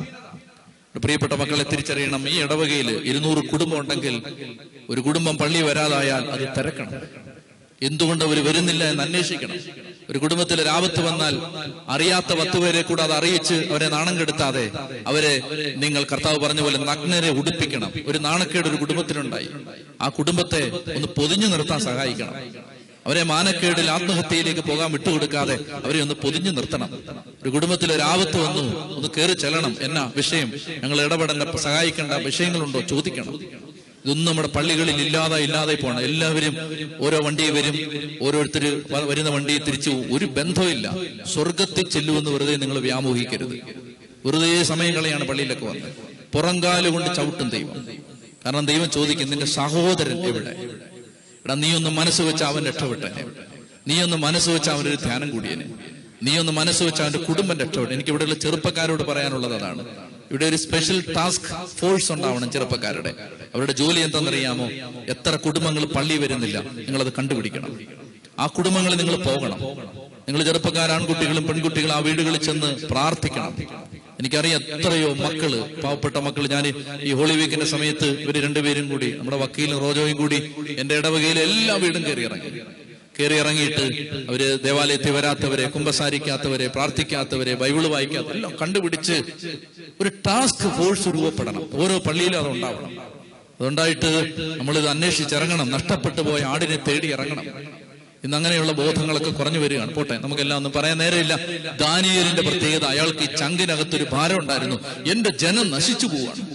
പ്രിയപ്പെട്ട മക്കളെ തിരിച്ചറിയണം ഈ ഇടവകയിൽ ഇരുന്നൂറ് കുടുംബം ഉണ്ടെങ്കിൽ ഒരു കുടുംബം പള്ളി വരാതായാൽ അത് തിരക്കണം എന്തുകൊണ്ട് അവർ വരുന്നില്ല എന്ന് അന്വേഷിക്കണം ഒരു കുടുംബത്തിൽ ഒരു ആപത്ത് വന്നാൽ അറിയാത്ത പത്ത് പേരെ കൂടെ അത് അറിയിച്ച് അവരെ നാണം കെടുത്താതെ അവരെ നിങ്ങൾ കർത്താവ് പറഞ്ഞ പോലെ നഗ്നരെ ഉടുപ്പിക്കണം ഒരു നാണക്കേട് ഒരു കുടുംബത്തിനുണ്ടായി ആ കുടുംബത്തെ ഒന്ന് പൊതിഞ്ഞു നിർത്താൻ സഹായിക്കണം അവരെ മാനക്കേടിൽ ആത്മഹത്യയിലേക്ക് പോകാൻ വിട്ടുകൊടുക്കാതെ അവരെ ഒന്ന് പൊതിഞ്ഞു നിർത്തണം ഒരു കുടുംബത്തിൽ ഒരു ആപത്ത് വന്നു ഒന്ന് കയറി ചെല്ലണം എന്നാ വിഷയം ഞങ്ങൾ ഇടപെടേണ്ട സഹായിക്കേണ്ട വിഷയങ്ങളുണ്ടോ ചോദിക്കണം ഇതൊന്നും നമ്മുടെ പള്ളികളിൽ ഇല്ലാതെ ഇല്ലാതെ പോകണം എല്ലാവരും ഓരോ വണ്ടിയിൽ വരും ഓരോരുത്തർ വരുന്ന വണ്ടിയിൽ തിരിച്ചു പോകും. ഒരു ബന്ധമില്ല സ്വർഗത്തിൽ ചെല്ലുമെന്ന് വെറുതെ നിങ്ങൾ വ്യാമോഹിക്കരുത് വെറുതെ സമയം കളയാണ് പള്ളിയിലൊക്കെ വന്നത് പുറങ്കാല് കൊണ്ട് ചവിട്ടും ദൈവം കാരണം ദൈവം ചോദിക്കും നിന്റെ സഹോദരൻ എവിടെ എടാ നീ ഒന്ന് മനസ്സ് വെച്ച് അവൻ രക്ഷപ്പെട്ടെ നീ ഒന്ന് മനസ്സ് വെച്ച് അവനൊരു ധ്യാനം കൂടിയനെ നീ ഒന്ന് മനസ്സ് വെച്ച് അവന്റെ കുടുംബം രക്ഷപ്പെട്ടെ എനിക്ക് ഇവിടെയുള്ള ചെറുപ്പക്കാരോട് പറയാനുള്ളത് അതാണ് ഇവിടെ ഒരു സ്പെഷ്യൽ ടാസ്ക് ഫോഴ്സ് ഉണ്ടാവണം ചെറുപ്പക്കാരുടെ അവരുടെ ജോലി എന്തെന്നറിയാമോ എത്ര കുടുംബങ്ങൾ പള്ളി വരുന്നില്ല നിങ്ങളത് കണ്ടുപിടിക്കണം ആ കുടുംബങ്ങളിൽ നിങ്ങൾ പോകണം നിങ്ങൾ ചെറുപ്പക്കാർ ആൺകുട്ടികളും പെൺകുട്ടികളും ആ വീടുകളിൽ ചെന്ന് പ്രാർത്ഥിക്കണം എനിക്കറിയാം എത്രയോ മക്കള് പാവപ്പെട്ട മക്കൾ ഞാൻ ഈ ഹോളി വീക്കിന്റെ സമയത്ത് ഇവര് രണ്ടുപേരും കൂടി നമ്മുടെ വക്കീലും റോജോയും കൂടി എന്റെ ഇടവകയിൽ എല്ലാ വീടും കയറി ഇറങ്ങി കയറി ഇറങ്ങിയിട്ട് അവര് ദേവാലയത്തിൽ വരാത്തവരെ കുമ്പസാരിക്കാത്തവരെ പ്രാർത്ഥിക്കാത്തവരെ ബൈബിള് വായിക്കാത്ത എല്ലാം കണ്ടുപിടിച്ച് ഒരു ടാസ്ക് ഫോഴ്സ് രൂപപ്പെടണം ഓരോ പള്ളിയിലും അത് ഉണ്ടാവണം അതുണ്ടായിട്ട് നമ്മളിത് അന്വേഷിച്ചിറങ്ങണം നഷ്ടപ്പെട്ടു പോയ ആടിനെ തേടി ഇറങ്ങണം ഇന്ന് അങ്ങനെയുള്ള ബോധങ്ങളൊക്കെ കുറഞ്ഞു വരികയാണ് പോട്ടെ നമുക്കെല്ലാം ഒന്നും പറയാൻ നേരമില്ല ദാനിയലിന്റെ പ്രത്യേകത അയാൾക്ക് ഈ ചങ്കിനകത്തൊരു ഭാരം ഉണ്ടായിരുന്നു എന്റെ ജനം നശിച്ചു പോവാണ്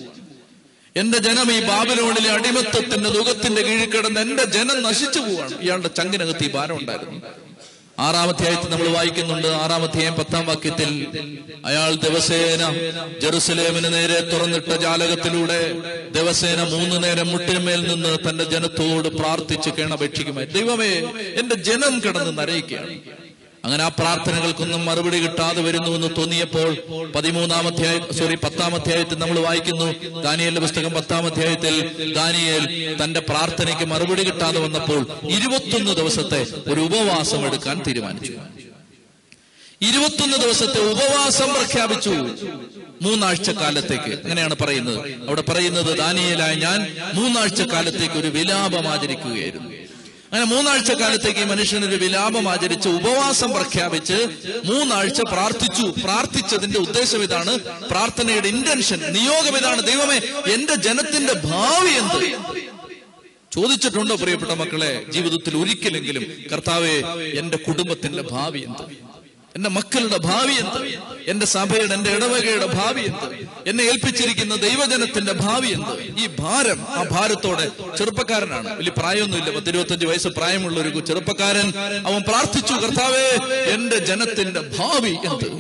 എന്റെ ജനം ഈ ബാബിലോണിലെ അടിമത്തത്തിന്റെ ദുഃഖത്തിന്റെ കീഴിൽ കിടന്ന് എന്റെ ജനം നശിച്ചു പോവാണ് ഇയാളുടെ ചങ്കിനകത്ത് ഈ ഭാരം ഉണ്ടായിരുന്നു ആറാമധ്യായത്തിൽ നമ്മൾ വായിക്കുന്നുണ്ട് ആറാമധ്യായം പത്താം വാക്യത്തിൽ അയാൾ ദിവസേന ജെറുസലേമിന് നേരെ തുറന്നിട്ട ജാലകത്തിലൂടെ ദിവസേന മൂന്ന് നേരം മുട്ടിന്മേൽ നിന്ന് തന്റെ ജനത്തോട് പ്രാർത്ഥിച്ച് കേണപേക്ഷിക്കുമായി ദൈവമേ എന്റെ ജനം കിടന്ന് നരയിക്കുകയാണ് അങ്ങനെ ആ പ്രാർത്ഥനകൾക്കൊന്നും മറുപടി കിട്ടാതെ വരുന്നു എന്ന് തോന്നിയപ്പോൾ പതിമൂന്നാം അധ്യായം സോറി പത്താം അധ്യായത്തിൽ നമ്മൾ വായിക്കുന്നു ദാനിയലിന്റെ പുസ്തകം പത്താം അധ്യായത്തിൽ ദാനിയേൽ തന്റെ പ്രാർത്ഥനയ്ക്ക് മറുപടി കിട്ടാതെ വന്നപ്പോൾ ഇരുപത്തൊന്ന് ദിവസത്തെ ഒരു ഉപവാസം എടുക്കാൻ തീരുമാനിച്ചു ഇരുപത്തൊന്ന് ദിവസത്തെ ഉപവാസം പ്രഖ്യാപിച്ചു മൂന്നാഴ്ച കാലത്തേക്ക് അങ്ങനെയാണ് പറയുന്നത് അവിടെ പറയുന്നത് ദാനിയേലായ ഞാൻ മൂന്നാഴ്ച കാലത്തേക്ക് ഒരു വിലാപം ആചരിക്കുകയായിരുന്നു അങ്ങനെ മൂന്നാഴ്ച കാലത്തേക്ക് ഈ മനുഷ്യൻ ഒരു വിലാപം ആചരിച്ച് ഉപവാസം പ്രഖ്യാപിച്ച് മൂന്നാഴ്ച പ്രാർത്ഥിച്ചു പ്രാർത്ഥിച്ചതിന്റെ ഉദ്ദേശം ഇതാണ് പ്രാർത്ഥനയുടെ ഇന്റൻഷൻ നിയോഗം ഇതാണ് ദൈവമേ എന്റെ ജനത്തിന്റെ ഭാവി എന്ത് ചോദിച്ചിട്ടുണ്ടോ പ്രിയപ്പെട്ട മക്കളെ ജീവിതത്തിൽ ഒരിക്കലെങ്കിലും കർത്താവെ എന്റെ കുടുംബത്തിന്റെ ഭാവി എന്ത് എന്റെ മക്കളുടെ ഭാവി എന്ത് എന്റെ സഭയുടെ എന്റെ ഇടവകയുടെ ഭാവി എന്ത് എന്നെ ഏൽപ്പിച്ചിരിക്കുന്ന ദൈവജനത്തിന്റെ ഭാവി എന്ത് ഈ ഭാരം ആ ഭാരത്തോടെ ചെറുപ്പക്കാരനാണ് വലിയ പ്രായമൊന്നുമില്ല പത്തിരുപത്തഞ്ച് വയസ്സ് പ്രായമുള്ള ഒരു ചെറുപ്പക്കാരൻ അവൻ പ്രാർത്ഥിച്ചു കർത്താവേ എന്റെ ജനത്തിന്റെ ഭാവി എന്ത്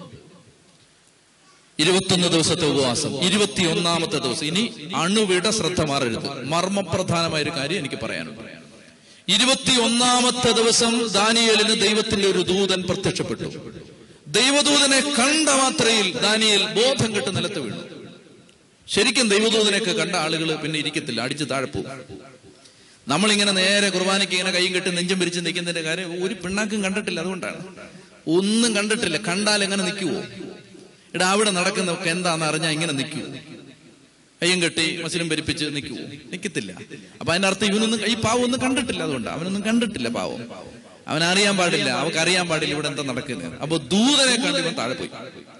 ഇരുപത്തൊന്ന് ദിവസത്തെ ഉപവാസം ഇരുപത്തിയൊന്നാമത്തെ ദിവസം ഇനി അണുവിട ശ്രദ്ധ മാറരുത് മർമ്മപ്രധാനമായ ഒരു കാര്യം എനിക്ക് പറയാനുണ്ട് ഇരുപത്തിയൊന്നാമത്തെ ദിവസം ദാനിയേലിന് ദൈവത്തിന്റെ ഒരു ദൂതൻ പ്രത്യക്ഷപ്പെട്ടു ദൈവദൂതനെ കണ്ട മാത്രയിൽ ദാനിയേൽ ബോധം കെട്ട് നിലത്ത് വീണു ശരിക്കും ദൈവദൂതനെയൊക്കെ കണ്ട ആളുകൾ പിന്നെ ഇരിക്കത്തില്ല അടിച്ച് താഴെ പോകും നമ്മളിങ്ങനെ നേരെ കുർബാനയ്ക്ക് ഇങ്ങനെ കൈയും കെട്ടി നെഞ്ചും പിരിച്ച് നിൽക്കുന്നതിന്റെ കാര്യം ഒരു പിണ്ണാക്കും കണ്ടിട്ടില്ല അതുകൊണ്ടാണ് ഒന്നും കണ്ടിട്ടില്ല കണ്ടാൽ എങ്ങനെ നിൽക്കുവോ എടാ അവിടെ നടക്കുന്നതൊക്കെ എന്താണെന്ന് അറിഞ്ഞാൽ ഇങ്ങനെ നിൽക്കൂ കയ്യും കെട്ടി മസിലും പെരിപ്പിച്ച് നിൽക്കുവോ നിൽക്കത്തില്ല അപ്പൊ അതിന്റെ അർത്ഥം ഇവനൊന്നും ഈ പാവം ഒന്നും കണ്ടിട്ടില്ല അതുകൊണ്ട് അവനൊന്നും കണ്ടിട്ടില്ല പാവം അവൻ അറിയാൻ പാടില്ല അവർക്ക് അറിയാൻ പാടില്ല ഇവിടെ എന്താ നടക്കുന്നത് അപ്പൊ ദൂതനെ കണ്ട് ഇവൻ താഴെ പോയി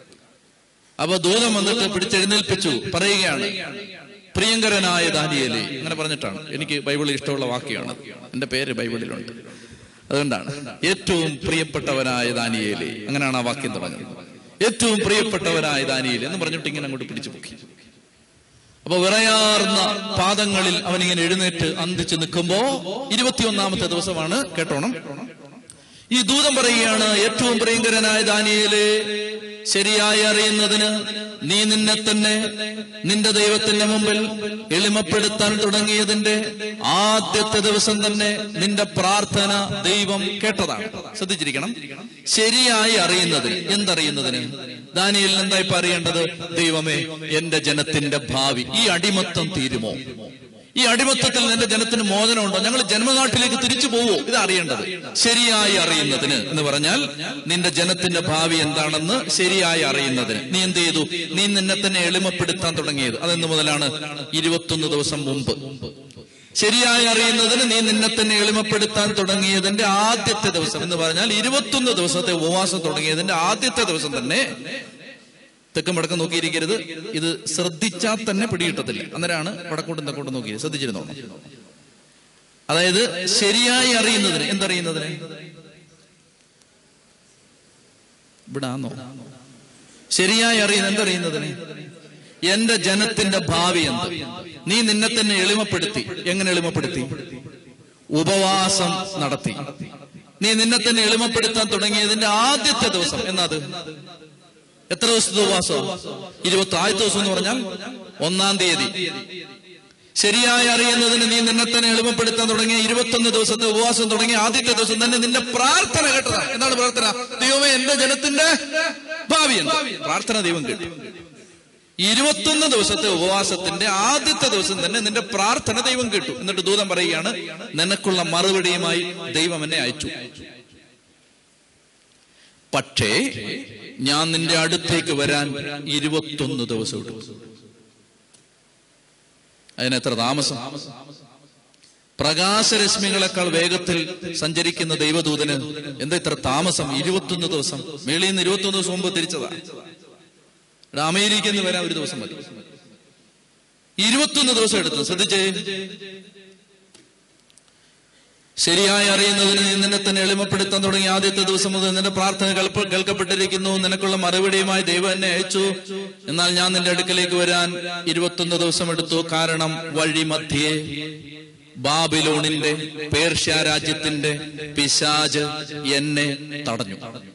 അപ്പൊ ദൂതൻ വന്നിട്ട് പിടിച്ചെഴുന്നേൽപ്പിച്ചു പറയുകയാണ് പ്രിയങ്കരനായ ദാനിയേലേ അങ്ങനെ പറഞ്ഞിട്ടാണ് എനിക്ക് ബൈബിളിൽ ഇഷ്ടമുള്ള വാക്യമാണ് എന്റെ പേര് ബൈബിളിലുണ്ട് അതുകൊണ്ടാണ് ഏറ്റവും പ്രിയപ്പെട്ടവനായ ദാനിയേലേ അങ്ങനെയാണ് ആ വാക്യം തുടങ്ങുന്നത് ഏറ്റവും പ്രിയപ്പെട്ടവനായ ദാനിയേലേ എന്ന് പറഞ്ഞിട്ട് ഇങ്ങനെ അങ്ങോട്ട് പിടിച്ചു പൊക്കി അപ്പൊ വിറയാർന്ന പാദങ്ങളിൽ അവൻ ഇങ്ങനെ എഴുന്നേറ്റ് അന്തിച്ച് നിൽക്കുമ്പോ ഇരുപത്തിയൊന്നാമത്തെ ദിവസമാണ് കേട്ടോണം ഈ ദൂതം പറയുകയാണ് ഏറ്റവും പ്രിയങ്കരനായ ദാനിയേല് ശരിയായി അറിയുന്നതിന് നീ നിന്നെ തന്നെ നിന്റെ ദൈവത്തിന്റെ മുമ്പിൽ എളിമപ്പെടുത്താൻ തുടങ്ങിയതിന്റെ ആദ്യത്തെ ദിവസം തന്നെ നിന്റെ പ്രാർത്ഥന ദൈവം കേട്ടതാണ് ശ്രദ്ധിച്ചിരിക്കണം ശരിയായി അറിയുന്നതിന് എന്തറിയുന്നതിന് ദാനിയിൽ എന്താ ഇപ്പൊ അറിയേണ്ടത് ദൈവമേ എന്റെ ജനത്തിന്റെ ഭാവി ഈ അടിമത്തം തീരുമോ ഈ അടിമത്തത്തിൽ നിന്റെ ജനത്തിന് മോചനമുണ്ടോ ഞങ്ങൾ ജന്മനാട്ടിലേക്ക് തിരിച്ചു പോവോ ഇത് അറിയേണ്ടത് ശരിയായി അറിയുന്നതിന് എന്ന് പറഞ്ഞാൽ നിന്റെ ജനത്തിന്റെ ഭാവി എന്താണെന്ന് ശരിയായി അറിയുന്നതിന് നീ എന്ത് ചെയ്തു നീ നിന്നെ തന്നെ എളിമപ്പെടുത്താൻ തുടങ്ങിയത് അതെന്ന് മുതലാണ് ഇരുപത്തൊന്ന് ദിവസം മുമ്പ് ശരിയായി അറിയുന്നതിന് നീ നിന്നെ തന്നെ എളിമപ്പെടുത്താൻ തുടങ്ങിയതിന്റെ ആദ്യത്തെ ദിവസം എന്ന് പറഞ്ഞാൽ ഇരുപത്തൊന്ന് ദിവസത്തെ ഉപവാസം തുടങ്ങിയതിന്റെ ആദ്യത്തെ ദിവസം തന്നെ തെക്കും വടക്കും നോക്കിയിരിക്കരുത് ഇത് ശ്രദ്ധിച്ചാൽ തന്നെ പിടികിട്ടത്തില്ല അന്നേരമാണ് വടക്കോട്ടും തെക്കോട്ടും നോക്കിയത് ശ്രദ്ധിച്ചിരുന്നോ അതായത് ശരിയായി അറിയുന്നതിന് എന്തറിയുന്നതിന് ഇവിടെ ആന്നോ ശരിയായി അറിയുന്ന എന്തറിയുന്നതിന് എന്റെ ജനത്തിന്റെ ഭാവി എന്ത് നീ നിന്നെ തന്നെ എളിമപ്പെടുത്തി എങ്ങനെ എളിമപ്പെടുത്തി ഉപവാസം നടത്തി നീ നിന്നെ തന്നെ എളിമപ്പെടുത്താൻ തുടങ്ങിയതിന്റെ ആദ്യത്തെ ദിവസം എന്നത് എത്ര ദിവസത്തെ ഉപവാസം ഇരുപത്തി ആദ്യത്തെ ദിവസം എന്ന് പറഞ്ഞാൽ ഒന്നാം തീയതി ശരിയായി അറിയുന്നതിന് നീ നിന്നെ തന്നെ എളിമപ്പെടുത്താൻ തുടങ്ങിയ ഇരുപത്തൊന്ന് ദിവസത്തെ ഉപവാസം തുടങ്ങിയ ആദ്യത്തെ ദിവസം തന്നെ നിന്റെ പ്രാർത്ഥന കേട്ടതാണ് എന്താണ് പ്രാർത്ഥന ദൈവമേ എന്റെ ജനത്തിന്റെ ഭാവി എന്ന് പ്രാർത്ഥന ദൈവം കേട്ടു ഇരുപത്തൊന്ന് ദിവസത്തെ ഉപവാസത്തിന്റെ ആദ്യത്തെ ദിവസം തന്നെ നിന്റെ പ്രാർത്ഥന ദൈവം കേട്ടു എന്നിട്ട് ദൂതം പറയുകയാണ് നിനക്കുള്ള മറുപടിയുമായി ദൈവം എന്നെ അയച്ചു പക്ഷേ ഞാൻ നിന്റെ അടുത്തേക്ക് വരാൻ ഇരുപത്തൊന്ന് ദിവസം എടുക്കും അതിനെത്ര താമസം പ്രകാശരശ്മികളെക്കാൾ വേഗത്തിൽ സഞ്ചരിക്കുന്ന ദൈവദൂതന് എന്താ ഇത്ര താമസം ഇരുപത്തൊന്ന് ദിവസം മേളിൽ നിന്ന് ഇരുപത്തൊന്ന് ദിവസം മുമ്പ് തിരിച്ചതാ ഇവിടെ അമേരിക്കയിൽ നിന്ന് വരാൻ ഒരു ദിവസം മതി ഇരുപത്തൊന്ന് ദിവസം എടുത്തു ശ്രദ്ധിച്ചേ ശരിയായി അറിയുന്നതിന് നീ നിന്നെ തന്നെ എളിമപ്പെടുത്താൻ തുടങ്ങി ആദ്യത്തെ ദിവസം മുതൽ നിന്റെ പ്രാർത്ഥന കേൾപ്പ- കേൾക്കപ്പെട്ടിരിക്കുന്നു നിനക്കുള്ള മറുപടിയുമായി ദൈവം എന്നെ അയച്ചു എന്നാൽ ഞാൻ നിന്റെ അടുക്കലേക്ക് വരാൻ ഇരുപത്തൊന്ന് ദിവസം എടുത്തു കാരണം വഴി മധ്യേ ബാബിലോണിന്റെ പേർഷ്യ രാജ്യത്തിന്റെ പിശാജ് എന്നെ തടഞ്ഞു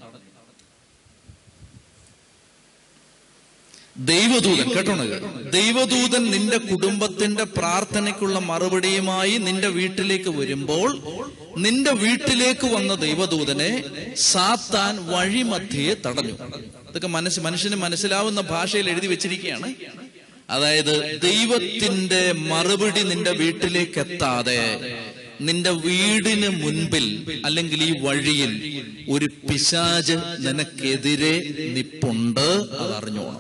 ദൈവദൂതൻ കേട്ടോണ ദൈവദൂതൻ നിന്റെ കുടുംബത്തിന്റെ പ്രാർത്ഥനയ്ക്കുള്ള മറുപടിയുമായി നിന്റെ വീട്ടിലേക്ക് വരുമ്പോൾ നിന്റെ വീട്ടിലേക്ക് വന്ന ദൈവദൂതനെ സാത്താൻ വഴിമധ്യയെ തടഞ്ഞു ഇതൊക്കെ മനസ്സ് മനുഷ്യന് മനസ്സിലാവുന്ന ഭാഷയിൽ എഴുതി വെച്ചിരിക്കുകയാണ് അതായത് ദൈവത്തിന്റെ മറുപടി നിന്റെ വീട്ടിലേക്ക് എത്താതെ നിന്റെ വീടിന് മുൻപിൽ അല്ലെങ്കിൽ ഈ വഴിയിൽ ഒരു പിശാജ് നിനക്കെതിരെ നിപ്പുണ്ട് അതറിഞ്ഞോണം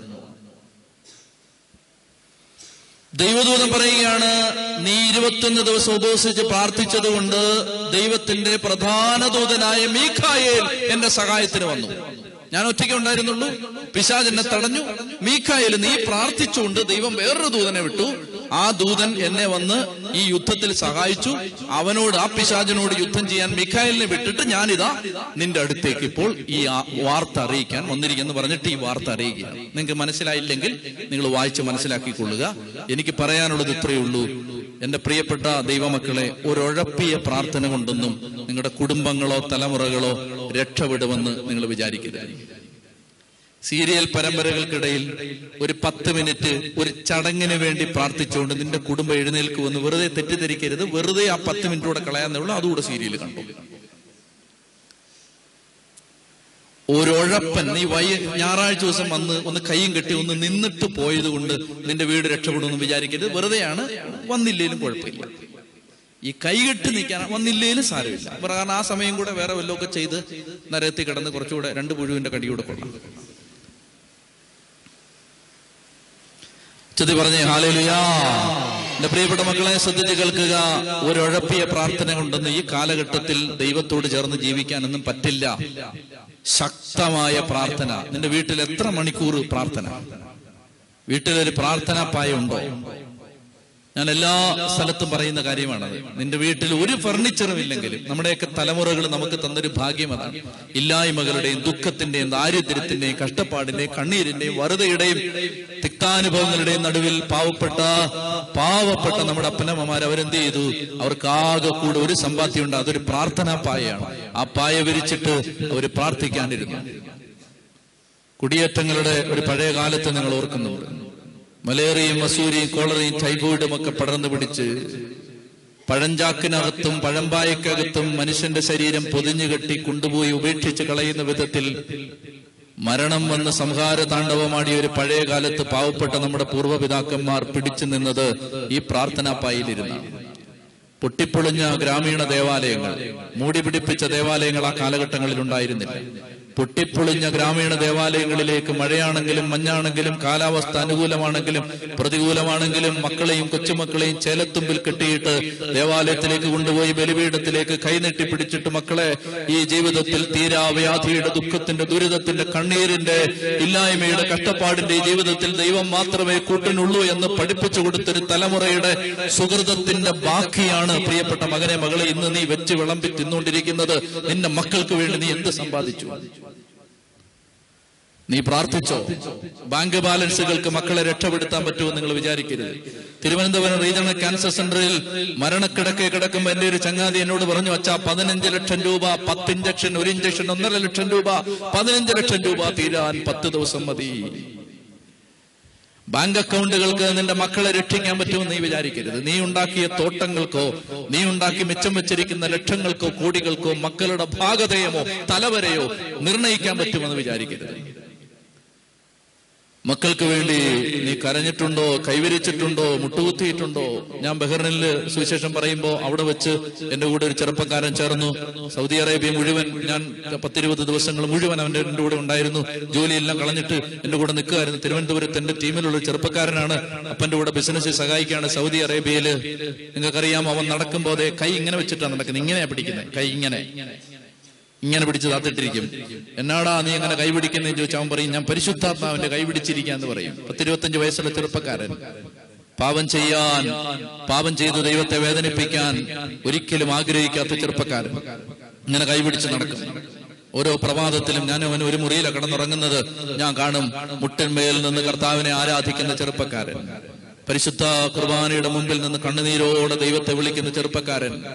ദൈവദൂതൻ പറയുകയാണ് നീ ഇരുപത്തൊന്ന് ദിവസം ഉപവസിച്ച് പ്രാർത്ഥിച്ചതുകൊണ്ട് ദൈവത്തിന്റെ പ്രധാന ദൂതനായ മീഖായേൽ എന്റെ സഹായത്തിന് വന്നു ഞാൻ ഒറ്റയ്ക്ക് ഉണ്ടായിരുന്നുള്ളൂ പിശാജ് എന്നെ തടഞ്ഞു മീഖായേൽ നീ പ്രാർത്ഥിച്ചുകൊണ്ട് ദൈവം വേറൊരു ദൂതനെ വിട്ടു ആ ദൂതൻ എന്നെ വന്ന് ഈ യുദ്ധത്തിൽ സഹായിച്ചു അവനോട് ആ പിശാജിനോട് യുദ്ധം ചെയ്യാൻ മിഖായലിനെ വിട്ടിട്ട് ഞാനിതാ നിന്റെ അടുത്തേക്ക് ഇപ്പോൾ ഈ ആ- വാർത്ത അറിയിക്കാൻ വന്നിരിക്കുന്നു പറഞ്ഞിട്ട് ഈ വാർത്ത അറിയിക്കുകയാണ് നിങ്ങൾക്ക് മനസ്സിലായില്ലെങ്കിൽ നിങ്ങൾ വായിച്ച് മനസ്സിലാക്കിക്കൊള്ളുക എനിക്ക് പറയാനുള്ളത് ഇത്രയേ ഉള്ളൂ എന്റെ പ്രിയപ്പെട്ട ദൈവമക്കളെ ഒരൊഴപ്പിയ പ്രാർത്ഥന കൊണ്ടൊന്നും നിങ്ങളുടെ കുടുംബങ്ങളോ തലമുറകളോ രക്ഷപ്പെടുമെന്ന് നിങ്ങൾ വിചാരിക്കരുത് സീരിയൽ പരമ്പരകൾക്കിടയിൽ ഒരു പത്ത് മിനിറ്റ് ഒരു ചടങ്ങിന് വേണ്ടി പ്രാർത്ഥിച്ചുകൊണ്ട് നിന്റെ കുടുംബം എഴുന്നേൽക്കുമെന്ന് വെറുതെ തെറ്റിദ്ധരിക്കരുത് വെറുതെ ആ പത്ത് മിനിറ്റ് കൂടെ കളയാന്നേ ഉള്ളൂ അതുകൂടെ സീരിയൽ കണ്ടു ഒരൊഴപ്പൻ നീ വൈ ഞായറാഴ്ച ദിവസം വന്ന് ഒന്ന് കൈയും കെട്ടി ഒന്ന് നിന്നിട്ട് പോയത് കൊണ്ട് നിന്റെ വീട് രക്ഷപ്പെടുമെന്ന് വിചാരിക്കരുത് വെറുതെയാണ് വന്നില്ലേലും കുഴപ്പമില്ല ഈ കൈകെട്ട് നിൽക്കാൻ വന്നില്ലേലും സാരമില്ല കാരണം ആ സമയം കൂടെ വേറെ വല്ലതൊക്കെ ചെയ്ത് നരകത്തിൽ കിടന്ന് കുറച്ചുകൂടെ രണ്ട് പുഴുവിന്റെ കടിയൂടെ കൊള്ളാം ചെതി പറഞ്ഞേ ഹാലേലുയാ എന്റെ പ്രിയപ്പെട്ട മക്കളെ ശ്രദ്ധിച്ച് കേൾക്കുക ഒരൊഴപ്പിയ പ്രാർത്ഥന കൊണ്ടൊന്നും ഈ കാലഘട്ടത്തിൽ ദൈവത്തോട് ചേർന്ന് ജീവിക്കാനൊന്നും പറ്റില്ല ശക്തമായ പ്രാർത്ഥന നിന്റെ വീട്ടിൽ എത്ര മണിക്കൂർ പ്രാർത്ഥന വീട്ടിലൊരു പ്രാർത്ഥനാ പായ ഉണ്ടോ ഞാൻ എല്ലാ സ്ഥലത്തും പറയുന്ന കാര്യമാണത് നിന്റെ വീട്ടിൽ ഒരു ഫർണിച്ചറും ഇല്ലെങ്കിലും നമ്മുടെയൊക്കെ തലമുറകൾ നമുക്ക് തന്നൊരു ഭാഗ്യം അതാണ് ഇല്ലായ്മകളുടെയും ദുഃഖത്തിന്റെയും ദാരിദ്ര്യത്തിന്റെയും കഷ്ടപ്പാടിന്റെയും കണ്ണീരിന്റെയും വറുതയുടെയും തിക്താനുഭവങ്ങളുടെയും നടുവിൽ പാവപ്പെട്ട പാവപ്പെട്ട നമ്മുടെ അപ്പനമ്മമാർ അവരെന്ത് ചെയ്തു അവർക്ക് ആകെ കൂടെ ഒരു സമ്പാദ്യം ഉണ്ട് അതൊരു പ്രാർത്ഥനാ പായയാണ് ആ പായ വിരിച്ചിട്ട് അവർ പ്രാർത്ഥിക്കാനിരുന്നു കുടിയേറ്റങ്ങളുടെ ഒരു പഴയ കാലത്ത് നിങ്ങൾ ഓർക്കുന്നുണ്ട് മലേറിയയും മസൂരിയും കോളറയും ടൈഫോയിഡും ഒക്കെ പടർന്നു പിടിച്ച് പഴഞ്ചാക്കിനകത്തും പഴമ്പായക്കകത്തും മനുഷ്യന്റെ ശരീരം പൊതിഞ്ഞുകെട്ടി കൊണ്ടുപോയി ഉപേക്ഷിച്ച് കളയുന്ന വിധത്തിൽ മരണം വന്ന് സംഹാര താണ്ഡവമാടിയ ഒരു പഴയ കാലത്ത് പാവപ്പെട്ട നമ്മുടെ പൂർവ്വപിതാക്കന്മാർ പിടിച്ചു നിന്നത് ഈ പ്രാർത്ഥനാപ്പായിലിരുന്നാണ് പൊട്ടിപ്പൊളിഞ്ഞ ഗ്രാമീണ ദേവാലയങ്ങൾ മൂടി പിടിപ്പിച്ച ദേവാലയങ്ങൾ ആ കാലഘട്ടങ്ങളിൽ ഉണ്ടായിരുന്നില്ല പൊട്ടിപ്പൊളിഞ്ഞ ഗ്രാമീണ ദേവാലയങ്ങളിലേക്ക് മഴയാണെങ്കിലും മഞ്ഞാണെങ്കിലും കാലാവസ്ഥ അനുകൂലമാണെങ്കിലും പ്രതികൂലമാണെങ്കിലും മക്കളെയും കൊച്ചുമക്കളെയും ചേലത്തുമ്പിൽ കെട്ടിയിട്ട് ദേവാലയത്തിലേക്ക് കൊണ്ടുപോയി ബലിപീഠത്തിലേക്ക് കൈനെട്ടി പിടിച്ചിട്ട് മക്കളെ ഈ ജീവിതത്തിൽ തീരാവ്യാധിയുടെ ദുഃഖത്തിന്റെ ദുരിതത്തിന്റെ കണ്ണീരിന്റെ ഇല്ലായ്മയുടെ കഷ്ടപ്പാടിന്റെ ഈ ജീവിതത്തിൽ ദൈവം മാത്രമേ കൂട്ടിനുള്ളൂ എന്ന് പഠിപ്പിച്ചു കൊടുത്തൊരു തലമുറയുടെ സുഹൃതത്തിന്റെ ബാക്കിയാണ് പ്രിയപ്പെട്ട മകനെ മകളെ ഇന്ന് നീ വെച്ച് വിളമ്പി തിന്നുകൊണ്ടിരിക്കുന്നത് നിന്റെ മക്കൾക്ക് വേണ്ടി നീ എന്ത് സമ്പാദിച്ചു നീ പ്രാർത്ഥിച്ചോ ബാങ്ക് ബാലൻസുകൾക്ക് മക്കളെ രക്ഷപ്പെടുത്താൻ പറ്റുമോ നിങ്ങൾ വിചാരിക്കരുത് തിരുവനന്തപുരം റീജിയണൽ ക്യാൻസർ സെന്ററിൽ മരണക്കിടക്കെ കിടക്കുമ്പോ എന്റെ ഒരു ചങ്ങാതി എന്നോട് പറഞ്ഞു അച്ഛാ പതിനഞ്ച് ലക്ഷം രൂപ പത്ത് ഇഞ്ചക്ഷൻ ഒരു ഇഞ്ചക്ഷൻ ഒന്നര ലക്ഷം രൂപ പതിനഞ്ച് ലക്ഷം രൂപ തീരാൻ പത്ത് ദിവസം മതി ബാങ്ക് അക്കൗണ്ടുകൾക്ക് നിന്റെ മക്കളെ രക്ഷിക്കാൻ പറ്റുമെന്ന് നീ വിചാരിക്കരുത് നീ ഉണ്ടാക്കിയ തോട്ടങ്ങൾക്കോ നീ ഉണ്ടാക്കി മിച്ചം വെച്ചിരിക്കുന്ന ലക്ഷങ്ങൾക്കോ കോടികൾക്കോ മക്കളുടെ ഭാഗതയമോ തലവരെയോ നിർണയിക്കാൻ പറ്റുമെന്ന് വിചാരിക്കരുത് മക്കൾക്ക് വേണ്ടി നീ കരഞ്ഞിട്ടുണ്ടോ കൈവരിച്ചിട്ടുണ്ടോ മുട്ടുകുത്തിയിട്ടുണ്ടോ ഞാൻ ബഹ്റിനിൽ സുവിശേഷം പറയുമ്പോൾ അവിടെ വെച്ച് എന്റെ കൂടെ ഒരു ചെറുപ്പക്കാരൻ ചേർന്നു സൗദി അറേബ്യ മുഴുവൻ ഞാൻ പത്തിരുപത് ദിവസങ്ങൾ മുഴുവൻ അവന്റെ എന്റെ കൂടെ ഉണ്ടായിരുന്നു ജോലിയെല്ലാം കളഞ്ഞിട്ട് എന്റെ കൂടെ നിൽക്കുമായിരുന്നു തിരുവനന്തപുരത്ത് എന്റെ ടീമിലുള്ള ഒരു ചെറുപ്പക്കാരനാണ് അപ്പന്റെ കൂടെ ബിസിനസ് സഹായിക്കുകയാണ് സൗദി അറേബ്യയില് നിങ്ങൾക്കറിയാം അവൻ നടക്കുമ്പോൾ അതേ കൈ ഇങ്ങനെ വെച്ചിട്ടാണ് നടക്കുന്നത് ഇങ്ങനെയാ പിടിക്കുന്നത് കൈ ഇങ്ങനെ ഇങ്ങനെ പിടിച്ച് താത്തിട്ടിരിക്കും എന്നാടാ നീ അങ്ങനെ കൈപിടിക്കുന്നതെന്ന് ചോദിച്ചാൽ അവൻ പറയും ഞാൻ പരിശുദ്ധാത്മാവിന്റെ കൈപിടിച്ചിരിക്കാന്ന് പറയും പത്തിരുപത്തഞ്ച് വയസ്സുള്ള ചെറുപ്പക്കാരൻ പാപം ചെയ്യാൻ പാപം ചെയ്തു ദൈവത്തെ വേദനിപ്പിക്കാൻ ഒരിക്കലും ആഗ്രഹിക്കാത്ത ചെറുപ്പക്കാരൻ ഇങ്ങനെ കൈപിടിച്ച് നടക്കും ഓരോ പ്രഭാതത്തിലും ഞാൻ അവന് ഒരു മുറിയിലാണ് കിടന്നുറങ്ങുന്നത് ഞാൻ കാണും മുട്ടന്മേൽ നിന്ന് കർത്താവിനെ ആരാധിക്കുന്ന ചെറുപ്പക്കാരൻ പരിശുദ്ധ കുർബാനയുടെ മുമ്പിൽ നിന്ന് കണ്ണുനീരോടെ ദൈവത്തെ വിളിക്കുന്ന ചെറുപ്പക്കാരൻ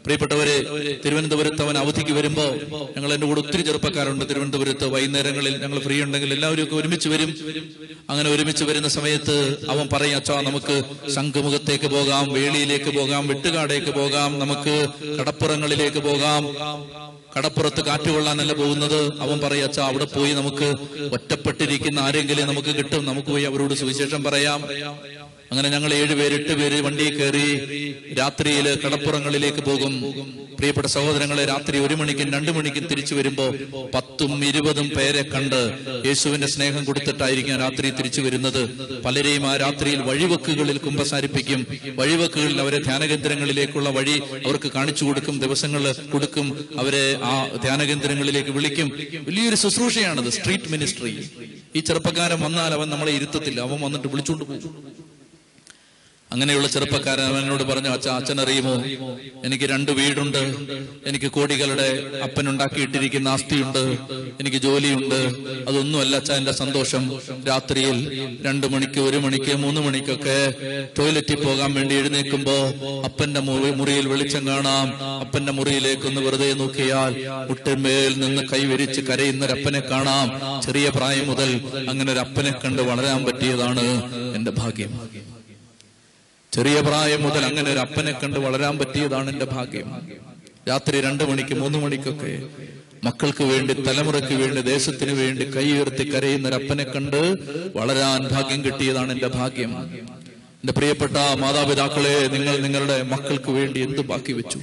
പ്രിയപ്പെട്ടവരെ തിരുവനന്തപുരത്ത് അവൻ അവധിക്ക് വരുമ്പോ ഞങ്ങൾ എന്റെ കൂടെ ഒത്തിരി ചെറുപ്പക്കാരുണ്ട് തിരുവനന്തപുരത്ത് വൈകുന്നേരങ്ങളിൽ ഞങ്ങൾ ഫ്രീ ഉണ്ടെങ്കിൽ എല്ലാവരും ഒക്കെ ഒരുമിച്ച് വരും അങ്ങനെ ഒരുമിച്ച് വരുന്ന സമയത്ത് അവൻ പറയും അച്ഛാ നമുക്ക് ശംഖുമുഖത്തേക്ക് പോകാം വേളിയിലേക്ക് പോകാം വെട്ടുകാടേക്ക് പോകാം നമുക്ക് കടപ്പുറങ്ങളിലേക്ക് പോകാം കടപ്പുറത്ത് കാറ്റ് കൊള്ളാനല്ല പോകുന്നത് അവൻ പറയും അച്ഛാ അവിടെ പോയി നമുക്ക് ഒറ്റപ്പെട്ടിരിക്കുന്ന ആരെങ്കിലും നമുക്ക് കിട്ടും നമുക്ക് പോയി അവരോട് സുവിശേഷം പറയാം അങ്ങനെ ഞങ്ങൾ ഏഴുപേര് എട്ട് പേര് വണ്ടിയിൽ കയറി രാത്രിയിൽ കടപ്പുറങ്ങളിലേക്ക് പോകും പ്രിയപ്പെട്ട സഹോദരങ്ങളെ രാത്രി ഒരു മണിക്കും രണ്ടു മണിക്കും തിരിച്ചു വരുമ്പോ പത്തും ഇരുപതും പേരെ കണ്ട് യേശുവിന്റെ സ്നേഹം കൊടുത്തിട്ടായിരിക്കും രാത്രി തിരിച്ചു വരുന്നത് പലരെയും ആ രാത്രിയിൽ വഴിവെക്കുകളിൽ കുമ്പസാരിപ്പിക്കും വഴിവെക്കുകളിൽ അവരെ ധ്യാനകേന്ദ്രങ്ങളിലേക്കുള്ള വഴി അവർക്ക് കാണിച്ചു കൊടുക്കും ദിവസങ്ങൾ കൊടുക്കും അവരെ ആ ധ്യാനകേന്ദ്രങ്ങളിലേക്ക് വിളിക്കും വലിയൊരു ശുശ്രൂഷയാണത് സ്ട്രീറ്റ് മിനിസ്ട്രി ഈ ചെറുപ്പക്കാരൻ വന്നാൽ അവൻ നമ്മളെ ഇരുത്തത്തില്ല അവൻ വന്നിട്ട് വിളിച്ചുകൊണ്ട് പോകും അങ്ങനെയുള്ള ചെറുപ്പക്കാരൻ അവനോട് പറഞ്ഞു അച്ഛ അച്ഛൻ അറിയുമോ എനിക്ക് രണ്ട് വീടുണ്ട് എനിക്ക് കോടികളുടെ അപ്പൻ ഉണ്ടാക്കിയിട്ടിരിക്കുന്ന ആസ്തിയുണ്ട് എനിക്ക് ജോലിയുണ്ട് അതൊന്നുമല്ല അച്ഛ എന്റെ സന്തോഷം രാത്രിയിൽ രണ്ടു മണിക്ക് ഒരു മണിക്ക് മൂന്ന് മണിക്കൊക്കെ ടോയ്ലറ്റിൽ പോകാൻ വേണ്ടി എഴുന്നേൽക്കുമ്പോ അപ്പന്റെ മുറി- മുറിയിൽ വെളിച്ചം കാണാം അപ്പന്റെ മുറിയിലേക്ക് ഒന്ന് വെറുതെ നോക്കിയാൽ മുട്ടിന്മേൽ നിന്ന് കൈവരിച്ച് കരയുന്നൊരപ്പനെ കാണാം ചെറിയ പ്രായം മുതൽ അങ്ങനെ ഒരു അപ്പനെ കണ്ട് വളരാൻ പറ്റിയതാണ് എന്റെ ഭാഗ്യം ചെറിയ പ്രായം മുതൽ അങ്ങനെ ഒരു അപ്പനെ കണ്ട് വളരാൻ പറ്റിയതാണ് എന്റെ ഭാഗ്യം രാത്രി രണ്ടു മണിക്ക് മൂന്ന് മണിക്കൊക്കെ മക്കൾക്ക് വേണ്ടി തലമുറയ്ക്ക് വേണ്ടി ദേശത്തിന് വേണ്ടി കൈ ഉയർത്തി കരയുന്ന ഒരു അപ്പനെ കണ്ട് വളരാൻ ഭാഗ്യം കിട്ടിയതാണ് എന്റെ ഭാഗ്യം എന്റെ പ്രിയപ്പെട്ട മാതാപിതാക്കളെ നിങ്ങൾ നിങ്ങളുടെ മക്കൾക്ക് വേണ്ടി എന്ത് ബാക്കി വെച്ചു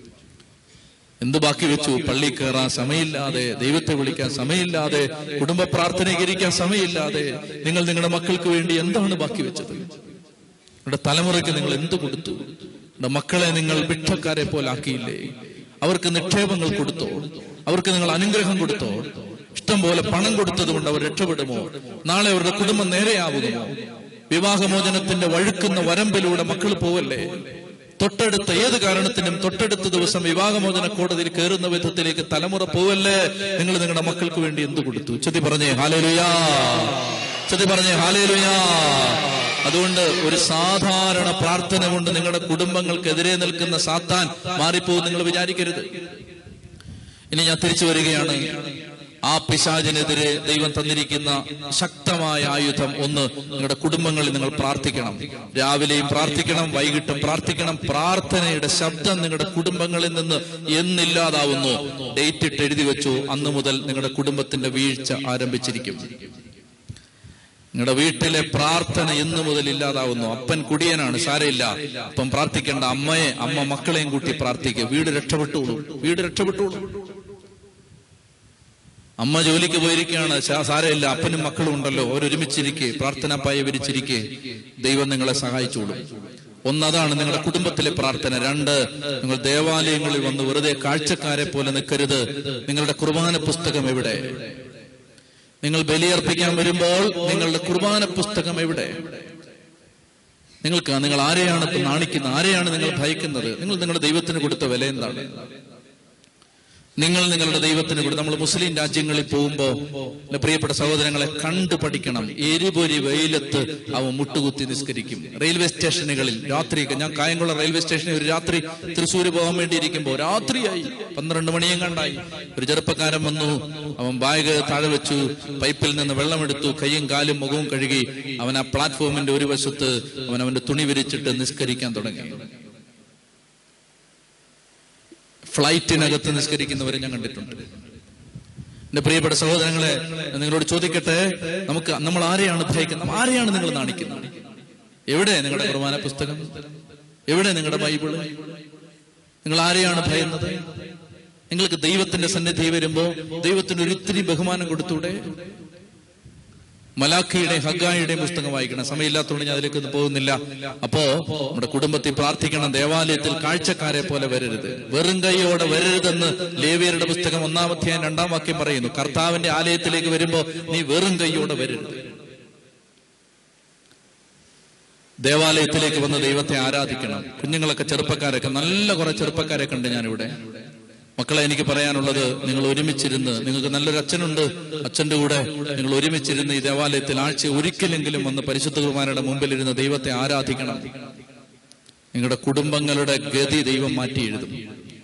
എന്ത് ബാക്കി വെച്ചു പള്ളി കയറാൻ സമയമില്ലാതെ ദൈവത്തെ വിളിക്കാൻ സമയമില്ലാതെ കുടുംബ പ്രാർത്ഥനയ്ക്ക് ഇരിക്കാൻ സമയമില്ലാതെ നിങ്ങൾ നിങ്ങളുടെ മക്കൾക്ക് വേണ്ടി എന്താണ് ബാക്കി വെച്ചത് നിങ്ങളുടെ തലമുറയ്ക്ക് നിങ്ങൾ എന്ത് കൊടുത്തു നിങ്ങളുടെ മക്കളെ നിങ്ങൾ ഭിക്ഷക്കാരെ പോലാക്കിയില്ലേ അവർക്ക് നിക്ഷേപങ്ങൾ കൊടുത്തോ അവർക്ക് നിങ്ങൾ അനുഗ്രഹം കൊടുത്തോ ഇഷ്ടം പോലെ പണം കൊടുത്തത് കൊണ്ട് അവർ രക്ഷപ്പെടുമോ നാളെ അവരുടെ കുടുംബം നേരെയാവുമോ വിവാഹമോചനത്തിന്റെ വഴുക്കുന്ന വരമ്പിലൂടെ മക്കൾ പോവല്ലേ തൊട്ടടുത്ത ഏത് കാരണത്തിനും തൊട്ടടുത്ത ദിവസം വിവാഹമോചന കോടതിയിൽ കയറുന്ന വിധത്തിലേക്ക് തലമുറ പോവല്ലേ നിങ്ങൾ നിങ്ങളുടെ മക്കൾക്ക് വേണ്ടി എന്ത് കൊടുത്തു ഉച്ചത്തി പറഞ്ഞേ ഹാലേലുയാ ഉച്ചത്തി പറഞ്ഞേ ഹാലേലുയാ അതുകൊണ്ട് ഒരു സാധാരണ പ്രാർത്ഥന കൊണ്ട് നിങ്ങളുടെ കുടുംബങ്ങൾക്കെതിരെ നിൽക്കുന്ന സാത്താൻ മാറിപ്പോകും നിങ്ങൾ വിചാരിക്കരുത് ഇനി ഞാൻ തിരിച്ചു വരികയാണ് ആ പിശാചിനെതിരെ ദൈവം തന്നിരിക്കുന്ന ശക്തമായ ആയുധം ഒന്ന് നിങ്ങളുടെ കുടുംബങ്ങളിൽ നിങ്ങൾ പ്രാർത്ഥിക്കണം രാവിലെയും പ്രാർത്ഥിക്കണം വൈകിട്ടും പ്രാർത്ഥിക്കണം പ്രാർത്ഥനയുടെ ശബ്ദം നിങ്ങളുടെ കുടുംബങ്ങളിൽ നിന്ന് എന്നില്ലാതാവുന്നു ഡേറ്റ് ഇട്ട് എഴുതി വെച്ചു അന്ന് മുതൽ നിങ്ങളുടെ കുടുംബത്തിന്റെ വീഴ്ച ആരംഭിച്ചിരിക്കും നിങ്ങളുടെ വീട്ടിലെ പ്രാർത്ഥന എന്ന് മുതൽ ഇല്ലാതാവുന്നു അപ്പൻ കുടിയനാണ് സാരയില്ല അപ്പം പ്രാർത്ഥിക്കേണ്ട അമ്മയെ അമ്മ മക്കളെയും കൂട്ടി പ്രാർത്ഥിക്കുക വീട് രക്ഷപ്പെട്ടുള്ളൂ വീട് രക്ഷപ്പെട്ടുള്ളൂ അമ്മ ജോലിക്ക് പോയിരിക്കുകയാണ് ശാ- സാരമില്ല അപ്പനും മക്കളും ഉണ്ടല്ലോ അവരൊരുമിച്ചിരിക്കെ പ്രാർത്ഥന പായ വിരിച്ചിരിക്കെ ദൈവം നിങ്ങളെ സഹായിച്ചോളും ഒന്നതാണ് നിങ്ങളുടെ കുടുംബത്തിലെ പ്രാർത്ഥന രണ്ട് നിങ്ങൾ ദേവാലയങ്ങളിൽ വന്ന് വെറുതെ കാഴ്ചക്കാരെ പോലെ നിൽക്കരുത് നിങ്ങളുടെ കുർബാന പുസ്തകം എവിടെ നിങ്ങൾ ബലിയർപ്പിക്കാൻ വരുമ്പോൾ നിങ്ങളുടെ കുർബാന പുസ്തകം എവിടെ നിങ്ങൾക്ക് നിങ്ങൾ ആരെയാണ് ഇപ്പൊ നാണിക്കുന്നത് ആരെയാണ് നിങ്ങൾ ഭയക്കുന്നത് നിങ്ങൾ നിങ്ങളുടെ ദൈവത്തിന് കൊടുത്ത വില എന്താണ് നിങ്ങൾ നിങ്ങളുടെ ദൈവത്തിന് കൊടുത്ത് നമ്മൾ മുസ്ലിം രാജ്യങ്ങളിൽ പോകുമ്പോ എന്റെ പ്രിയപ്പെട്ട സഹോദരങ്ങളെ കണ്ടു പഠിക്കണം എരിപൊരി വെയിലത്ത് അവൻ മുട്ടുകുത്തി നിസ്കരിക്കും റെയിൽവേ സ്റ്റേഷനുകളിൽ രാത്രിയൊക്കെ ഞാൻ കായംകുളം റെയിൽവേ സ്റ്റേഷനിൽ ഒരു രാത്രി തൃശ്ശൂര് പോകാൻ വേണ്ടി ഇരിക്കുമ്പോ രാത്രിയായി പന്ത്രണ്ട് മണിയും കണ്ടായി ഒരു ചെറുപ്പക്കാരൻ വന്നു അവൻ ബാഗ് താഴെ വെച്ചു പൈപ്പിൽ നിന്ന് വെള്ളമെടുത്തു കൈയും കാലും മുഖവും കഴുകി അവൻ ആ പ്ലാറ്റ്ഫോമിന്റെ ഒരു വശത്ത് അവൻ അവന്റെ തുണി വിരിച്ചിട്ട് നിസ്കരിക്കാൻ തുടങ്ങി ഫ്ലൈറ്റിനകത്ത് നിസ്കരിക്കുന്നവരെ ഞാൻ കണ്ടിട്ടുണ്ട് എന്റെ പ്രിയപ്പെട്ട സഹോദരങ്ങളെ ഞാൻ നിങ്ങളോട് ചോദിക്കട്ടെ നമുക്ക് നമ്മൾ ആരെയാണ് ഭയക്കുന്നത് ആരെയാണ് നിങ്ങൾ നാണിക്കുന്നത് എവിടെ നിങ്ങളുടെ കുർബാന പുസ്തകം എവിടെ നിങ്ങളുടെ ബൈബിള് നിങ്ങൾ ആരെയാണ് ഭയന്നത് നിങ്ങൾക്ക് ദൈവത്തിന്റെ സന്നിധി വരുമ്പോ ദൈവത്തിന് ഒരു ഇത്തിരി ബഹുമാനം കൊടുത്തൂടെ മലാഖയുടെ ഹഗായുടെ പുസ്തകം വായിക്കണം സമയമില്ലാത്തതുകൊണ്ട് ഞാൻ അതിലേക്ക് ഒന്നും പോകുന്നില്ല അപ്പോ നമ്മുടെ കുടുംബത്തിൽ പ്രാർത്ഥിക്കണം ദേവാലയത്തിൽ കാഴ്ചക്കാരെ പോലെ വരരുത് വെറും കൈയോടെ വരരുതെന്ന് ലേവിയരുടെ പുസ്തകം ഒന്നാം അധ്യായം രണ്ടാം വാക്യം പറയുന്നു കർത്താവിന്റെ ആലയത്തിലേക്ക് വരുമ്പോ നീ വെറും കൈയോടെ വരരുത് ദേവാലയത്തിലേക്ക് വന്ന് ദൈവത്തെ ആരാധിക്കണം കുഞ്ഞുങ്ങളൊക്കെ ചെറുപ്പക്കാരൊക്കെ നല്ല കുറെ ചെറുപ്പക്കാരെ കണ്ട് ഞാനിവിടെ മക്കളെ എനിക്ക് പറയാനുള്ളത് നിങ്ങൾ ഒരുമിച്ചിരുന്ന് നിങ്ങൾക്ക് നല്ലൊരു അച്ഛനുണ്ട് അച്ഛന്റെ കൂടെ നിങ്ങൾ ഒരുമിച്ചിരുന്ന് ഈ ദേവാലയത്തിൽ ആഴ്ച ഒരിക്കലെങ്കിലും വന്ന് പരിശുദ്ധ കുർബാനയുടെ മുമ്പിലിരുന്ന് ദൈവത്തെ ആരാധിക്കണം നിങ്ങളുടെ കുടുംബങ്ങളുടെ ഗതി ദൈവം മാറ്റി എഴുതും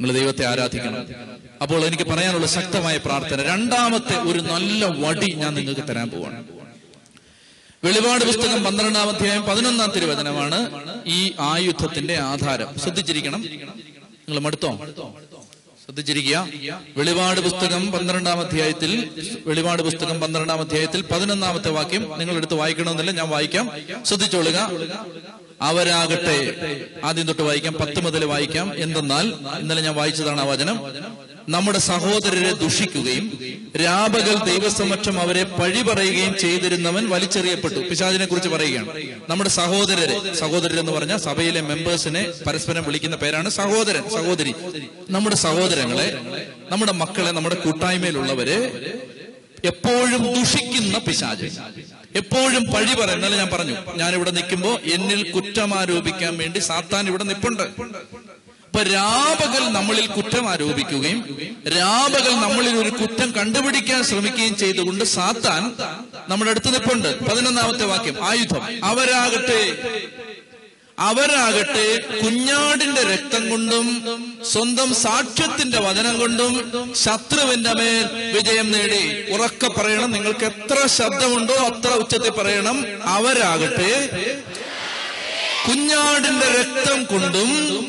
നിങ്ങൾ ദൈവത്തെ ആരാധിക്കണം അപ്പോൾ എനിക്ക് പറയാനുള്ള ശക്തമായ പ്രാർത്ഥന രണ്ടാമത്തെ ഒരു നല്ല വടി ഞാൻ നിങ്ങൾക്ക് തരാൻ പോവാണ് വെളിപാട് പുസ്തകം പന്ത്രണ്ടാം അധ്യായം പതിനൊന്നാം തിരുവചനമാണ് ഈ ആയുധത്തിന്റെ ആധാരം ശ്രദ്ധിച്ചിരിക്കണം നിങ്ങൾ മടുത്തോ ശ്രദ്ധിച്ചിരിക്കുക വെളിപാട് പുസ്തകം പന്ത്രണ്ടാം അധ്യായത്തിൽ വെളിപാട് പുസ്തകം പന്ത്രണ്ടാം അധ്യായത്തിൽ പതിനൊന്നാമത്തെ വാക്യം നിങ്ങൾ എടുത്ത് വായിക്കണമെന്നില്ല ഞാൻ വായിക്കാം ശ്രദ്ധിച്ചോളുക അവരാകട്ടെ ആദ്യം തൊട്ട് വായിക്കാം പത്ത് മുതൽ വായിക്കാം എന്തെന്നാൽ ഇന്നലെ ഞാൻ വായിച്ചതാണ് ആ വചനം നമ്മുടെ സഹോദരരെ ദുഷിക്കുകയും രാപകൽ ദൈവസമക്ഷം അവരെ പഴി പറയുകയും ചെയ്തിരുന്നവൻ വലിച്ചെറിയപ്പെട്ടു പിശാചിനെ കുറിച്ച് പറയുകയാണ് നമ്മുടെ സഹോദരരെ സഹോദരരെന്ന് പറഞ്ഞ സഭയിലെ മെമ്പേഴ്സിനെ പരസ്പരം വിളിക്കുന്ന പേരാണ് സഹോദരൻ സഹോദരി നമ്മുടെ സഹോദരങ്ങളെ നമ്മുടെ മക്കളെ നമ്മുടെ കൂട്ടായ്മയിലുള്ളവരെ എപ്പോഴും ദുഷിക്കുന്ന പിശാച് എപ്പോഴും പഴി പറയും എന്നാലും ഞാൻ പറഞ്ഞു ഞാൻ ഇവിടെ നിൽക്കുമ്പോ എന്നിൽ കുറ്റം ആരോപിക്കാൻ വേണ്ടി സാത്താൻ ഇവിടെ നിപ്പുണ്ട് അപ്പൊ രാപകൽ നമ്മളിൽ കുറ്റം ആരോപിക്കുകയും രാപകൽ നമ്മളിൽ ഒരു കുറ്റം കണ്ടുപിടിക്കാൻ ശ്രമിക്കുകയും ചെയ്തുകൊണ്ട് സാത്താൻ നമ്മുടെ അടുത്ത് നിപ്പുണ്ട് പതിനൊന്നാമത്തെ വാക്യം ആയുധം അവരാകട്ടെ അവരാകട്ടെ കുഞ്ഞാടിന്റെ രക്തം കൊണ്ടും സ്വന്തം സാക്ഷ്യത്തിന്റെ വചനം കൊണ്ടും ശത്രുവിന്റെ മേൽ വിജയം നേടി ഉറക്കെ പറയണം നിങ്ങൾക്ക് എത്ര ശബ്ദമുണ്ടോ അത്ര ഉച്ചത്തിൽ പറയണം അവരാകട്ടെ കുഞ്ഞാടിന്റെ രക്തം കൊണ്ടും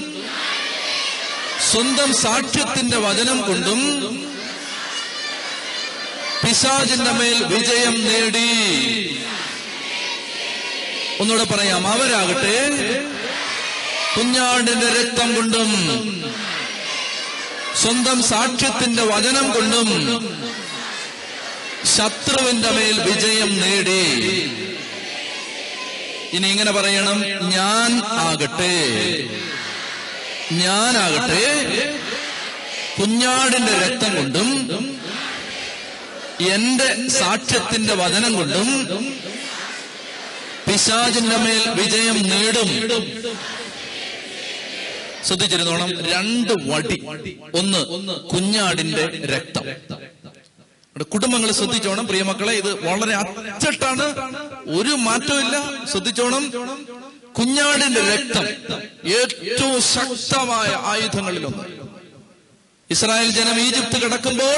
സ്വന്തം സാക്ഷ്യത്തിന്റെ വചനം കൊണ്ടും പിശാചിന്റെ മേൽ വിജയം നേടി ഒന്നുകൂടെ പറയാം അവരാകട്ടെ കുഞ്ഞാടിന്റെ രക്തം കൊണ്ടും സ്വന്തം സാക്ഷ്യത്തിന്റെ വചനം കൊണ്ടും ശത്രുവിന്റെ മേൽ വിജയം നേടി ഇനി ഇങ്ങനെ പറയണം ഞാൻ ആകട്ടെ ഞാനാകട്ടെ കുഞ്ഞാടിന്റെ രക്തം കൊണ്ടും എന്റെ സാക്ഷ്യത്തിന്റെ വചനം കൊണ്ടും പിശാചിന്റെ മേൽ വിജയം നേടും ശ്രദ്ധിച്ചിരുന്നോണം രണ്ട് വടി ഒന്ന് കുഞ്ഞാടിന്റെ രക്തം ഇവിടെ കുടുംബങ്ങൾ ശ്രദ്ധിച്ചോണം പ്രിയമക്കളെ ഇത് വളരെ അച്ചട്ടാണ് ഒരു മാറ്റമില്ല ശ്രദ്ധിച്ചോണം കുഞ്ഞാടിന്റെ രക്തം ഏറ്റവും ശക്തമായ ആയുധങ്ങളിലൊന്ന് ഇസ്രായേൽ ജനം ഈജിപ്ത് കിടക്കുമ്പോൾ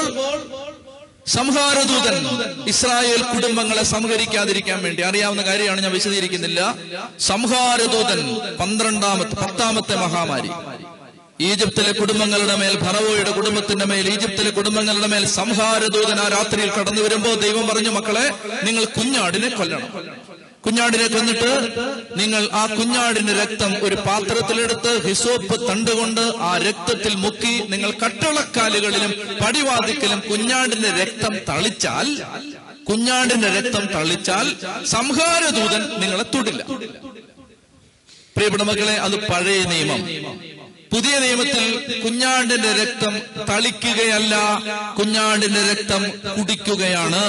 സംഹാരദൂതൻ ഇസ്രായേൽ കുടുംബങ്ങളെ സംഹരിക്കാതിരിക്കാൻ വേണ്ടി അറിയാവുന്ന കാര്യമാണ് ഞാൻ വിശദീകരിക്കുന്നില്ല സംഹാരദൂതൻ പന്ത്രണ്ടാമത്തെ പത്താമത്തെ മഹാമാരി ഈജിപ്തിലെ കുടുംബങ്ങളുടെ മേൽ ഫറവോയുടെ കുടുംബത്തിന്റെ മേൽ ഈജിപ്തിലെ കുടുംബങ്ങളുടെ മേൽ സംഹാരദൂതൻ ആ രാത്രിയിൽ കടന്നു വരുമ്പോ ദൈവം പറഞ്ഞു മക്കളെ നിങ്ങൾ കുഞ്ഞാടിനെ കൊല്ലണം കുഞ്ഞാടിനെ കൊന്നിട്ട് നിങ്ങൾ ആ കുഞ്ഞാടിന്റെ രക്തം ഒരു പാത്രത്തിലെടുത്ത് ഹിസോപ്പ് തണ്ടുകൊണ്ട് ആ രക്തത്തിൽ മുക്കി നിങ്ങൾ കട്ടളക്കാലുകളിലും പടിവാതിക്കലും കുഞ്ഞാടിന്റെ രക്തം തളിച്ചാൽ കുഞ്ഞാടിന്റെ രക്തം തളിച്ചാൽ സംഹാരദൂതൻ നിങ്ങളെ തൊടില്ല പ്രിയപ്പെട്ട മക്കളെ അത് പഴയ നിയമം പുതിയ നിയമത്തിൽ കുഞ്ഞാടിന്റെ രക്തം തളിക്കുകയല്ല കുഞ്ഞാടിന്റെ രക്തം കുടിക്കുകയാണ്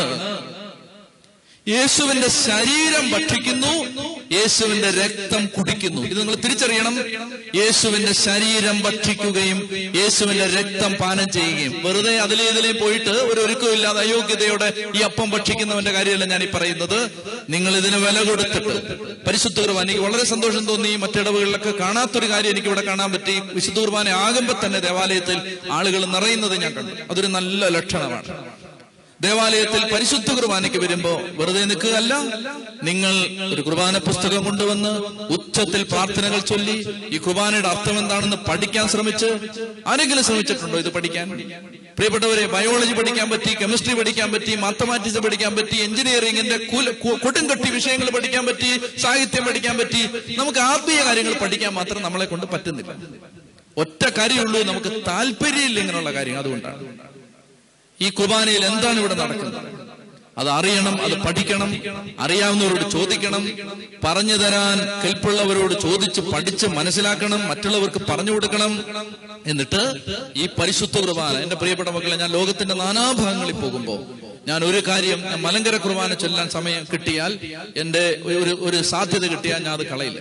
യേശുവിന്റെ ശരീരം ഭക്ഷിക്കുന്നു യേശുവിന്റെ രക്തം കുടിക്കുന്നു ഇത് നിങ്ങൾ തിരിച്ചറിയണം യേശുവിന്റെ ശരീരം ഭക്ഷിക്കുകയും യേശുവിന്റെ രക്തം പാനം ചെയ്യുകയും വെറുതെ അതിലെ ഇതിലേ പോയിട്ട് ഒരു ഒരുക്കമില്ലാതെ അയോഗ്യതയോടെ ഈ അപ്പം ഭക്ഷിക്കുന്നവന്റെ കാര്യമല്ല ഞാൻ ഈ പറയുന്നത് നിങ്ങൾ ഇതിന് വില കൊടുത്തിട്ട് പരിശുദ്ധ കുർബാന എനിക്ക് വളരെ സന്തോഷം തോന്നി മറ്റിടവുകളിലൊക്കെ കാണാത്തൊരു കാര്യം എനിക്ക് ഇവിടെ കാണാൻ പറ്റി വിശുദ്ധ കുർബാന ആകുമ്പോൾ തന്നെ ദേവാലയത്തിൽ ആളുകൾ നിറയുന്നത് ഞാൻ കണ്ടു അതൊരു നല്ല ലക്ഷണമാണ് ദേവാലയത്തിൽ പരിശുദ്ധ കുർബാനയ്ക്ക് വരുമ്പോ വെറുതെ നിൽക്കുകയല്ല നിങ്ങൾ ഒരു കുർബാന പുസ്തകം കൊണ്ടുവന്ന് ഉച്ചത്തിൽ പ്രാർത്ഥനകൾ ചൊല്ലി ഈ കുർബാനയുടെ അർത്ഥം എന്താണെന്ന് പഠിക്കാൻ ശ്രമിച്ച് ആരെങ്കിലും ശ്രമിച്ചിട്ടുണ്ടോ ഇത് പഠിക്കാൻ പ്രിയപ്പെട്ടവരെ ബയോളജി പഠിക്കാൻ പറ്റി കെമിസ്ട്രി പഠിക്കാൻ പറ്റി മാത്തമാറ്റിക്സ് പഠിക്കാൻ പറ്റി എഞ്ചിനീയറിംഗിന്റെ കൊടുങ്കട്ടി വിഷയങ്ങൾ പഠിക്കാൻ പറ്റി സാഹിത്യം പഠിക്കാൻ പറ്റി നമുക്ക് ആത്മീയ കാര്യങ്ങൾ പഠിക്കാൻ മാത്രം നമ്മളെ കൊണ്ട് പറ്റുന്നില്ല ഒറ്റ കാര്യമുള്ളൂ നമുക്ക് താല്പര്യമില്ല ഇങ്ങനെയുള്ള കാര്യം അതുകൊണ്ടാണ് ഈ കുർബാനയിൽ എന്താണ് ഇവിടെ നടക്കുന്നത് അത് അറിയണം അത് പഠിക്കണം അറിയാവുന്നവരോട് ചോദിക്കണം പറഞ്ഞു തരാൻ കെൽപ്പുള്ളവരോട് ചോദിച്ച് പഠിച്ച് മനസ്സിലാക്കണം മറ്റുള്ളവർക്ക് പറഞ്ഞു കൊടുക്കണം എന്നിട്ട് ഈ പരിശുദ്ധ കുർബാന എന്റെ പ്രിയപ്പെട്ട മക്കളെ ഞാൻ ലോകത്തിന്റെ നാനാഭാഗങ്ങളിൽ പോകുമ്പോൾ ഞാൻ ഒരു കാര്യം ഞാൻ മലങ്കര കുർബാന ചൊല്ലാൻ സമയം കിട്ടിയാൽ എന്റെ ഒരു ഒരു സാധ്യത കിട്ടിയാൽ ഞാൻ അത് കളയില്ല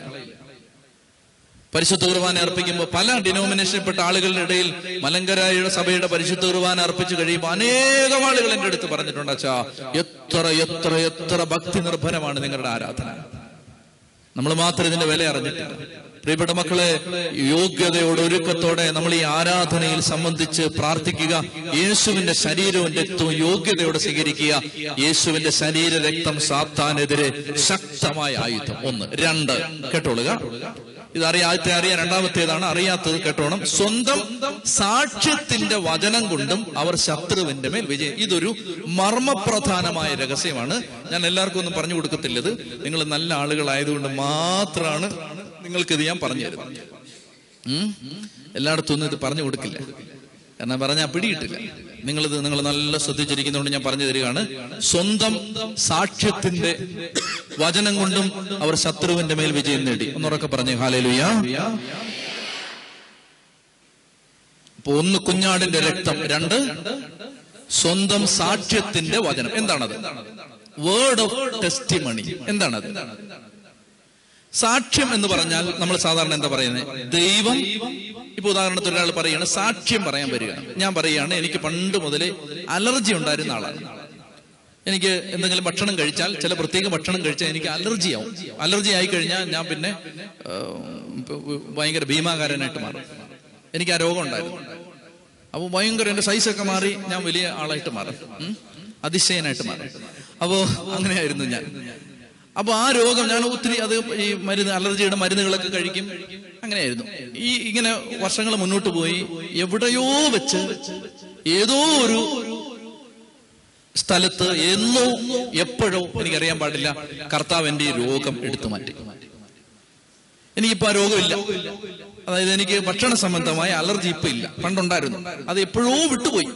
പരിശുദ്ധ കുർബാന അർപ്പിക്കുമ്പോൾ പല ഡിനോമിനേഷനിൽപ്പെട്ട ആളുകളുടെ ഇടയിൽ മലങ്കരായുടെ സഭയുടെ പരിശുദ്ധ കുർബാന അർപ്പിച്ചു കഴിയുമ്പോൾ അനേകം ആളുകൾ എന്റെ അടുത്ത് പറഞ്ഞിട്ടുണ്ട് അച്ഛാ എത്ര എത്ര എത്ര ഭക്തി നിർഭരമാണ് നിങ്ങളുടെ ആരാധന നമ്മൾ മാത്രം ഇതിന്റെ വില അറിഞ്ഞിട്ടില്ല പ്രിയപ്പെട്ട മക്കളെ യോഗ്യതയോടെ ഒരുക്കത്തോടെ നമ്മൾ ഈ ആരാധനയിൽ സംബന്ധിച്ച് പ്രാർത്ഥിക്കുക യേശുവിന്റെ ശരീരവും രക്തവും യോഗ്യതയോടെ സ്വീകരിക്കുക യേശുവിന്റെ ശരീര രക്തം സാത്താനെതിരെ ശക്തമായ ആയുധം ഒന്ന് രണ്ട് കേട്ടോളുക ഇത് അറിയാത്ത അറിയാൻ രണ്ടാമത്തേതാണ് അറിയാത്തത് കേട്ടോണം സ്വന്തം സാക്ഷ്യത്തിന്റെ വചനം കൊണ്ടും അവർ ശത്രുവിന്റെ മേൽ വിജയം ഇതൊരു മർമ്മപ്രധാനമായ രഹസ്യമാണ് ഞാൻ എല്ലാവർക്കും ഒന്നും പറഞ്ഞു കൊടുക്കത്തില്ലത് നിങ്ങൾ നല്ല ആളുകളായതുകൊണ്ട് മാത്രമാണ് നിങ്ങൾക്കിത് ഞാൻ പറഞ്ഞു തരുന്നത് ഉം? എല്ലായിടത്തും ഒന്നും ഇത് പറഞ്ഞു കൊടുക്കില്ല കാരണം പറഞ്ഞാൽ പിടിയിട്ടില്ല നിങ്ങളിത് നിങ്ങൾ നല്ല ശ്രദ്ധിച്ചിരിക്കുന്നതുകൊണ്ട് ഞാൻ പറഞ്ഞു തരികയാണ് സ്വന്തം സാക്ഷ്യത്തിന്റെ വചനം കൊണ്ടും അവർ ശത്രുവിന്റെ മേൽ വിജയം നേടി ഒന്നുറക്കെ പറഞ്ഞു ഹാലേലുയ അപ്പൊ ഒന്ന് കുഞ്ഞാടിന്റെ രക്തം രണ്ട് സ്വന്തം സാക്ഷ്യത്തിന്റെ വചനം എന്താണത് വേർഡ് ഓഫ് ടെസ്റ്റിമണി എന്താണത് സാക്ഷ്യം എന്ന് പറഞ്ഞാൽ നമ്മൾ സാധാരണ എന്താ പറയുന്നത് ദൈവം ഇപ്പൊ ഉദാഹരണത്തിന് ഒരാൾ പറയുകയാണ് സാക്ഷ്യം പറയാൻ വരികയാണ് ഞാൻ പറയുകയാണ് എനിക്ക് പണ്ട് മുതലേ അലർജി ഉണ്ടായിരുന്ന ആളാണ് എനിക്ക് എന്തെങ്കിലും ഭക്ഷണം കഴിച്ചാൽ ചില പ്രത്യേക ഭക്ഷണം കഴിച്ചാൽ എനിക്ക് അലർജി ആവും അലർജി ആയി കഴിഞ്ഞാൽ ഞാൻ പിന്നെ ആ, ഭയങ്കര ഭീമാകാരനായിട്ട് മാറും എനിക്ക് ആ രോഗം ഉണ്ടായിരുന്നു അപ്പോൾ ഭയങ്കര എന്റെ സൈസൊക്കെ മാറി ഞാൻ വലിയ ആളായിട്ട് മാറും ഉം. അതിശയനായിട്ട് മാറും അപ്പോ അങ്ങനെയായിരുന്നു ഞാൻ അപ്പൊ ആ രോഗം ഞാൻ ഒത്തിരി അത് ഈ മരുന്ന് അലർജിയുടെ മരുന്നുകളൊക്കെ കഴിക്കും അങ്ങനെയായിരുന്നു ഈ ഇങ്ങനെ വർഷങ്ങൾ മുന്നോട്ട് പോയി എവിടെയോ വെച്ച് ഏതോ ഒരു സ്ഥലത്ത് എന്നോ എപ്പോഴോ എനിക്കറിയാൻ പാടില്ല കർത്താവ് എന്റെ ഈ രോഗം എടുത്തു മാറ്റി എനിക്കിപ്പോ ആ രോഗമില്ല അതായത് എനിക്ക് ഭക്ഷണ സംബന്ധമായ അലർജി ഇപ്പൊ ഇല്ല പണ്ടുണ്ടായിരുന്നു അത് എപ്പോഴോ വിട്ടുപോയി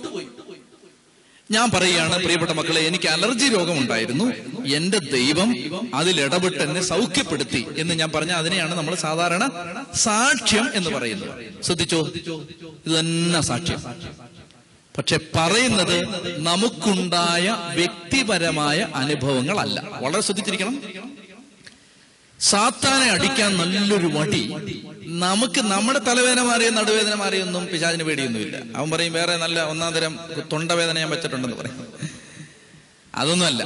ഞാൻ പറയുകയാണ് പ്രിയപ്പെട്ട മക്കളെ എനിക്ക് അലർജി രോഗമുണ്ടായിരുന്നു എന്റെ ദൈവം അതിൽ ഇടപെട്ട് എന്നെ സൗഖ്യപ്പെടുത്തി എന്ന് ഞാൻ പറഞ്ഞ അതിനെയാണ് നമ്മൾ സാധാരണ സാക്ഷ്യം എന്ന് പറയുന്നത് ശ്രദ്ധിച്ചോ ഇത് തന്നെ സാക്ഷ്യം പക്ഷെ പറയുന്നത് നമുക്കുണ്ടായ വ്യക്തിപരമായ അനുഭവങ്ങളല്ല വളരെ ശ്രദ്ധിച്ചിരിക്കണം സാത്താനെ അടിക്കാൻ നല്ലൊരു വടി നമുക്ക് നമ്മുടെ തലവേദന മാറിയ നടുവേദന മാറിയൊന്നും പിശാചിന് പേടിയൊന്നുമില്ല അവൻ പറയും വേറെ നല്ല ഒന്നാം തരം തൊണ്ടവേദന ഞാൻ വെച്ചിട്ടുണ്ടെന്ന് പറയും അതൊന്നുമല്ല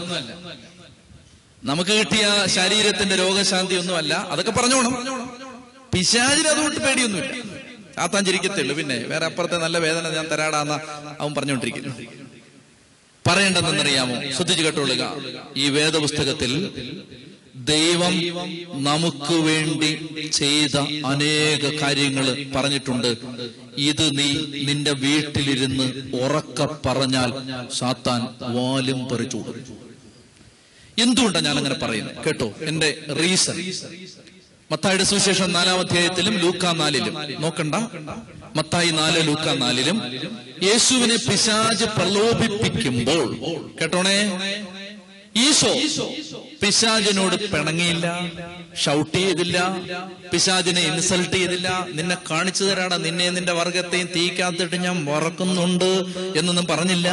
നമുക്ക് കിട്ടിയ ശരീരത്തിന്റെ രോഗശാന്തി ഒന്നുമല്ല അതൊക്കെ പറഞ്ഞോണം പിശാചിന് അതുകൊണ്ട് പേടിയൊന്നുമില്ല സാത്താൻ ചിരിക്കത്തുള്ളൂ പിന്നെ വേറെ അപ്പുറത്തെ നല്ല വേദന ഞാൻ തരാടാന്ന അവൻ പറഞ്ഞുകൊണ്ടിരിക്കുന്നു പറയേണ്ടതെന്നറിയാമോ ശ്രദ്ധിച്ചു കേട്ടോളുക ഈ വേദപുസ്തകത്തിൽ ദൈവം നമുക്ക് വേണ്ടി ചെയ്ത അനേക കാര്യങ്ങൾ പറഞ്ഞിട്ടുണ്ട് ഇത് നീ നിന്റെ വീട്ടിലിരുന്ന് ഉറക്ക പറഞ്ഞാൽ സാത്താൻ വാലും പറിച്ചു കൊടുക്കും എന്തുകൊണ്ടാണ് ഞാൻ അങ്ങനെ പറയുന്നത് കേട്ടോ എന്റെ റീസൺ മത്തായിയുടെ സുവിശേഷം നാലാം അധ്യായത്തിലും ലൂക്ക നാലിലും നോക്കണ്ട മത്തായി നാല് ലൂക്ക നാലിലും യേശുവിനെ പിശാജ് പ്രലോഭിപ്പിക്കുമ്പോൾ കേട്ടോണേ ഈശോ പിശാജിനോട് പിണങ്ങിയില്ല ഷൗട്ട് ചെയ്തില്ല പിശാജിനെ ഇൻസൾട്ട് ചെയ്തില്ല നിന്നെ കാണിച്ചു തരാടാ നിന്നെ നിന്റെ വർഗത്തെയും തീക്കാത്തിട്ട് ഞാൻ വറക്കുന്നുണ്ട് എന്നൊന്നും പറഞ്ഞില്ല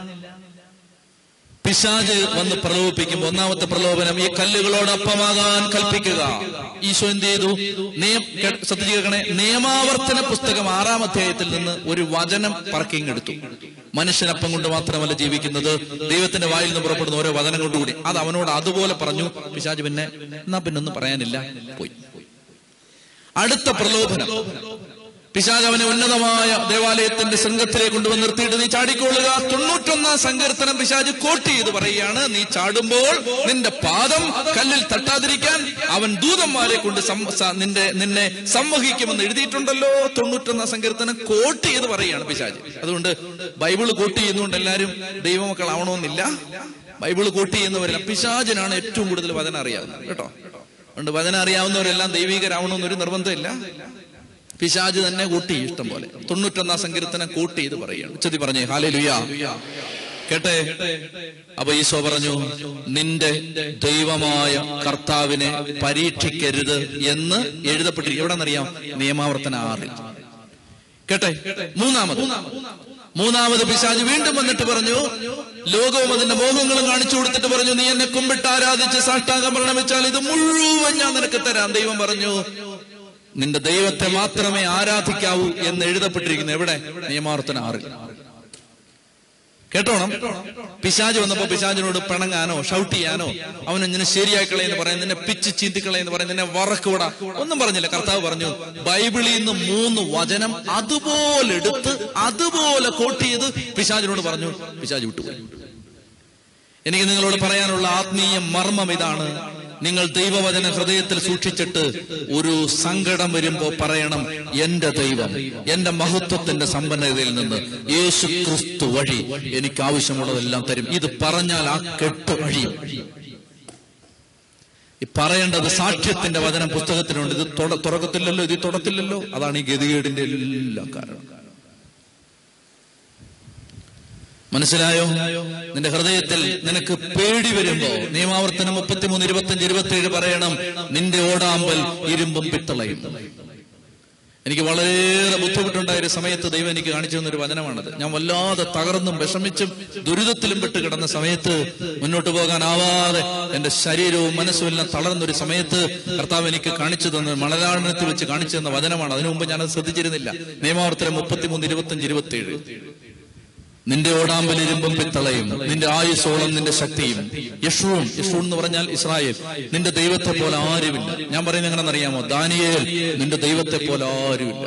പിശാജ് വന്ന് പ്രലോഭിപ്പിക്കുമ്പോൾ ഒന്നാമത്തെ പ്രലോഭനം ഈ കല്ലുകളോടൊപ്പമാകാൻ കൽപ്പിക്കുക ഈശോ എന്ത് ചെയ്തു നിയ- കേ- ശ്രദ്ധിച്ച് കേൾക്കണേ നിയമാവർത്തന പുസ്തകം ആറാം അധ്യായത്തിൽ നിന്ന് ഒരു വചനം പറക്കിങ്ങെടുത്തു മനുഷ്യനപ്പം കൊണ്ട് മാത്രമല്ല ജീവിക്കുന്നത് ദൈവത്തിന്റെ വായിൽ നിന്ന് പുറപ്പെടുന്ന ഓരോ വചനം കൊണ്ടുകൂടി അത് അവനോട് അതുപോലെ പറഞ്ഞു പിശാജ് പിന്നെ എന്നാ പിന്നെ ഒന്നും പറയാനില്ല പോയി അടുത്ത പ്രലോഭനം പിശാജ് അവനെ ഉന്നതമായ ദേവാലയത്തിന്റെ സംഘത്തിലേക്ക് കൊണ്ടുവന്ന് നിർത്തിയിട്ട് നീ ചാടിക്കൊള്ളുക തൊണ്ണൂറ്റൊന്നാം സങ്കീർത്തനം പിശാജ് കോട്ട് ചെയ്ത് പറയുകയാണ് നീ ചാടുമ്പോൾ നിന്റെ പാദം കല്ലിൽ തട്ടാതിരിക്കാൻ അവൻ ദൂതന്മാരെ കൊണ്ട് സം- സ- നിന്റെ നിന്നെ സംവഹിക്കുമെന്ന് എഴുതിയിട്ടുണ്ടല്ലോ തൊണ്ണൂറ്റൊന്നാം സങ്കീർത്തനം കോട്ട് ചെയ്ത് പറയുകയാണ് പിശാജ് അതുകൊണ്ട് ബൈബിള് കോട്ട് ചെയ്യുന്നതുകൊണ്ട് എല്ലാവരും ദൈവമക്കളാവണമെന്നില്ല ബൈബിള് കോട്ട് ചെയ്യുന്നവരെല്ലാം പിശാചിനാണ് ഏറ്റവും കൂടുതൽ വചനം അറിയാവുന്നത് കേട്ടോ അതുകൊണ്ട് വചനം അറിയാവുന്നവരെല്ലാം ദൈവികരാവണമെന്നൊരു നിർബന്ധമില്ല പിശാജ് തന്നെ കൂട്ടി ഇഷ്ടം പോലെ തൊണ്ണൂറ്റൊന്നാം സങ്കീർത്തനം കൂട്ടി ഇത് പറയുകയാണ് ഉച്ചതി പറഞ്ഞേ ഹാലേ ലുയാ കേട്ടെ അപ്പൊ ഈശോ പറഞ്ഞു നിന്റെ ദൈവമായ കർത്താവിനെ പരീക്ഷിക്കരുത് എന്ന് എഴുതപ്പെട്ടിരിക്കും എവിടെന്നറിയാം നിയമാവർത്തന ആറിൽ കേട്ടെ മൂന്നാമത് മൂന്നാമത് പിശാജ് വീണ്ടും വന്നിട്ട് പറഞ്ഞു ലോകവും അതിന്റെ മോഹങ്ങളും കാണിച്ചു കൊടുത്തിട്ട് പറഞ്ഞു നീ എന്നെ കുമ്പിട്ട് ആരാധിച്ച് സാഷ്ടാംഗം പ്രണമിച്ചാൽ ഇത് മുഴുവൻ ഞാൻ നിനക്ക് തരാം ദൈവം പറഞ്ഞു നിന്റെ ദൈവത്തെ മാത്രമേ ആരാധിക്കാവൂ എന്ന് എഴുതപ്പെട്ടിരിക്കുന്നു എവിടെ നിയമാവർത്തന ആറിൽ കേട്ടോണം പിശാജ് വന്നപ്പോ പിശാജിനോട് പിണങ്ങാനോ ഷൗട്ട് ചെയ്യാനോ അവനെങ്ങനെ ശരിയാക്കളെ എന്ന് പറയാൻ നിന്നെ പിച്ച് ചീന്തിക്കളെ എന്ന് പറയാൻ നിന്നെ വറക്കൂടാ ഒന്നും പറഞ്ഞില്ല കർത്താവ് പറഞ്ഞു ബൈബിളിൽ നിന്ന് മൂന്ന് വചനം അതുപോലെ എടുത്ത് അതുപോലെ കോട്ട് ചെയ്ത് പിശാജിനോട് പറഞ്ഞു പിശാജ് വിട്ടുപോയി എനിക്ക് നിങ്ങളോട് പറയാനുള്ള ആത്മീയ മർമ്മം ഇതാണ് നിങ്ങൾ ദൈവവചന ഹൃദയത്തിൽ സൂക്ഷിച്ചിട്ട് ഒരു സങ്കടം വരുമ്പോ പറയണം എന്റെ ദൈവം എന്റെ മഹത്വത്തിന്റെ സമ്പന്നതയിൽ നിന്ന് യേശു ക്രിസ്തു വഴി എനിക്ക് ആവശ്യമുള്ളതെല്ലാം തരും ഇത് പറഞ്ഞാൽ ആ കെട്ട് വഴിയും ഈ പറയേണ്ടത് സാക്ഷ്യത്തിന്റെ വചനം പുസ്തകത്തിലുണ്ട് ഇത് തൊട- തുറക്കത്തില്ലല്ലോ ഇത് തുടത്തില്ലല്ലോ അതാണ് ഈ ഗതികേടിന്റെ എല്ലാം കാരണം മനസ്സിലായോ നിന്റെ ഹൃദയത്തിൽ നിനക്ക് പേടി വരുമ്പോ നിയമാവർത്തനം മുപ്പത്തിമൂന്ന് ഇരുപത്തഞ്ച് ഇരുപത്തിയേഴ് പറയണം നിന്റെ ഓടാമ്പൽ ഇരുമ്പും പിത്തളയും എനിക്ക് വളരെയേറെ ബുദ്ധിമുട്ടുണ്ടായ ഒരു സമയത്ത് ദൈവം എനിക്ക് കാണിച്ചു തന്നൊരു വചനമാണത് ഞാൻ വല്ലാതെ തകർന്നും വിഷമിച്ചും ദുരിതത്തിലും പെട്ട് കിടന്ന സമയത്ത് മുന്നോട്ട് പോകാനാവാതെ എന്റെ ശരീരവും മനസ്സും എല്ലാം തളർന്നൊരു സമയത്ത് കർത്താവ് എനിക്ക് കാണിച്ചു തന്ന മണലാടനത്തിൽ വെച്ച് കാണിച്ചു തന്ന വചനമാണ് അതിനു മുമ്പ് ഞാനത് ശ്രദ്ധിച്ചിരുന്നില്ല നിയമാവർത്തനം മുപ്പത്തിമൂന്ന് ഇരുപത്തഞ്ച് ഇരുപത്തിയേഴ് നിന്റെ ഓടാമ്പലിരുമ്പും പിത്തളയും നിന്റെ ആയുസോളം നിന്റെ ശക്തിയും യഷൂൺ യഷൂൺ എന്ന് പറഞ്ഞാൽ ഇസ്രായേൽ നിന്റെ ദൈവത്തെ പോലെ ആരുമില്ല ഞാൻ പറയുന്നത് എങ്ങനെയെന്നറിയാമോ ദാനിയേൽ നിന്റെ ദൈവത്തെ പോലെ ആരുമില്ല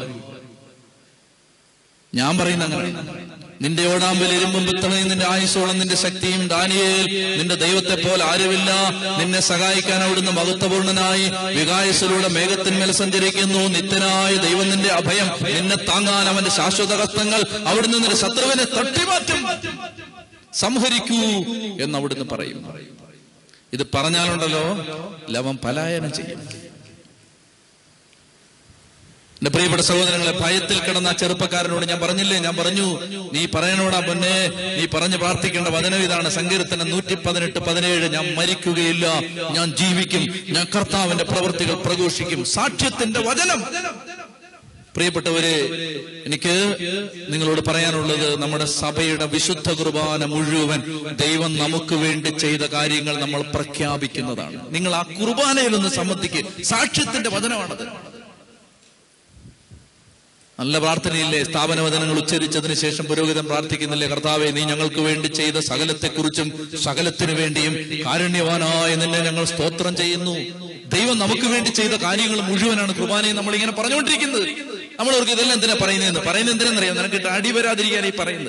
ഞാൻ പറയുന്ന അങ്ങനെ നിന്റെ ഓടാമ്പൽ ഇരുമ്പും പിത്തളയും നിന്റെ ആയുസോളം നിന്റെ ശക്തിയും ദാനിയേൽ നിന്റെ ദൈവത്തെ പോലെ ആരുമില്ല നിന്നെ സഹായിക്കാൻ അവിടുന്ന് മഹത്വപൂർണനായി വികായസിലൂടെ മേഘത്തിന്മേൽ സഞ്ചരിക്കുന്നു നിത്യനായ ദൈവം നിന്റെ അഭയം നിന്നെ താങ്ങാൻ അവന്റെ ശാശ്വത ഹസ്തങ്ങൾ അവിടുന്ന് നിന്റെ ശത്രുവിനെ തട്ടിമാറ്റും സംഹരിക്കൂ എന്ന് അവിടുന്ന് പറയും ഇത് പറഞ്ഞാലുണ്ടല്ലോ ലവൻ പലായനം ചെയ്യും എന്റെ പ്രിയപ്പെട്ട സഹോദരങ്ങളെ ഭയത്തിൽ കിടന്ന ആ ചെറുപ്പക്കാരനോട് ഞാൻ പറഞ്ഞില്ലേ ഞാൻ പറഞ്ഞു നീ പറയണോടാ പൊന്നെ നീ പറഞ്ഞു പ്രാർത്ഥിക്കേണ്ട വചനം ഇതാണ് സങ്കീർത്തനം നൂറ്റി പതിനെട്ട് പതിനേഴ് ഞാൻ മരിക്കുകയില്ല ഞാൻ ജീവിക്കും ഞാൻ കർത്താവിന്റെ പ്രവൃത്തികൾ പ്രഘോഷിക്കും സാക്ഷ്യത്തിന്റെ വചനം പ്രിയപ്പെട്ടവരെ എനിക്ക് നിങ്ങളോട് പറയാനുള്ളത് നമ്മുടെ സഭയുടെ വിശുദ്ധ കുർബാന മുഴുവൻ ദൈവം നമുക്ക് വേണ്ടി ചെയ്ത കാര്യങ്ങൾ നമ്മൾ പ്രഖ്യാപിക്കുന്നതാണ് നിങ്ങൾ ആ കുർബാനയിലൊന്ന് സംബന്ധിക്കുക സാക്ഷ്യത്തിന്റെ വചനമാണത് നല്ല പ്രാർത്ഥനയില്ലേ സ്ഥാപന വചനങ്ങൾ ഉച്ചരിച്ചതിന് ശേഷം പുരോഹിതൻ പ്രാർത്ഥിക്കുന്നില്ലേ കർത്താവെ നീ ഞങ്ങൾക്ക് വേണ്ടി ചെയ്ത സകലത്തെക്കുറിച്ചും സകലത്തിനു വേണ്ടിയും കാരുണ്യവാനായ നിന്നെ ഞങ്ങൾ സ്തോത്രം ചെയ്യുന്നു ദൈവം നമുക്ക് വേണ്ടി ചെയ്ത കാര്യങ്ങൾ മുഴുവനാണ് കുർബാനയെ നമ്മൾ ഇങ്ങനെ പറഞ്ഞുകൊണ്ടിരിക്കുന്നത് നമ്മൾ അവർക്ക് ഇതെല്ലാം എന്തിനാ പറയുന്നതെന്ന് പറയുന്നത് എന്തിനാണെന്നറിയാം നിനക്ക് അടി വരാതിരിക്കാൻ ഈ പറയുന്നത്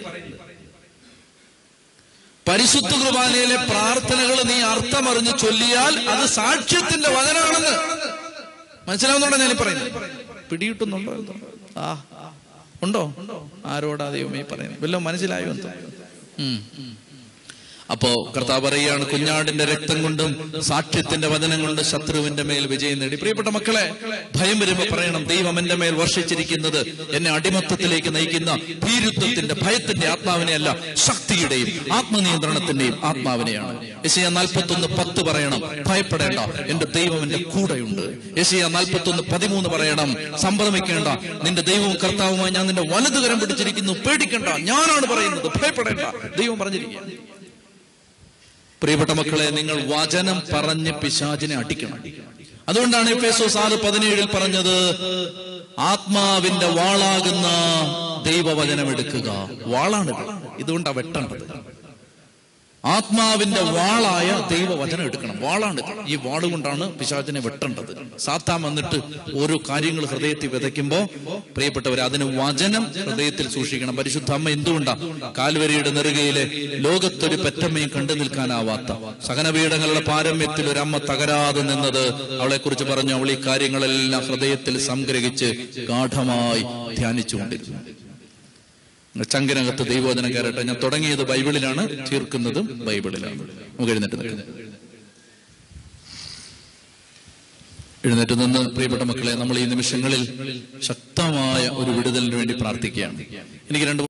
പരിശുദ്ധ കുർബാനയിലെ പ്രാർത്ഥനകൾ നീ അർത്ഥമറിഞ്ഞ് ചൊല്ലിയാൽ അത് സാക്ഷ്യത്തിന്റെ വചനാണെന്ന് മനസ്സിലാവുന്നുണ്ടോ ഞാൻ ഈ പറയുന്നത് പിടികിട്ടുന്നുണ്ടോ എന്തോ? ആ ഉണ്ടോ ആരോടാ ദൈവമേ പറയുന്നത് വല്ലതും മനസ്സിലായോ എന്തോ ഉം. അപ്പോ കർത്താവ് പറയുകയാണ് കുഞ്ഞാടിന്റെ രക്തം കൊണ്ടും സാക്ഷ്യത്തിന്റെ വചനം കൊണ്ട് ശത്രുവിന്റെ മേൽ വിജയം നേടി പ്രിയപ്പെട്ട മക്കളെ ഭയം വരുമ്പോ പറയണം ദൈവം എന്റെ മേൽ വർഷിച്ചിരിക്കുന്നത് എന്നെ അടിമത്തത്തിലേക്ക് നയിക്കുന്ന ഭീരുത്വത്തിന്റെ ഭയത്തിന്റെ ആത്മാവിനെയല്ല ശക്തിയുടെയും ആത്മനിയന്ത്രണത്തിന്റെയും ആത്മാവിനെയാണ് യശയ നാൽപ്പത്തി ഒന്ന് പത്ത് പറയണം ഭയപ്പെടേണ്ട എന്റെ ദൈവം എന്റെ കൂടെയുണ്ട് യശയ നാൽപ്പത്തി ഒന്ന് പതിമൂന്ന് പറയണം സംഭ്രമിക്കേണ്ട നിന്റെ ദൈവവും കർത്താവുമായി ഞാൻ നിന്റെ വലതുകരം പിടിച്ചിരിക്കുന്നു പേടിക്കണ്ട ഞാനാണ് പറയുന്നത് ഭയപ്പെടേണ്ട ദൈവം പറഞ്ഞിരിക്കുക പ്രിയപ്പെട്ട മക്കളെ നിങ്ങൾ വചനം പറഞ്ഞ് പിശാചിനെ അടിക്കണം അതുകൊണ്ടാണ് എഫേസോസ് ആറ് പതിനേഴിൽ പറഞ്ഞത് ആത്മാവിന്റെ വാളാകുന്ന ദൈവവചനം എടുക്കുക വാളാണിത് ഇതുകൊണ്ടാ വെട്ടേണ്ടത് ആത്മാവിന്റെ വാളായ ദൈവവചനം എടുക്കണം വാളാണ് ഇത്. ഈ വാള് കൊണ്ടാണ് പിശാചിനെ വെട്ടേണ്ടത് സാത്താൻ വന്നിട്ട് ഓരോ കാര്യങ്ങൾ ഹൃദയത്തിൽ വിതയ്ക്കുമ്പോ പ്രിയപ്പെട്ടവർ അതിന് വചനം ഹൃദയത്തിൽ സൂക്ഷിക്കണം പരിശുദ്ധ അമ്മ എന്തുകൊണ്ടാ കാൽവരിയുടെ നെറുകയിലെ ലോകത്തൊരു പെറ്റമ്മയും കണ്ടു നിൽക്കാനാവാത്ത സഹനപീഠങ്ങളുടെ പാരമ്യത്തിൽ ഒരു അമ്മ തകരാതെ നിന്നത് അവളെ കുറിച്ച് പറഞ്ഞു അവൾ ഈ കാര്യങ്ങളെല്ലാം ഹൃദയത്തിൽ സംഗ്രഹിച്ച് ഗാഠമായി ധ്യാനിച്ചുകൊണ്ടിരുന്നു ചങ്കിനകത്ത് ദൈവവചനം കയറട്ടെ ഞാൻ തുടങ്ങിയത് ബൈബിളിലാണ് തീർക്കുന്നതും ബൈബിളിലാണ് നമുക്ക് എഴുന്നേറ്റ് നിൽക്കാം എഴുന്നേറ്റ് നിന്ന് പ്രിയപ്പെട്ട മക്കളെ നമ്മൾ ഈ നിമിഷങ്ങളിൽ ശക്തമായ ഒരു വിടുതലിന് വേണ്ടി പ്രാർത്ഥിക്കുകയാണ് എനിക്ക് രണ്ട്